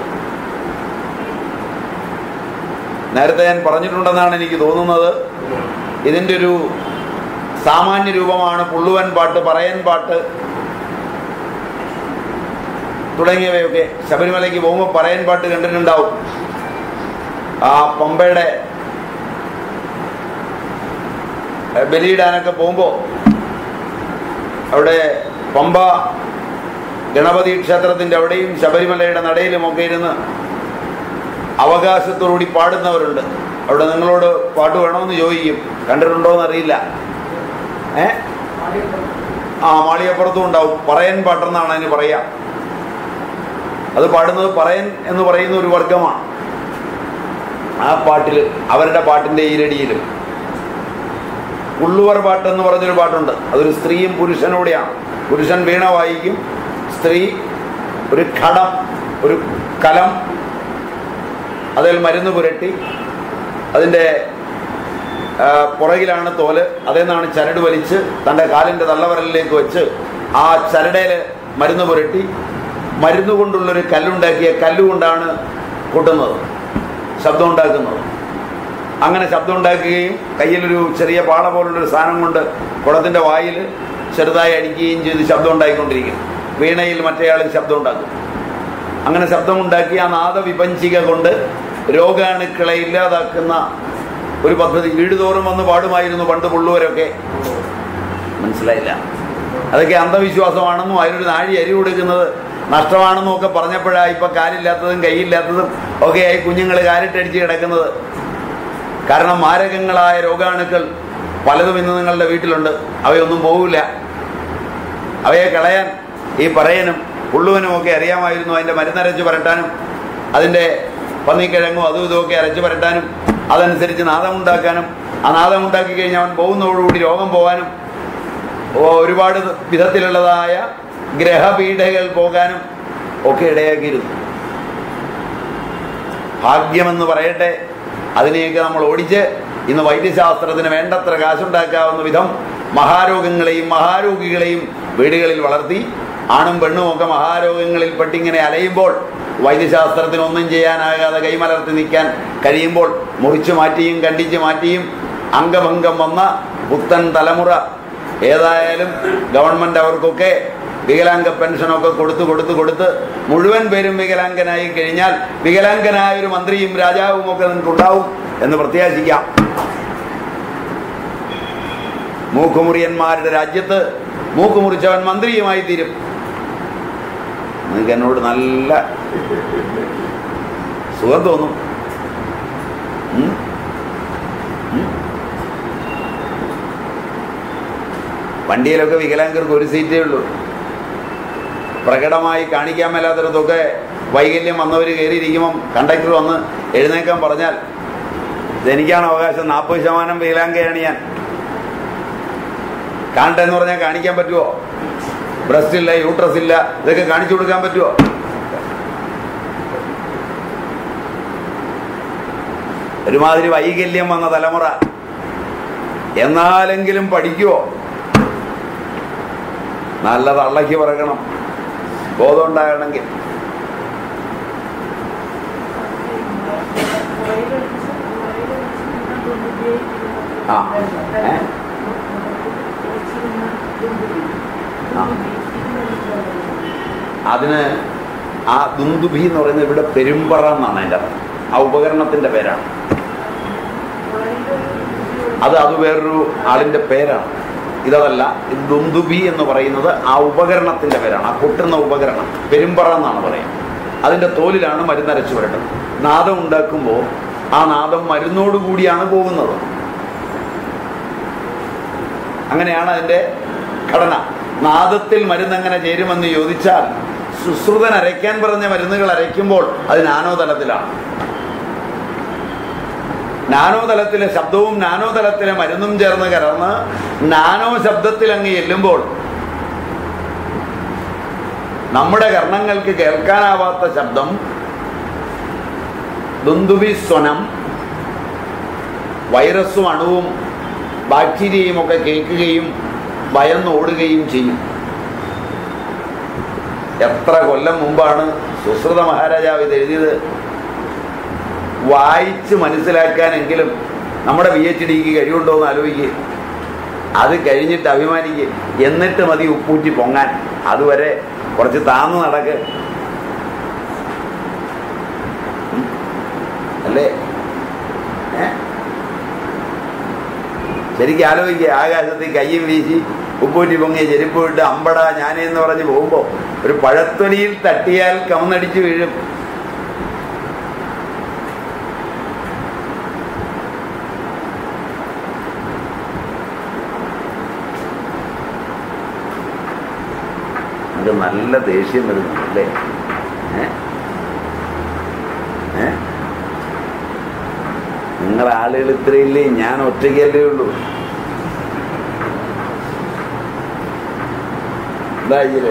നേരത്തെ ഞാൻ പറഞ്ഞിട്ടുണ്ടെന്നാണ് എനിക്ക് തോന്നുന്നത് ഇതിൻ്റെ ഒരു സാമാന്യ രൂപമാണ് പുള്ളുവൻ പാട്ട് പറയൻ പാട്ട് തുടങ്ങിയവയൊക്കെ ശബരിമലയ്ക്ക് പോകുമ്പോൾ പറയൻ പാട്ട് കണ്ടിട്ടുണ്ടാവും ആ പമ്പയുടെ ബലിയിടാനൊക്കെ പോകുമ്പോൾ അവിടെ പമ്പ ഗണപതി ക്ഷേത്രത്തിന്റെ അവിടെയും ശബരിമലയുടെ നടയിലും ഒക്കെ ഇരുന്ന് അവകാശത്തോടുകൂടി പാടുന്നവരുണ്ട് അവിടെ നിങ്ങളോട് പാട്ട് വേണമെന്ന് ചോദിക്കും കണ്ടിട്ടുണ്ടോ എന്നറിയില്ല ഏ ആ മാളികപ്പുറത്തും ഉണ്ടാവും പറയൻ പാട്ടെന്നാണ് അതിന് പറയാ അത് പാടുന്നത് പറയൻ എന്ന് പറയുന്ന ഒരു വർഗമാണ് ആ പാട്ടിൽ അവരുടെ പാട്ടിന്റെ ഈരടിയിലും ഉള്ളുവർ പാട്ട് എന്ന് പറഞ്ഞൊരു പാട്ടുണ്ട് അതൊരു സ്ത്രീയും പുരുഷനോടെയാണ് പുരുഷൻ വീണ വായിക്കും സ്ത്രീ ഒരു ഘടം ഒരു കലം അതിൽ മരുന്ന് പുരട്ടി അതിൻ്റെ ആ, പുറകിലാണ് തോല് അതിൽ നിന്നാണ് ചരട് വലിച്ച് തൻ്റെ കാലിൻ്റെ തള്ളവരലിലേക്ക് വെച്ച് ആ ചരടയിൽ മരുന്ന് പുരട്ടി മരുന്ന് കൊണ്ടുള്ളൊരു കല്ലുണ്ടാക്കിയ കല്ലുകൊണ്ടാണ് കൊട്ടുന്നത് ശബ്ദം ഉണ്ടാക്കുന്നത് അങ്ങനെ ശബ്ദം ഉണ്ടാക്കുകയും കയ്യിലൊരു ചെറിയ പാള പോലുള്ളൊരു സാധനം കൊണ്ട് കുളത്തിൻ്റെ വായിൽ ചെറുതായി അടിക്കുകയും ചെയ്ത് ശബ്ദം ഉണ്ടായിക്കൊണ്ടിരിക്കും വീണയിൽ മറ്റേയാളിൽ ശബ്ദം ഉണ്ടാക്കും അങ്ങനെ ശബ്ദമുണ്ടാക്കി ആ നാദവിപഞ്ചിക കൊണ്ട് രോഗാണുക്കളെ ഇല്ലാതാക്കുന്ന ഒരു പദ്ധതി വീട് തോറും വന്ന് പാടുമായിരുന്നു പണ്ട് പുള്ളുവരൊക്കെ മനസ്സിലായില്ല അതൊക്കെ അന്ധവിശ്വാസമാണെന്നും അതിനൊരു നാഴി അരി കൊടുക്കുന്നത് നഷ്ടമാണെന്നും ഒക്കെ പറഞ്ഞപ്പോഴാണ് ഇപ്പൊ കാലില്ലാത്തതും കൈയില്ലാത്തതും ഒക്കെ ആയി കുഞ്ഞുങ്ങൾ കാലിട്ടടിച്ച് കിടക്കുന്നത് കാരണം മാരകങ്ങളായ രോഗാണുക്കൾ പലതും ഇന്ന് നിങ്ങളുടെ വീട്ടിലുണ്ട് അവയൊന്നും പോകില്ല അവയെ കളയാൻ ഈ പറയനും പുള്ളുവനും ഒക്കെ അറിയാമായിരുന്നു അതിന്റെ മരുന്നരച്ച് പുരട്ടാനും അതിന്റെ പന്നിക്കിഴങ്ങും അതും ഇതുമൊക്കെ അരച്ച് പുരട്ടാനും അതനുസരിച്ച് നാദമുണ്ടാക്കാനും ആ നാദമുണ്ടാക്കി കഴിഞ്ഞാൽ അവൻ പോകുന്നതോടുകൂടി രോഗം പോകാനും ഓ, ഒരുപാട് വിധത്തിലുള്ളതായ ഗ്രഹപീഠകൾ പോകാനും ഒക്കെ ഇടയാക്കിയിരുന്നു ഭാഗ്യമെന്ന് പറയട്ടെ അതിനെയൊക്കെ നമ്മൾ ഓടിച്ച് ഇന്ന് വൈദ്യശാസ്ത്രത്തിന് വേണ്ടത്ര കാശുണ്ടാക്കാവുന്ന വിധം മഹാരോഗങ്ങളെയും മഹാരോഗികളെയും വീടുകളിൽ വളർത്തി ആണും പെണ്ണും ഒക്കെ മഹാരോഗങ്ങളിൽ പെട്ടിങ്ങനെ അലയുമ്പോൾ വൈദ്യശാസ്ത്രത്തിന് ഒന്നും ചെയ്യാനാകാതെ കൈമലർത്തി നിൽക്കാൻ കഴിയുമ്പോൾ മുറിച്ചു മാറ്റിയും കണ്ടിച്ചു മാറ്റിയും അംഗഭംഗം വന്ന പുത്തൻ തലമുറ ഏതായാലും ഗവൺമെന്റ് അവർക്കൊക്കെ വികലാംഗ പെൻഷനൊക്കെ കൊടുത്ത് കൊടുത്ത് കൊടുത്ത് മുഴുവൻ പേരും വികലാംഗനായി കഴിഞ്ഞാൽ വികലാംഗനായ ഒരു മന്ത്രിയും രാജാവും ഒക്കെ നിങ്ങൾക്ക് ഉണ്ടാവും എന്ന് പ്രത്യാശിക്കാം മൂക്കുമുറിയന്മാരുടെ രാജ്യത്ത് മൂക്കുമുറിച്ചവൻ മന്ത്രിയുമായി തീരും നിങ്ങൾക്ക് എന്നോട് നല്ല സുഖം തോന്നും ഉം? ഉം? വണ്ടിയിലൊക്കെ വികലാംഗർക്ക് ഒരു സീറ്റേ ഉള്ളൂ പ്രകടമായി കാണിക്കാൻ മേലാത്തിടത്തൊക്കെ വൈകല്യം വന്നവർ കയറിയിരിക്കുമ്പം കണ്ടക്ടർ വന്ന് എഴുന്നേക്കാൻ പറഞ്ഞാൽ ഇതെനിക്കാണ് അവകാശം നാൽപ്പത് ശതമാനം വികലാംഗയാണ് ഞാൻ കാണട്ടെ എന്ന് പറഞ്ഞാൽ കാണിക്കാൻ പറ്റുമോ ബ്രസ്റ്റ് ഇല്ല യൂട്രസ് ഇല്ല ഇതൊക്കെ കാണിച്ചു കൊടുക്കാൻ പറ്റുമോ ഒരുമാതിരി വൈകല്യം വന്ന തലമുറ എന്നാലെങ്കിലും പഠിക്കുവോ നല്ല തള്ളയ്ക്ക് പറക്കണം ബോധം ഉണ്ടാകണമെങ്കിൽ ആ ഏ ആ. അതിന് ആ ദുന്ദുഭി എന്ന് പറയുന്നത് ഇവിടെ പെരുമ്പറ എന്നാണ് അതിൻ്റെ അർത്ഥം ആ ഉപകരണത്തിന്റെ പേരാണ് അത് അത് വേറൊരു ആളിന്റെ പേരാണ് ഇതല്ല ഇത് ദുന്ദുബി എന്ന് പറയുന്നത് ആ ഉപകരണത്തിന്റെ പേരാണ് ആ കൊട്ടുന്ന ഉപകരണം പെരുമ്പറ എന്നാണ് പറയുന്നത് അതിന്റെ തോലിലാണ് മരുന്നരച്ചു വരേണ്ടത് നാദം ഉണ്ടാക്കുമ്പോൾ ആ നാദം മരുന്നോട് കൂടിയാണ് പോകുന്നത് അങ്ങനെയാണ് അതിന്റെ ഘടന നാദത്തിൽ മരുന്ന് എങ്ങനെ ചേരുമെന്ന് ചോദിച്ചാൽ സുശ്രുതൻ അരയ്ക്കാൻ പറഞ്ഞ മരുന്നുകൾ അരയ്ക്കുമ്പോൾ അത് നാനോ തലത്തിലാണ് നാനോ തലത്തിലെ ശബ്ദവും നാനോ തലത്തിലെ മരുന്നും ചേർന്ന് കലർന്ന് നാനോ ശബ്ദത്തിൽ അങ്ങ് ചെല്ലുമ്പോൾ നമ്മുടെ കർണങ്ങൾക്ക് കേൾക്കാനാവാത്ത ശബ്ദം ദുന്ദുബി സ്വനം വൈറസും അണുവും ബാക്ടീരിയയും ഒക്കെ കേൾക്കുകയും ഭയന്നോടുകയും ചെയ്യും എത്ര കൊല്ലം മുമ്പാണ് സുശ്രുത മഹാരാജാവ് ഇത് എഴുതിയത് വായിച്ച് മനസ്സിലാക്കാനെങ്കിലും നമ്മുടെ പി എച്ച് ഡിക്ക് കഴിവുണ്ടോ എന്ന് ആലോചിക്കുക അത് കഴിഞ്ഞിട്ട് അഭിമാനിക്കുക എന്നിട്ട് മതി ഉപ്പൂറ്റി പൊങ്ങാൻ അതുവരെ കുറച്ച് താന്നു നടക്ക് ഉം. അല്ലേ ഏ ശരിക്കും ആലോചിക്കുക ആകാശത്തിൽ കയ്യും വീശി ഉപ്പൂറ്റി പൊങ്ങിയ ചെരുപ്പ് വിട്ട് അമ്പട ഞാനേ എന്ന് പറഞ്ഞ് പോകുമ്പോൾ ഒരു പഴത്തൊലിയിൽ തട്ടിയാൽ കമന്നടിച്ച് വീഴും നമുക്ക് നല്ല ദേഷ്യം വരുന്നുണ്ട് അല്ലേ ഏ? ഏ? നിങ്ങൾ ആളുകൾ ഇത്രയില്ലേ ഞാൻ ഒറ്റയ്ക്കല്ലേ ഉള്ളൂ എന്താ ഇതില്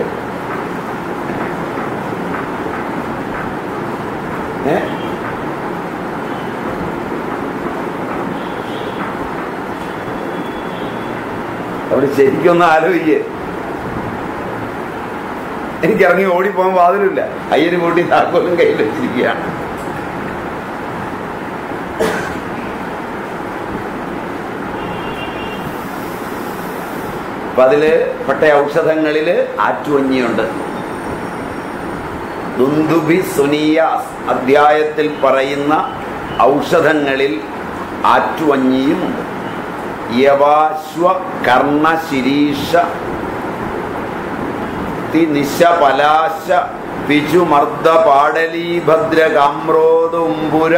ഏ അവിടെ ശരിക്കൊന്ന് ആലോചിക്കേ എനിക്ക് ഇറങ്ങി ഓടിപ്പോകാൻ വാതിലില്ല അയ്യര് കൂട്ടി താക്കോലും കയ്യിൽ വെച്ചിരിക്കുകയാണ് അപ്പൊ അതില് പെട്ട ഔഷധങ്ങളില് ആറ്റുവഞ്ഞിയുണ്ട് ദുന്ദുഭി സുനിയാസ് അധ്യായത്തിൽ പറയുന്ന ഔഷധങ്ങളിൽ ആറ്റുവഞ്ഞിയുമുണ്ട് യവാശ്വ കർണ ശിരീഷ തി നിശ പലാശ പിചുമർദ്ദ പാടലീഭദ്ര കാമ്രോദുംബുര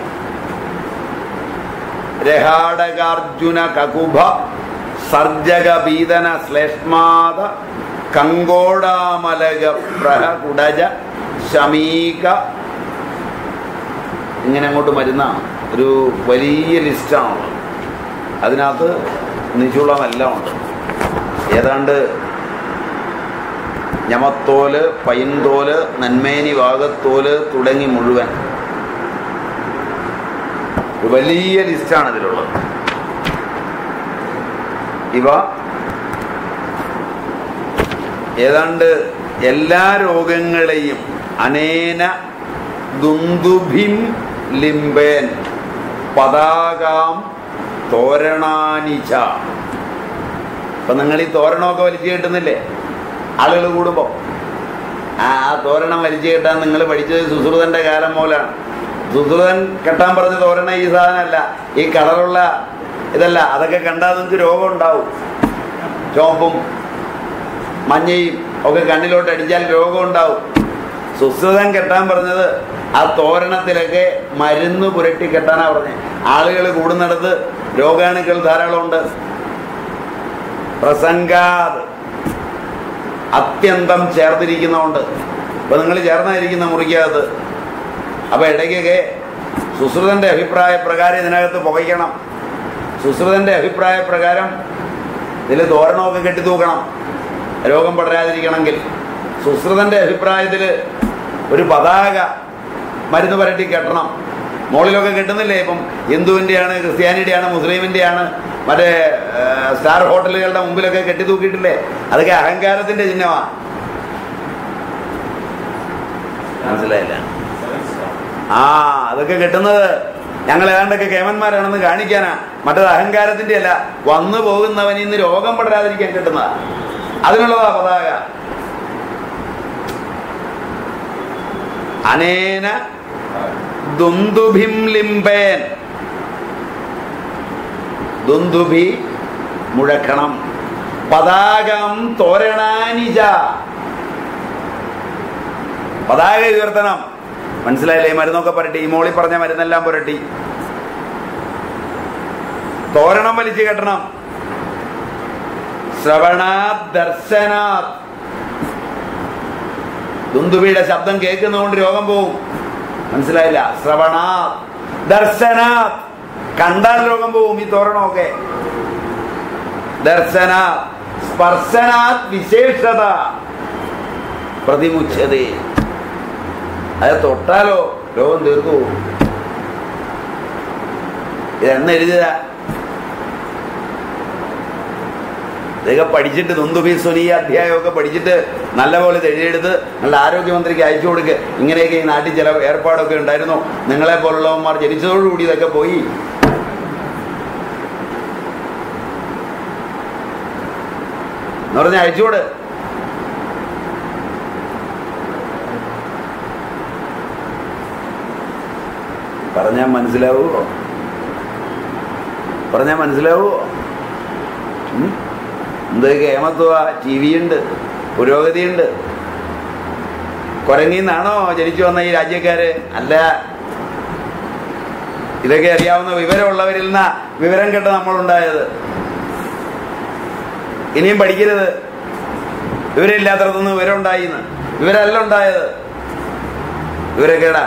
രഹാടകാർജുന കകുഭ സർജക പീതന ശ്ലേഷ്മാത കങ്കോടാമലക പ്രഹകുടജ ശമീക ഇങ്ങനെ അങ്ങോട്ട് മരുന്ന ഒരു വലിയ ലിസ്റ്റാണ് അതിനകത്ത് നിചുളമെല്ലാം ഉണ്ട് ഏതാണ്ട് ഞമത്തോല് പൈന്തോല് നന്മേനി വാഗത്തോല് തുടങ്ങി മുഴുവൻ ഒരു വലിയ ലിസ്റ്റാണ് ഇതിലുള്ളത് ഇവ ഏതാണ്ട് എല്ലാ രോഗങ്ങളെയും അനേന ദുന്ദുഭിം ലിംബേൻ പതാകാം തോരണാനിച്ച അപ്പൊ നിങ്ങൾ ഈ തോരണമൊക്കെ വലിച്ചു കെട്ടുന്നില്ലേ ആളുകൾ കൂടുമ്പോ ആ ആ തോരണം വലിച്ചു കെട്ടാൻ നിങ്ങൾ പഠിച്ചത് സുശ്രുതന്റെ കാലം മൂലമാണ് സുശ്രുതൻ കെട്ടാൻ പറഞ്ഞ തോരണ ഈ സാധനമല്ല ഈ കളറുള്ള ഇതല്ല അതൊക്കെ കണ്ടാൽ നിങ്ങൾക്ക് രോഗം ഉണ്ടാവും ചുവപ്പും മഞ്ഞയും ഒക്കെ കണ്ണിലോട്ട് അടിച്ചാൽ രോഗം ഉണ്ടാവും സുശ്രുതൻ കെട്ടാൻ പറഞ്ഞത് ആ തോരണത്തിലൊക്കെ മരുന്ന് പുരട്ടി കെട്ടാനാ പറഞ്ഞത് ആളുകൾ കൂടുന്നിടത്ത് രോഗാണുക്കൾ ധാരാളമുണ്ട് പ്രസംഗാത് അത്യന്തം ചേർത്തിരിക്കുന്നതുകൊണ്ട് ഇപ്പൊ നിങ്ങൾ ചേർന്നായിരിക്കുന്ന മുറിക്കകത്ത് അപ്പൊ ഇടയ്ക്കൊക്കെ സുശ്രുതന്റെ അഭിപ്രായ പ്രകാരം ഇതിനകത്ത് പുകയ്ക്കണം സുശ്രുതന്റെ അഭിപ്രായ പ്രകാരം ഇതിൽ തോരണമൊക്കെ കെട്ടിത്തൂക്കണം രോഗം പടരാതിരിക്കണമെങ്കിൽ സുശ്രുതന്റെ അഭിപ്രായത്തിൽ ഒരു പതാക മരുന്ന് പരട്ടി കെട്ടണം മുകളിലൊക്കെ കെട്ടുന്നില്ലേ ഇപ്പം ഹിന്ദുവിൻ്റെയാണ് ക്രിസ്ത്യാനിയുടെയാണ് മുസ്ലിമിൻ്റെയാണ് മറ്റേ ഏ, സ്റ്റാർ ഹോട്ടലുകളുടെ മുമ്പിലൊക്കെ കെട്ടിത്തൂക്കിയിട്ടില്ലേ അതൊക്കെ അഹങ്കാരത്തിന്റെ ചിഹ്നമാണ് മനസ്സിലായില്ല ആ അതൊക്കെ കെട്ടുന്നത് ഞങ്ങൾ ഏതാണ്ടൊക്കെ കേമന്മാരാണെന്ന് കാണിക്കാനാ മറ്റത് അഹങ്കാരത്തിന്റെ അല്ല വന്നു പോകുന്നവൻ ഇന്ന് രോഗം പടരാതിരിക്കാൻ കെട്ടുന്നതാ അതിനുള്ളതാ പതാക അനേന ദുന്ദുഭിം ലിംബേൻ ദുന്ദുഭി മുഴക്കണം പതാകം തോരണാനിജ പതാക ഉയർത്തണം മനസ്സിലായില്ലേ ഈ മരുന്നൊക്കെ പുരട്ടി ഈ മോളി പറഞ്ഞ മരുന്നെല്ലാം പുരട്ടി തോരണം വലിച്ചു കെട്ടണം ശ്രവണാത് ദർശനാത് ദുന്ദുബിയുടെ ശബ്ദം കേൾക്കുന്നതുകൊണ്ട് രോഗം പോവും മനസ്സിലായില്ല ശ്രവണാത് ദർശനാത് കണ്ടാൽ രോഗം പോവും ഈ തോരണമൊക്കെ ദർശന സ്പർശനാത് വിശേഷത പ്രതിമുച്ചതേ അത് തൊട്ടാലോ രോഗം തീർന്നു പോകും ഇതെന്ന് എഴുതിയതാ ഇതൊക്കെ പഠിച്ചിട്ട് നൊന്തുബി സ്വനീയ അധ്യായമൊക്കെ പഠിച്ചിട്ട് നല്ലപോലെ ഇത് എഴുതിയെടുത്ത് നല്ല ആരോഗ്യമന്ത്രിക്ക് അയച്ചു കൊടുക്കുക ഇങ്ങനെയൊക്കെ ഈ നാട്ടിൽ ചില ഏർപ്പാടൊക്കെ ഉണ്ടായിരുന്നു നിങ്ങളെ പോലുള്ളവന്മാർ ജനിച്ചതോടുകൂടി ഇതൊക്കെ പോയി എന്ന് പറഞ്ഞാൽ അയച്ചുകൂട് പറഞ്ഞാൽ മനസ്സിലാവുമോ പറഞ്ഞാൽ മനസ്സിലാവുമോ ഉം? എന്തൊക്കെ ഏമത്വ ടി വി ഉണ്ട് പുരോഗതിയുണ്ട് കുരങ്ങിന്നാണോ ജനിച്ചു വന്ന ഈ രാജ്യക്കാര് അല്ല ഇതൊക്കെ അറിയാവുന്ന വിവരമുള്ളവരിൽ നിന്നാ വിവരം കേട്ട് നമ്മളുണ്ടായത് ഇനിയും പഠിക്കരുത് വിവരമില്ലാത്തടത്തുനിന്ന് വിവരം ഉണ്ടായിന്ന് വിവരമല്ല ഉണ്ടായത് വിവരക്കേടാ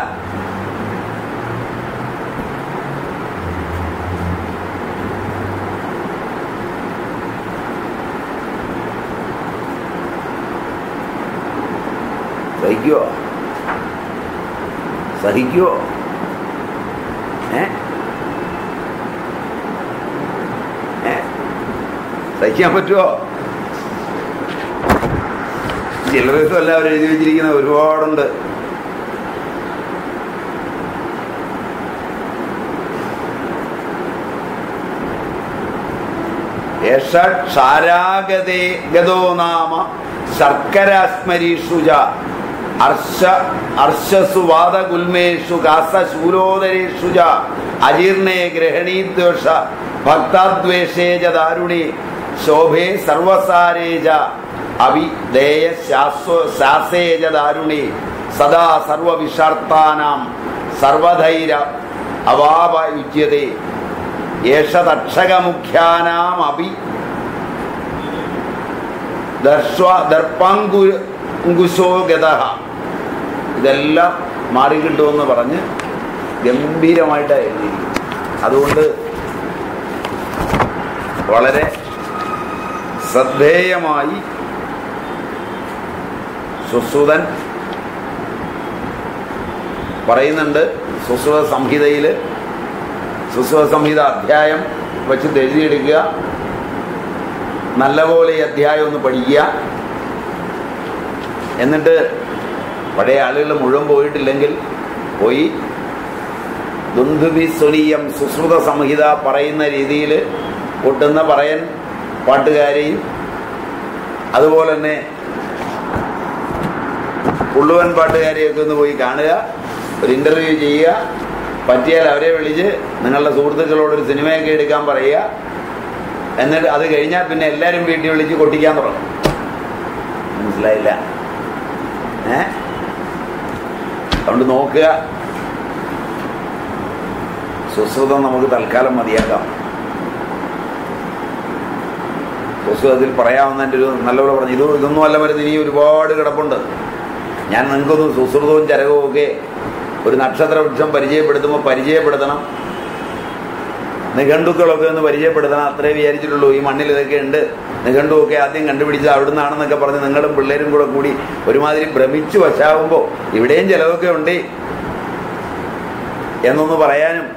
സഹിക്കുവോ സഹിക്കുവോ ഏ ഏ? സഹിക്കാൻ പറ്റുമോ ചിലർക്കും അല്ല അവർ എഴുതി വെച്ചിരിക്കുന്ന ഒരുപാടുണ്ട് യേഷ ക്ഷാരാഗതേ ഗതോ നാമ ശർക്കരാസ്മരീഷു ച അർഷ അർഷസു വാദഗുൽമേഷു കാസശൂലോദരേഷു ച അജീർണേ ഗ്രഹണീദ്വേഷ ഭക്താദ്വേഷേ ച ദാരുണേ ശോഭേ സർവസാരേ ച അവിദേയ ശാസ്വ ശാസേ ച ദാരുണേ സദാ സർവവിഷാർത്ഥാനാം സർവധൈര അവാപയുജ്യതേ യേഷതക്ഷകമുഖ്യാനാം അഭി ദർശ്വ ദർപ്പാങ്കുശോ ഗത ഇതെല്ലാം മാറിക്കിട്ടുമെന്ന് പറഞ്ഞ് ഗംഭീരമായിട്ടാണ് എഴുതിയിരിക്കുന്നത് അതുകൊണ്ട് വളരെ ശ്രദ്ധേയമായി സുശ്രുതൻ പറയുന്നുണ്ട് സുശ്രുത സംഹിതയിൽ സുസ്വ സംഹിത അധ്യായം വെച്ച് എഴുതിയെടുക്കുക നല്ലപോലെ ഈ അധ്യായം ഒന്ന് പഠിക്കുക എന്നിട്ട് പഴയ ആളുകൾ മുഴുവൻ പോയിട്ടില്ലെങ്കിൽ പോയി ദുന്ദുബി സ്വനീയം സുശ്രുത സംഹിത പറയുന്ന രീതിയിൽ കൊട്ടുന്ന പറയൻ പാട്ടുകാരെയും അതുപോലെ തന്നെ പുള്ളുവൻ പാട്ടുകാരെയൊക്കെ ഒന്ന് പോയി കാണുക ഒരു ഇന്റർവ്യൂ ചെയ്യുക പറ്റിയാൽ അവരെ വിളിച്ച് നിങ്ങളുടെ സുഹൃത്തുക്കളോടൊരു സിനിമയൊക്കെ എടുക്കാൻ പറയുക എന്നിട്ട് അത് കഴിഞ്ഞാൽ പിന്നെ എല്ലാവരും വീട്ടിൽ വിളിച്ച് കൊട്ടിക്കാൻ തുടങ്ങും മനസ്സിലായില്ല ഏ അതുകൊണ്ട് നോക്കുക സുശ്രുതം നമുക്ക് തൽക്കാലം മതിയാക്കാം സുശ്രുതത്തിൽ പറയാവുന്നതിൻ്റെ ഒരു നല്ലപോലെ പറഞ്ഞു ഇത് ഇതൊന്നും അല്ല മരുന്ന് ഇനി ഒരുപാട് കിടപ്പുണ്ട് ഞാൻ നിങ്ങൾക്കൊന്ന് സുശ്രുതവും ചരകവും ഒക്കെ ഒരു നക്ഷത്ര വൃക്ഷം പരിചയപ്പെടുത്തുമ്പോൾ പരിചയപ്പെടുത്തണം നിഘണ്ടുക്കളൊക്കെ ഒന്ന് പരിചയപ്പെടുത്തണം അത്രേ വിചാരിച്ചിട്ടുള്ളൂ ഈ മണ്ണിൽ ഇതൊക്കെ ഉണ്ട് നിഘണ്ടുവൊക്കെ ആദ്യം കണ്ടുപിടിച്ചത് അവിടുന്നാണെന്നൊക്കെ പറഞ്ഞ് നിങ്ങളും പിള്ളേരും കൂടെ കൂടി ഒരുമാതിരി ഭ്രമിച്ചു വശാവുമ്പോൾ ഇവിടെയും ചിലതൊക്കെ ഉണ്ട് എന്നൊന്ന് പറയാനും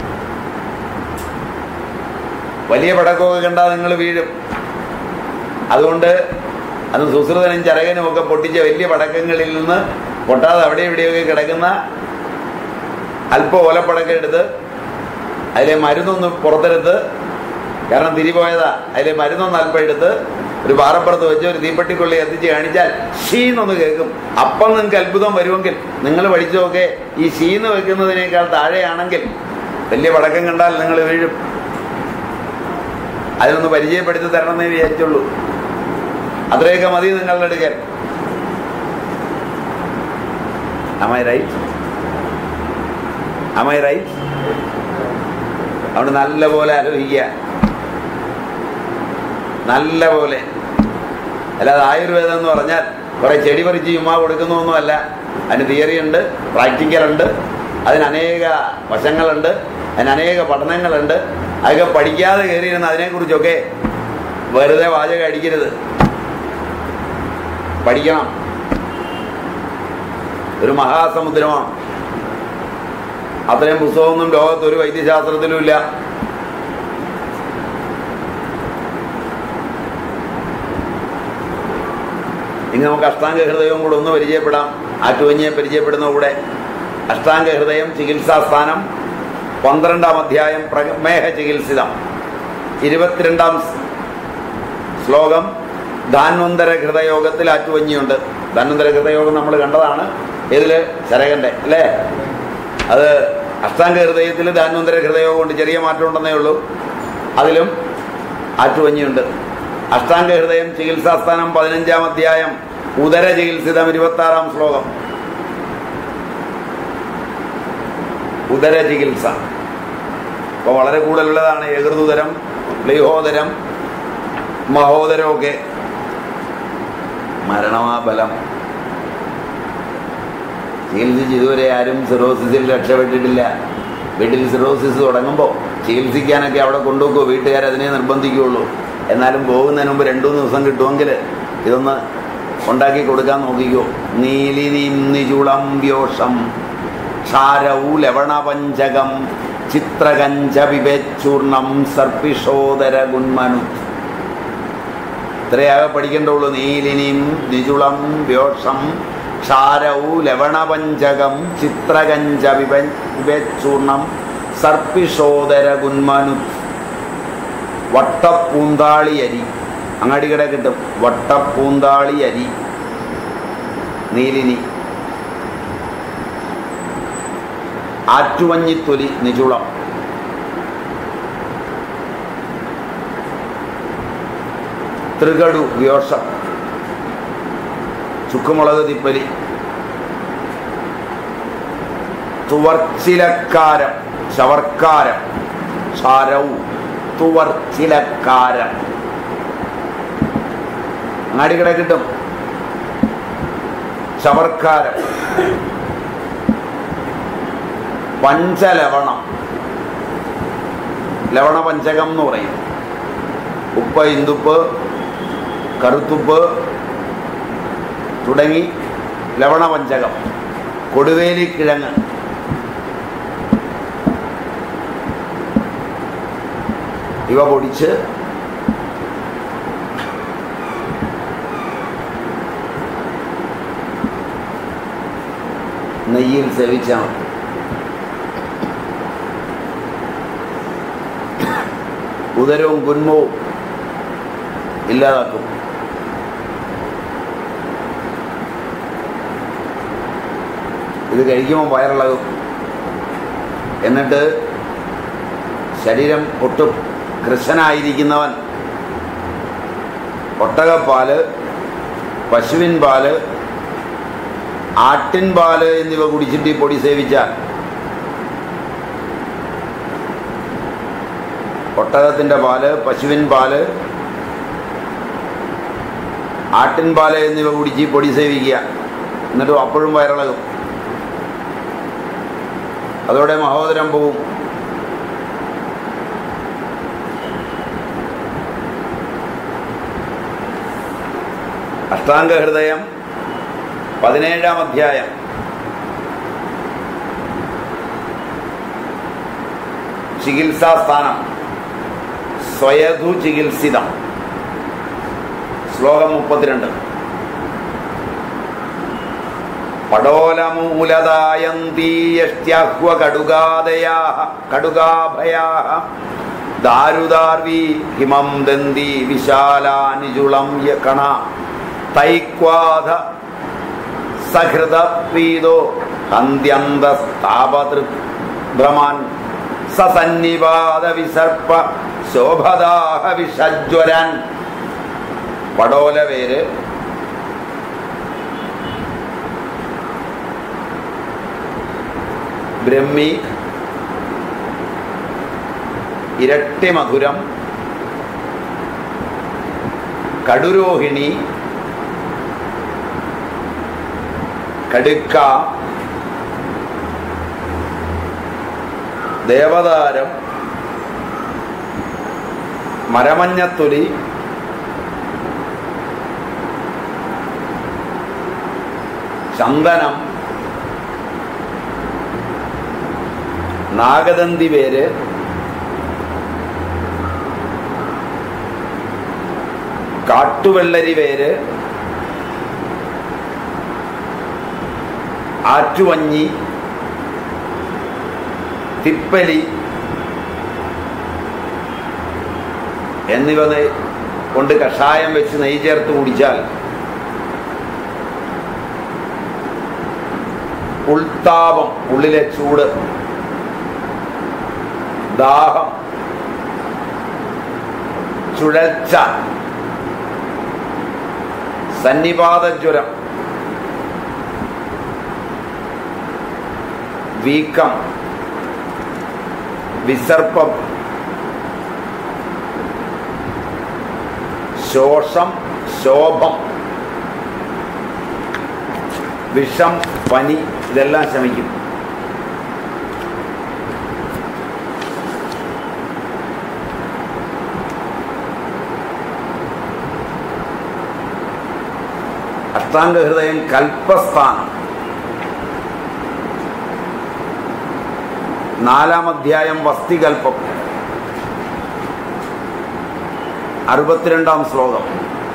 വലിയ പടക്കമൊക്കെ കണ്ടാൽ നിങ്ങൾ വീഴും അതുകൊണ്ട് അത് സുശ്രുതനും ചരകനും ഒക്കെ പൊട്ടിച്ച വലിയ പടക്കങ്ങളിൽ നിന്ന് പൊട്ടാതെ അവിടെ ഇവിടെയൊക്കെ കിടക്കുന്ന അല്പ ഓലപ്പടക്കം എടുത്ത് അതിലെ മരുന്നൊന്ന് പുറത്തെടുത്ത് കാരണം തിരിപോയതാ അതിലെ മരുന്നൊന്ന് അല്പം എടുത്ത് ഒരു പാറപ്പുറത്ത് വെച്ച് ഒരു തീപ്പെട്ടിക്കുള്ളി എത്തിച്ച് കാണിച്ചാൽ ഷീന്നൊന്ന് കേൾക്കും അപ്പം നിങ്ങൾക്ക് അത്ഭുതം വരുമെങ്കിൽ നിങ്ങൾ പഠിച്ചതൊക്കെ ഈ ഷീന്ന് വെക്കുന്നതിനേക്കാൾ താഴെയാണെങ്കിൽ വലിയ പടക്കം കണ്ടാൽ നിങ്ങൾ വീഴും അതിനൊന്ന് പരിചയപ്പെടുത്തി തരണമെന്നേ വിചാരിച്ചുള്ളൂ അത്രയൊക്കെ മതി നിങ്ങളുടെ എടുക്കൽ Am I right? Am I right? അതുകൊണ്ട് നല്ല പോലെ ആലോചിക്കുക നല്ല പോലെ അല്ലാതെ ആയുർവേദം എന്ന് പറഞ്ഞാൽ കുറെ ചെടി പറിച്ച് ചുമ്മാ കൊടുക്കുന്നൊന്നുമല്ല അതിന് തിയറി ഉണ്ട് പ്രാക്ടിക്കൽ ഉണ്ട് അതിന് അനേക വശങ്ങളുണ്ട് അതിന് അനേക പഠനങ്ങളുണ്ട് അതൊക്കെ പഠിക്കാതെ കയറിയിരുന്ന അതിനെക്കുറിച്ചൊക്കെ വെറുതെ വാചകം അടിക്കരുത് പഠിക്കണം ഒരു മഹാസമുദ്രമാണ് അത്രയും പുസ്തകമൊന്നും ലോകത്ത് ഒരു വൈദ്യശാസ്ത്രത്തിലും ഇല്ല ഇനി നമുക്ക് അഷ്ടാംഗ ഹൃദയവും കൂടെ ഒന്ന് പരിചയപ്പെടാം ആറ്റുവഞ്ഞിയെ പരിചയപ്പെടുന്ന കൂടെ അഷ്ടാംഗ ഹൃദയം ചികിത്സാസ്ഥാനം പന്ത്രണ്ടാം അധ്യായം പ്രമേഹ ചികിത്സിതം ഇരുപത്തിരണ്ടാം ശ്ലോകം ധാന്വന്തര ഹൃദയോഗത്തിൽ ആറ്റുവഞ്ഞിയുണ്ട് ധാന്വന്തര ഹൃദയോഗം നമ്മൾ കണ്ടതാണ് ഇതില് ചരകന്റെ അല്ലേ അത് അഷ്ടാംഗ ഹൃദയത്തിൽ ധാന്വന്തര ഹൃദയോഗം കൊണ്ട് ചെറിയ മാറ്റം ഉണ്ടെന്നേ ഉള്ളൂ അതിലും ആറ്റുവഞ്ഞിയുണ്ട് അഷ്ടാംഗ ഹൃദയം ചികിത്സാസ്ഥാനം പതിനഞ്ചാം അധ്യായം ഉദര ചികിത്സിതം ഇരുപത്തി ആറാം ശ്ലോകം ഉദര ചികിത്സ അപ്പൊ വളരെ കൂടുതലുള്ളതാണ് ഏകൃതുതരം പ്ലിഹോദരം മഹോദരമൊക്കെ മരണമാ ബലം ചികിത്സിച്ച് ഇതുവരെ ആരും സിറോസിസിൽ രക്ഷപ്പെട്ടിട്ടില്ല വീട്ടിൽ സിറോസിസ് തുടങ്ങുമ്പോൾ ചികിത്സിക്കാനൊക്കെ അവിടെ കൊണ്ടുപോകുമോ വീട്ടുകാർ അതിനെ നിർബന്ധിക്കുകയുള്ളൂ എന്നാലും പോകുന്നതിന് മുമ്പ് രണ്ടു മൂന്ന് ദിവസം കിട്ടുമെങ്കിൽ ഇതൊന്ന് ഉണ്ടാക്കി കൊടുക്കാൻ നോക്കിക്കോ നീലി നിചുളം വ്യോഷം ക്ഷാരൗ ലവണപഞ്ചകം ചിത്രകഞ്ച വിവേച്ചൂർണം സർപ്പിഷോദര ഗുൺമനു ഇത്രയാകെ പഠിക്കേണ്ടുള്ളൂ നീലിനിം നിചുളം വ്യോഷം ക്ഷാരൗ ലവണപഞ്ചകം ചിത്രകഞ്ച വിവ വിവേച്ചൂർണം സർപ്പിഷോദര ഗുൺമനു വട്ടപ്പൂന്താളി അരി അങ്ങാടിക്കട കിട്ടും വട്ടപ്പൂന്താളി അരി നീലിനി ആറ്റുവഞ്ഞിത്തൊലി നിചുളം തൃകടു വ്യോഷം ചുക്കുമുളക് തിപ്പലി തുവർച്ചിലക്കാരം ശവർക്കാരം ക്ഷാരവും തുവർച്ചിലക്കാരം അങ്ങാടിക്കട കിട്ടും ശവർക്കാരം പഞ്ചലവണം ലവണപഞ്ചകം എന്ന് പറയും ഉപ്പ് ഇന്ദുപ്പ് കറുത്തുപ്പ് തുടങ്ങി ലവണപഞ്ചകം കൊടുവേലി കിഴങ്ങ് ഇവ പൊടിച്ച് നെയ്യിൽ സേവിച്ചാൽ മതി ഉദരവും ഗുന്മവും ഇല്ലാതാക്കും ഇത് കഴിക്കുമ്പോൾ വയറിളകും എന്നിട്ട് ശരീരം ഒട്ടും കൃശനായിരിക്കുന്നവൻ ഒട്ടകപ്പാല് പശുവിൻ പാല് ആട്ടിൻ പാല് എന്നിവ കുടിച്ചിട്ട് ഈ പൊടി സേവിച്ചാൽ ഒട്ടകത്തിൻ്റെ പാല് പശുവിൻ പാല് ആട്ടിൻ പാല് എന്നിവ കുടിച്ച് ഈ പൊടി സേവിക്കുക എന്നിട്ട് അപ്പോഴും വയറിളകും അതോടെ മഹോദരം പോവും അഷ്ടാംഗ ഹൃദയം പതിനേഴാം അധ്യായം ചികിത്സാസ്ഥാനം സ്വയധു ചികിത്സിതം ശ്ലോകം മുപ്പത്തിരണ്ട് പടോലമൂലദായന്തീയഷ്ട്യാഹ്വ കടുകാദയാ കടുകാഭയാ ദാരുദാർവി ഹിമം ദന്തി വിശാലാനിജുളം യകണ തൈക്വാധ സഹൃതപ്രീതോ ഹന്ത്യന്തസ്താപതൃഭ്രമാൻ സസന്നിപാത വിസർപ്പ ശോഭദാഹ വിഷജ്വരൻ പടോല പേര് ബ്രഹ്മി ഇരട്ടി മധുരം കടുരോഹിണി കടുക്ക ദേവതാരം മരമഞ്ഞത്തൊലി ചന്ദനം നാഗദന്തി പേര് കാട്ടുവെള്ളരി പേര് ആറ്റുവഞ്ഞി തിപ്പലി എന്നിവ നെ- കൊണ്ട് കഷായം വെച്ച് നെയ്യ് ചേർത്ത് കുടിച്ചാൽ ഉൾത്താപം ഉള്ളിലെ ചൂട് ദാഹം ചുഴൽച്ച സന്നിപാതജ്വരം വീക്കം വിസർപ്പം ശോഷം ശോഭം വിഷം പനി ഇതെല്ലാം ശമിക്കും അഷ്ടാംഗ ഹൃദയം കൽപ്പസ്ഥാനം നാലാം അധ്യായം വസ്തികൽപ്പം അറുപത്തിരണ്ടാം ശ്ലോകം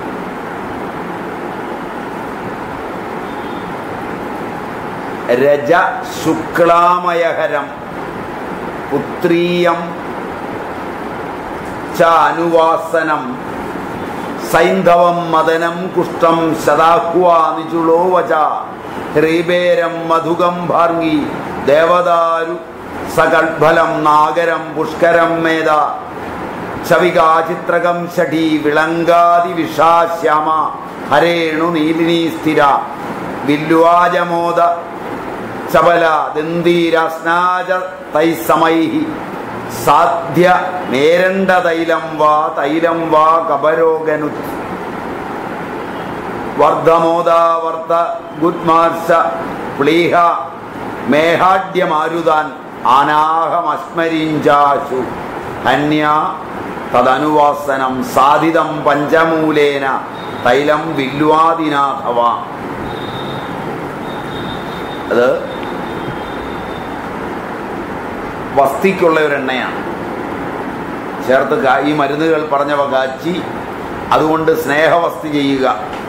രജ ശുക്ലാമയഹരം പുത്രീയം ച അനുവാസനം സൈന്ധവം മദനം കുഷ്ടം ശതാഹ്വാനിചുളോ വച ഹ്രീബേരം മധുകം ഭാർഗി ദേവദാരു സകൽഫലം നാഗരം പുഷ്കരം മേധ ശവികാചിത്രകം ഷഠി വിളങ്കാതി വിഷാശ്യാമ ഹരേണു നീലിനീ സ്ഥിര വില്വാജമോദ ചപല ദന്തീരസ്നാജ തൈസമൈഹി സാധ്യ നേരണ്ട തൈലം വാ തൈലം വാ കപരോഗനു വർദ്ധമോദാവർത്ത ഗുദ്മാർശ പ്ലീഹ മേഹാഡ്യമാരുതാൻ അനാഹമസ്മരിഞ്ചാശു ഹന്യ തദനുവാസനം സാധിതം പഞ്ചമൂലേന തൈലം വില്വാദിനാഥവ അത് വസ്തിക്കുള്ള ഒരു എണ്ണയാണ് ചേർത്ത് കാ- ഈ മരുന്നുകൾ പറഞ്ഞവ കാച്ചി അതുകൊണ്ട് സ്നേഹവസ്തി ചെയ്യുക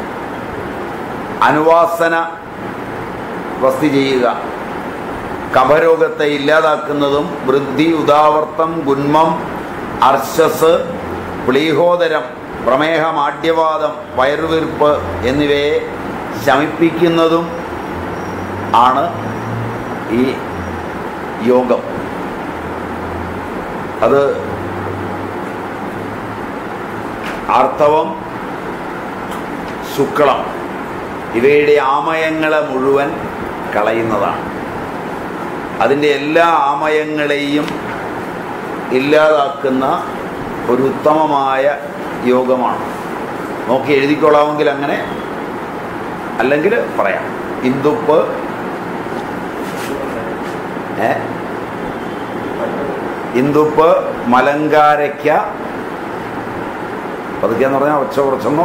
അനുവാസന വസ്തി ചെയ്യുക കഫരോഗത്തെ ഇല്ലാതാക്കുന്നതും വൃദ്ധി ഉദാവർത്തം ഗുന്മം അർശസ് പ്ലീഹോദരം പ്രമേഹം ആഢ്യവാദം വയറുവീർപ്പ് എന്നിവയെ ശമിപ്പിക്കുന്നതും ആണ് ഈ യോഗം അത് ആർത്തവം ശുക്ലം ഇവയുടെ ആമയങ്ങളെ മുഴുവൻ കളയുന്നതാണ് അതിൻ്റെ എല്ലാ ആമയങ്ങളെയും ഇല്ലാതാക്കുന്ന ഒരു ഉത്തമമായ യോഗമാണ് നോക്കി എഴുതിക്കൊള്ളാമെങ്കിൽ അങ്ങനെ അല്ലെങ്കിൽ പറയാം ഇന്ദുപ്പ് ഏ ഇന്ദുപ്പ് മലങ്കാരയ്ക്ക പതുക്കെ എന്ന് പറഞ്ഞാൽ ഒച്ച കുറച്ചെന്നോ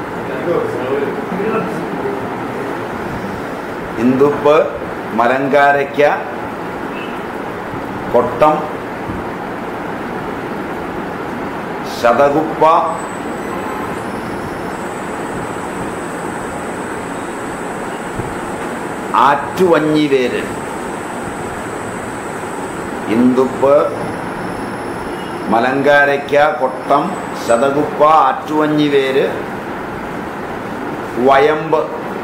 ഇന്ദുപ്പ് മലങ്കാരയ്ക്ക കൊട്ടം ശതകുപ്പ ആറ്റുവഞ്ഞിവേര് ഇന്ദുപ്പ് മലങ്കാരയ്ക്ക കൊട്ടം ശതകുപ്പ ആറ്റുവഞ്ഞിവേര് വയമ്പ്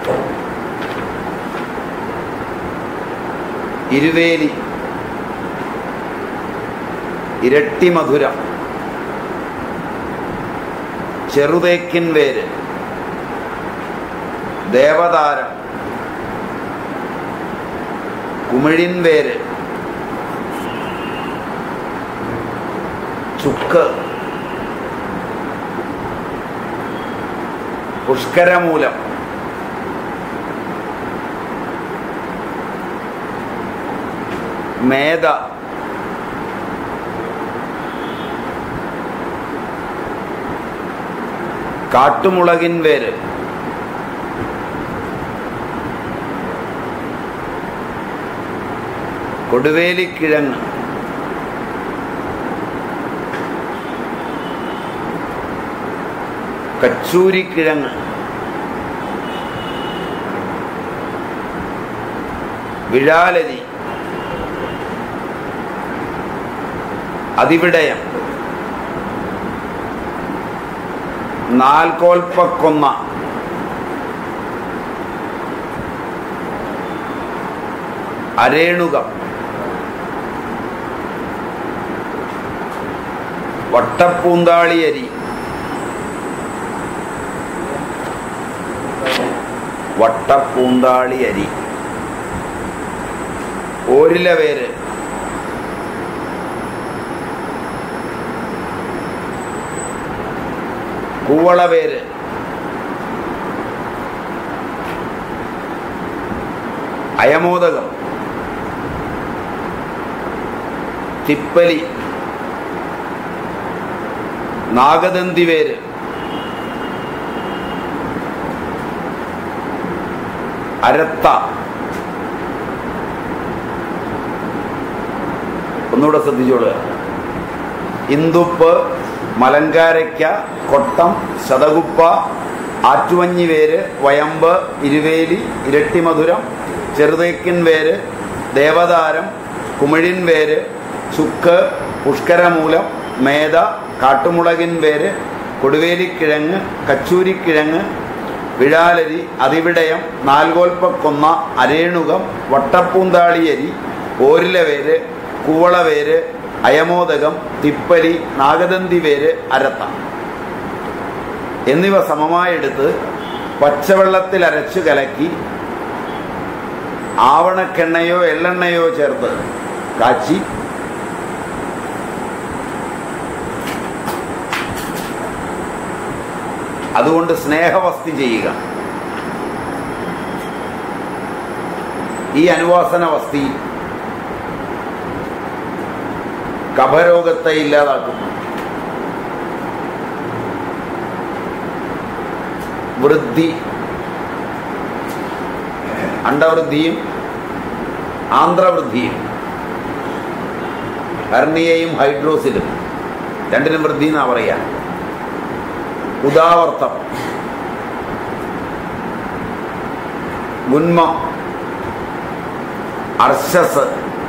ഇരുവേലി ഇരട്ടി മധുരം ചെറുതേക്കിൻ വേര് ദേവതാരം കുമിഴിൻ വേര് ചുക്ക് പുഷ്കരമൂലം മേധ കാട്ടുമുളകിൻ വേര് കൊടുവേലിക്കിഴങ്ങ് കച്ചൂരിക്കിഴങ്ങ് വിഴാലരി അതിവിടയം നാൽക്കോൽപ്പക്കൊന്ന അരേണുകം വട്ടപ്പൂന്താളിയരി വട്ടപ്പൂന്താളിയരി ഓരില വേര് കൂവളവേര് അയമോദകം തിപ്പലി നാഗദന്തിവേര് അരത്ത ഒന്നുകൂടെ ശ്രദ്ധിച്ചോളുക ഇന്ദുപ്പ് മലങ്കാരയ്ക്ക കൊട്ടം ശതകുപ്പ ആറ്റുവഞ്ഞി വേര് വയമ്പ് ഇരുവേലി ഇരട്ടിമധുരം ചെറുതേക്കിൻ വേര് ദേവതാരം കുമിഴിൻ വേര് ചുക്ക് പുഷ്കരമൂലം മേധ കാട്ടുമുളകിൻ വേര് കൊടുവേലിക്കിഴങ്ങ് കച്ചൂരിക്കിഴങ്ങ് വിഴാലരി അതിവിടയം നാൽകോൽപ്പക്കൊന്ന അരേണുകം വട്ടപ്പൂന്താളിയരി ഓരിലവേര് കൂവളവേര് അയമോദകം തിപ്പലി നാഗദന്തി വേര് അരത്ത എന്നിവ സമമായെടുത്ത് പച്ചവെള്ളത്തിൽ അരച്ചു കലക്കി ആവണക്കെണ്ണയോ എള്ളെണ്ണയോ ചേർത്ത് കാച്ചി അതുകൊണ്ട് സ്നേഹവസ്തി ചെയ്യുക ഈ അനുവാസന വസ്തി കഫരോഗത്തെ ഇല്ലാതാക്കും വൃദ്ധി അണ്ടവൃദ്ധിയും ആന്ധ്രവൃദ്ധിയും ഹർണിയയും ഹൈഡ്രോസിലും രണ്ടിനും വൃദ്ധി എന്നാ പറയാ ഉദാവർത്തം ഗുന്മം അർശസ്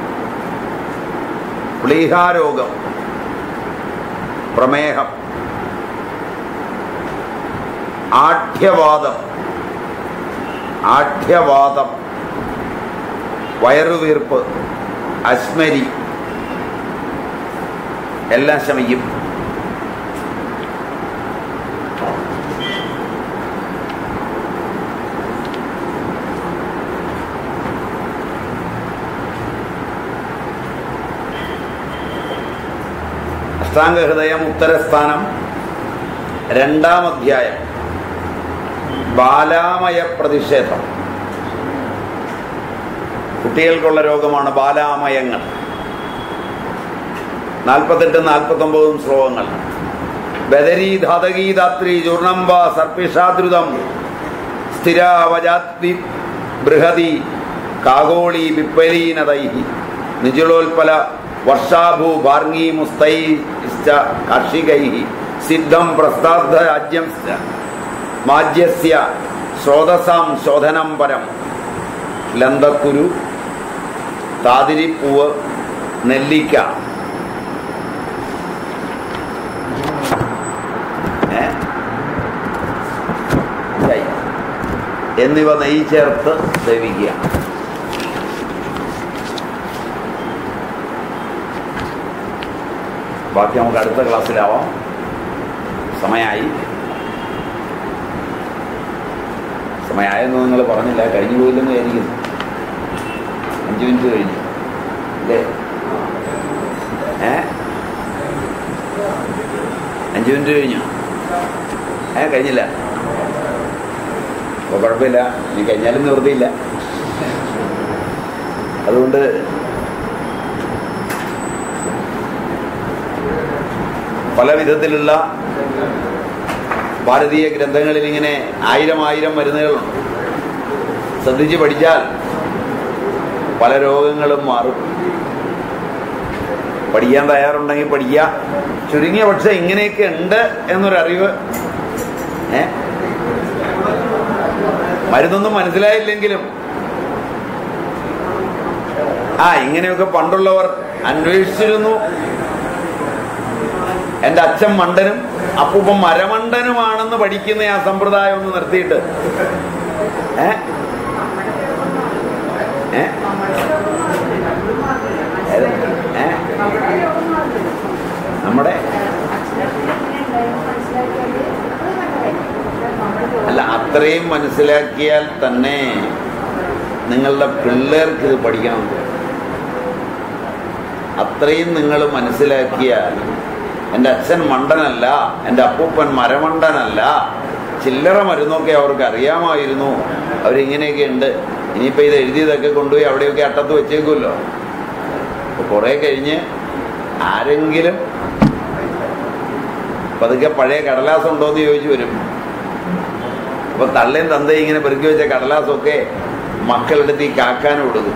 പ്ലീഹാരോഗം പ്രമേഹം ആഠ്യവാദം ആഠ്യവാദം വയറുവീർപ്പ് അശ്മരി എല്ലാം ശമിക്കും അഷ്ടാംഗഹൃദയം ഉത്തരസ്ഥാനം രണ്ടാം അധ്യായം ബാലാമയ പ്രതിഷേധം കുട്ടികൾക്കുള്ള രോഗമാണ് ബാലാമയങ്ങൾ നാൽപ്പത്തെട്ട് നാൽപ്പത്തൊമ്പതും ശ്ലോകങ്ങൾ ബദരീ ധാതകീദാത്രി ചൂർണംബ സർപ്പിഷാദ്രുതം സ്ഥിരാവജാത്വി ബൃഹതി കാഗോളി വിപ്പലീനതൈ നിജുളോൽപല വർഷാഭൂ ഭാർഗീ മുസ്തൈ കാർഷികൈ സിദ്ധം പ്രസ്താബ്ധ രാജ്യം മാജ്യസ്യ സ്രോതസാം ശോധനം പരം ലന്തക്കുരു താതിരിപ്പൂവ് നെല്ലിക്ക ഏ? ചൈ. എന്നിവ നെയ്യ് ചേർത്ത് സേവിക്കുക ബാക്കി നമുക്ക് അടുത്ത ക്ലാസ്സിലാവാം സമയമായി സമയമായെന്ന് നിങ്ങൾ പറഞ്ഞില്ല കഴിഞ്ഞു പോയില്ലെന്ന് വിചാരിക്കുന്നു അഞ്ച് മിനിറ്റ് കഴിഞ്ഞു അല്ലേ ഏ അഞ്ച് മിനിറ്റ് കഴിഞ്ഞു ഏ കഴിഞ്ഞില്ല അപ്പോൾ കുഴപ്പമില്ല ഇനി കഴിഞ്ഞാലും നിവൃത്തിയില്ല അതുകൊണ്ട് പല വിധത്തിലുള്ള ഭാരതീയ ഗ്രന്ഥങ്ങളിൽ ഇങ്ങനെ ആയിരം ആയിരം മരുന്നുകളുണ്ട് ശ്രദ്ധിച്ച് പഠിച്ചാൽ പല രോഗങ്ങളും മാറും പഠിക്കാൻ തയ്യാറുണ്ടെങ്കിൽ പഠിക്കുക ചുരുങ്ങിയ പക്ഷെ ഇങ്ങനെയൊക്കെ ഉണ്ട് എന്നൊരറിവ് ഏ മരുന്നൊന്നും മനസ്സിലായില്ലെങ്കിലും ആ ഇങ്ങനെയൊക്കെ പണ്ടുള്ളവർ അന്വേഷിച്ചിരുന്നു എന്റെ അച്ഛൻ മണ്ടനും അപ്പൂപ്പൻ മരമണ്ടനുമാണെന്ന് പഠിക്കുന്ന ആ സമ്പ്രദായം ഒന്ന് നിർത്തിയിട്ട് ഏ ഏ ഏത്? ഏ? നമ്മുടെ അല്ല അത്രയും മനസ്സിലാക്കിയാൽ തന്നെ നിങ്ങളുടെ പിള്ളേർക്ക് ഇത് പഠിക്കണം അത്രയും നിങ്ങൾ മനസ്സിലാക്കിയാൽ എൻ്റെ അച്ഛൻ മണ്ടനല്ല എൻ്റെ അപ്പൂപ്പൻ മരമണ്ടനല്ല ചില്ലറ മരുന്നൊക്കെ അവർക്ക് അറിയാമായിരുന്നു അവരിങ്ങനെയൊക്കെ ഉണ്ട് ഇനിയിപ്പോൾ ഇത് എഴുതിയതൊക്കെ കൊണ്ടുപോയി അവിടെയൊക്കെ അട്ടത്ത് വെച്ചേക്കുമല്ലോ അപ്പോൾ കുറേ കഴിഞ്ഞ് ആരെങ്കിലും പതുക്കെ പഴയ കടലാസ് ഉണ്ടോ എന്ന് ചോദിച്ചു വരും അപ്പൊ തള്ളയും തന്തയും ഇങ്ങനെ പെറുക്കി വെച്ച കടലാസൊക്കെ മക്കളെടുത്ത് ഈ കാക്കാനും കൊടുക്കും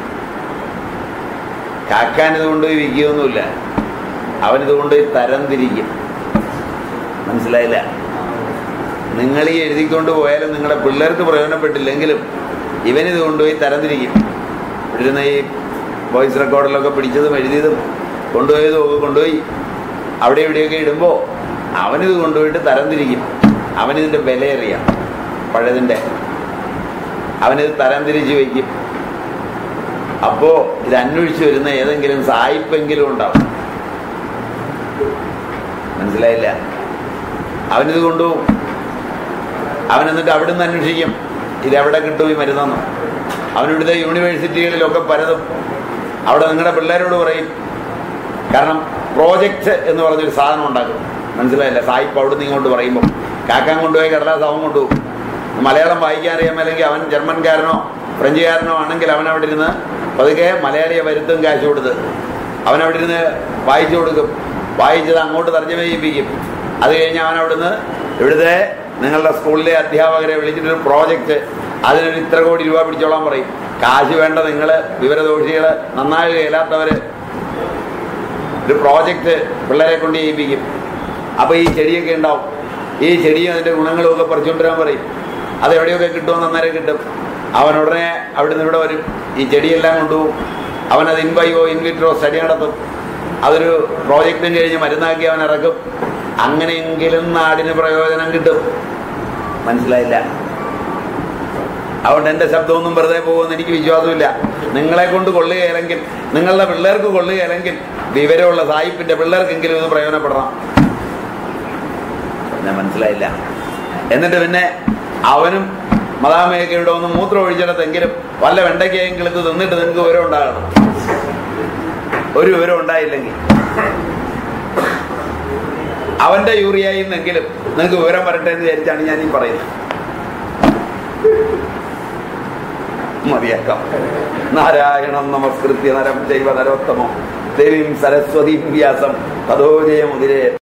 കാക്കാൻ ഇത് കൊണ്ടുപോയി വിൽക്കുകയൊന്നുമില്ല അവനിത് കൊണ്ടുപോയി തരം തിരിക്കും മനസ്സിലായില്ല നിങ്ങൾ ഈ എഴുതിക്കൊണ്ട് പോയാലും നിങ്ങളുടെ പിള്ളേർക്ക് പ്രയോജനപ്പെട്ടില്ലെങ്കിലും ഇവനിത് കൊണ്ടുപോയി തരം തിരിക്കും ഇവിടുന്ന് ഈ വോയിസ് റെക്കോർഡിലൊക്കെ പിടിച്ചതും എഴുതിയതും കൊണ്ടുപോയതും ഒക്കെ കൊണ്ടുപോയി അവിടെ ഇവിടെയൊക്കെ ഇടുമ്പോൾ അവനിത് കൊണ്ടുപോയിട്ട് തരം തിരിക്കും അവനിതിൻ്റെ വില അറിയാം പഴയതിൻ്റെ അവനിത് തരം തിരിച്ച് വയ്ക്കും അപ്പോ ഇത് അന്വേഷിച്ച് വരുന്ന ഏതെങ്കിലും സായിപ്പെങ്കിലും ഉണ്ടാവും മനസ്സിലായില്ല അവനിത് കൊണ്ടുപോകും അവൻ എന്നിട്ട് അവിടെ നിന്ന് അന്വേഷിക്കും ഇതെവിടെ കിട്ടും ഈ മരുന്നെന്ന് അവനിവിടുത്തെ യൂണിവേഴ്സിറ്റികളിലൊക്കെ പലതും അവിടെ നിങ്ങളുടെ പിള്ളേരോട് പറയും കാരണം പ്രോജക്റ്റ് എന്ന് പറഞ്ഞൊരു സാധനം ഉണ്ടാക്കും മനസ്സിലായില്ല സായിപ്പ് അവിടെ നിന്ന് ഇങ്ങോട്ട് പറയുമ്പോൾ കാക്കാൻ കൊണ്ടുപോയി കടലാസ് അവൻ കൊണ്ടുപോകും മലയാളം വായിക്കാൻ അറിയാമല്ലെങ്കിൽ അവൻ ജർമ്മൻകാരനോ ഫ്രഞ്ചുകാരനോ ആണെങ്കിൽ അവൻ അവിടെ ഇരുന്ന് പതുക്കെ മലയാളിയെ വരുത്തും കാശ് കൊടുത്ത് അവൻ അവിടെ ഇരുന്ന് വായിച്ചു കൊടുക്കും വായിച്ചത് അങ്ങോട്ട് തർജ്ജമ ചെയ്യിപ്പിക്കും അത് കഴിഞ്ഞ് അവൻ അവിടുന്ന് ഇവിടുത്തെ നിങ്ങളുടെ സ്കൂളിലെ അധ്യാപകരെ വിളിച്ചിട്ടൊരു പ്രോജക്റ്റ് അതിനൊരു ഇത്ര കോടി രൂപ പിടിച്ചോളാൻ പറയും കാശ് വേണ്ട നിങ്ങൾ വിവരദോഷികൾ നന്നായി ഇല്ലാത്തവര് ഒരു പ്രോജക്റ്റ് പിള്ളേരെ കൊണ്ട് ചെയ്യിപ്പിക്കും അപ്പൊ ഈ ചെടിയൊക്കെ ഉണ്ടാവും ഈ ചെടിയും അതിന്റെ ഗുണങ്ങളും ഒക്കെ പറിച്ചുകൊണ്ടുവരാൻ പറയും അത് എവിടെയൊക്കെ കിട്ടുമെന്ന് അന്നേരം കിട്ടും അവൻ ഉടനെ അവിടെ നിന്ന് ഇവിടെ വരും ഈ ചെടിയെല്ലാം കൊണ്ടുപോകും അവൻ അത് ഇൻവൈവോ ഇൻവിട്രോ സ്റ്റഡി നടത്തും അതൊരു പ്രോജക്റ്റും കഴിഞ്ഞ് മരുന്നാക്കി അവൻ ഇറക്കും അങ്ങനെയെങ്കിലും നാടിന് പ്രയോജനം കിട്ടും മനസ്സിലായില്ല അതുകൊണ്ട് എന്റെ ശബ്ദമൊന്നും വെറുതെ പോകുമെന്ന് എനിക്ക് വിശ്വാസമില്ല നിങ്ങളെ കൊണ്ട് കൊള്ളുകയില്ലെങ്കിൽ നിങ്ങളുടെ പിള്ളേർക്ക് കൊള്ളുകയില്ലെങ്കിൽ വിവരമുള്ള സായിപ്പിന്റെ പിള്ളേർക്കെങ്കിലും ഇത് പ്രയോജനപ്പെടണം ഞാൻ മനസ്സിലായില്ല എന്നിട്ട് പിന്നെ അവനും മദാമയൊക്കെ ഇവിടെ ഒന്ന് മൂത്രം ഒഴിച്ചിടത്തെങ്കിലും വല്ല വെണ്ടയ്ക്കെങ്കിലും ഇത് തിന്നിട്ട് നിങ്ങൾക്ക് വിവരം ഉണ്ടാകണം ഒരു വിവരം ഉണ്ടായില്ലെങ്കിൽ അവന്റെ യൂറിയയിൽ നിന്നെങ്കിലും നിങ്ങൾക്ക് വിവരം വരട്ടെ എന്ന് വിചാരിച്ചാണ് ഞാൻ ഈ പറയുന്നത് മതിയാക്കാം നാരായണം നമസ്കൃത്യ നരം ജൈവ നരോത്തമം ദേവീം സരസ്വതീം വ്യാസം തഥോ ജയമുതിരേ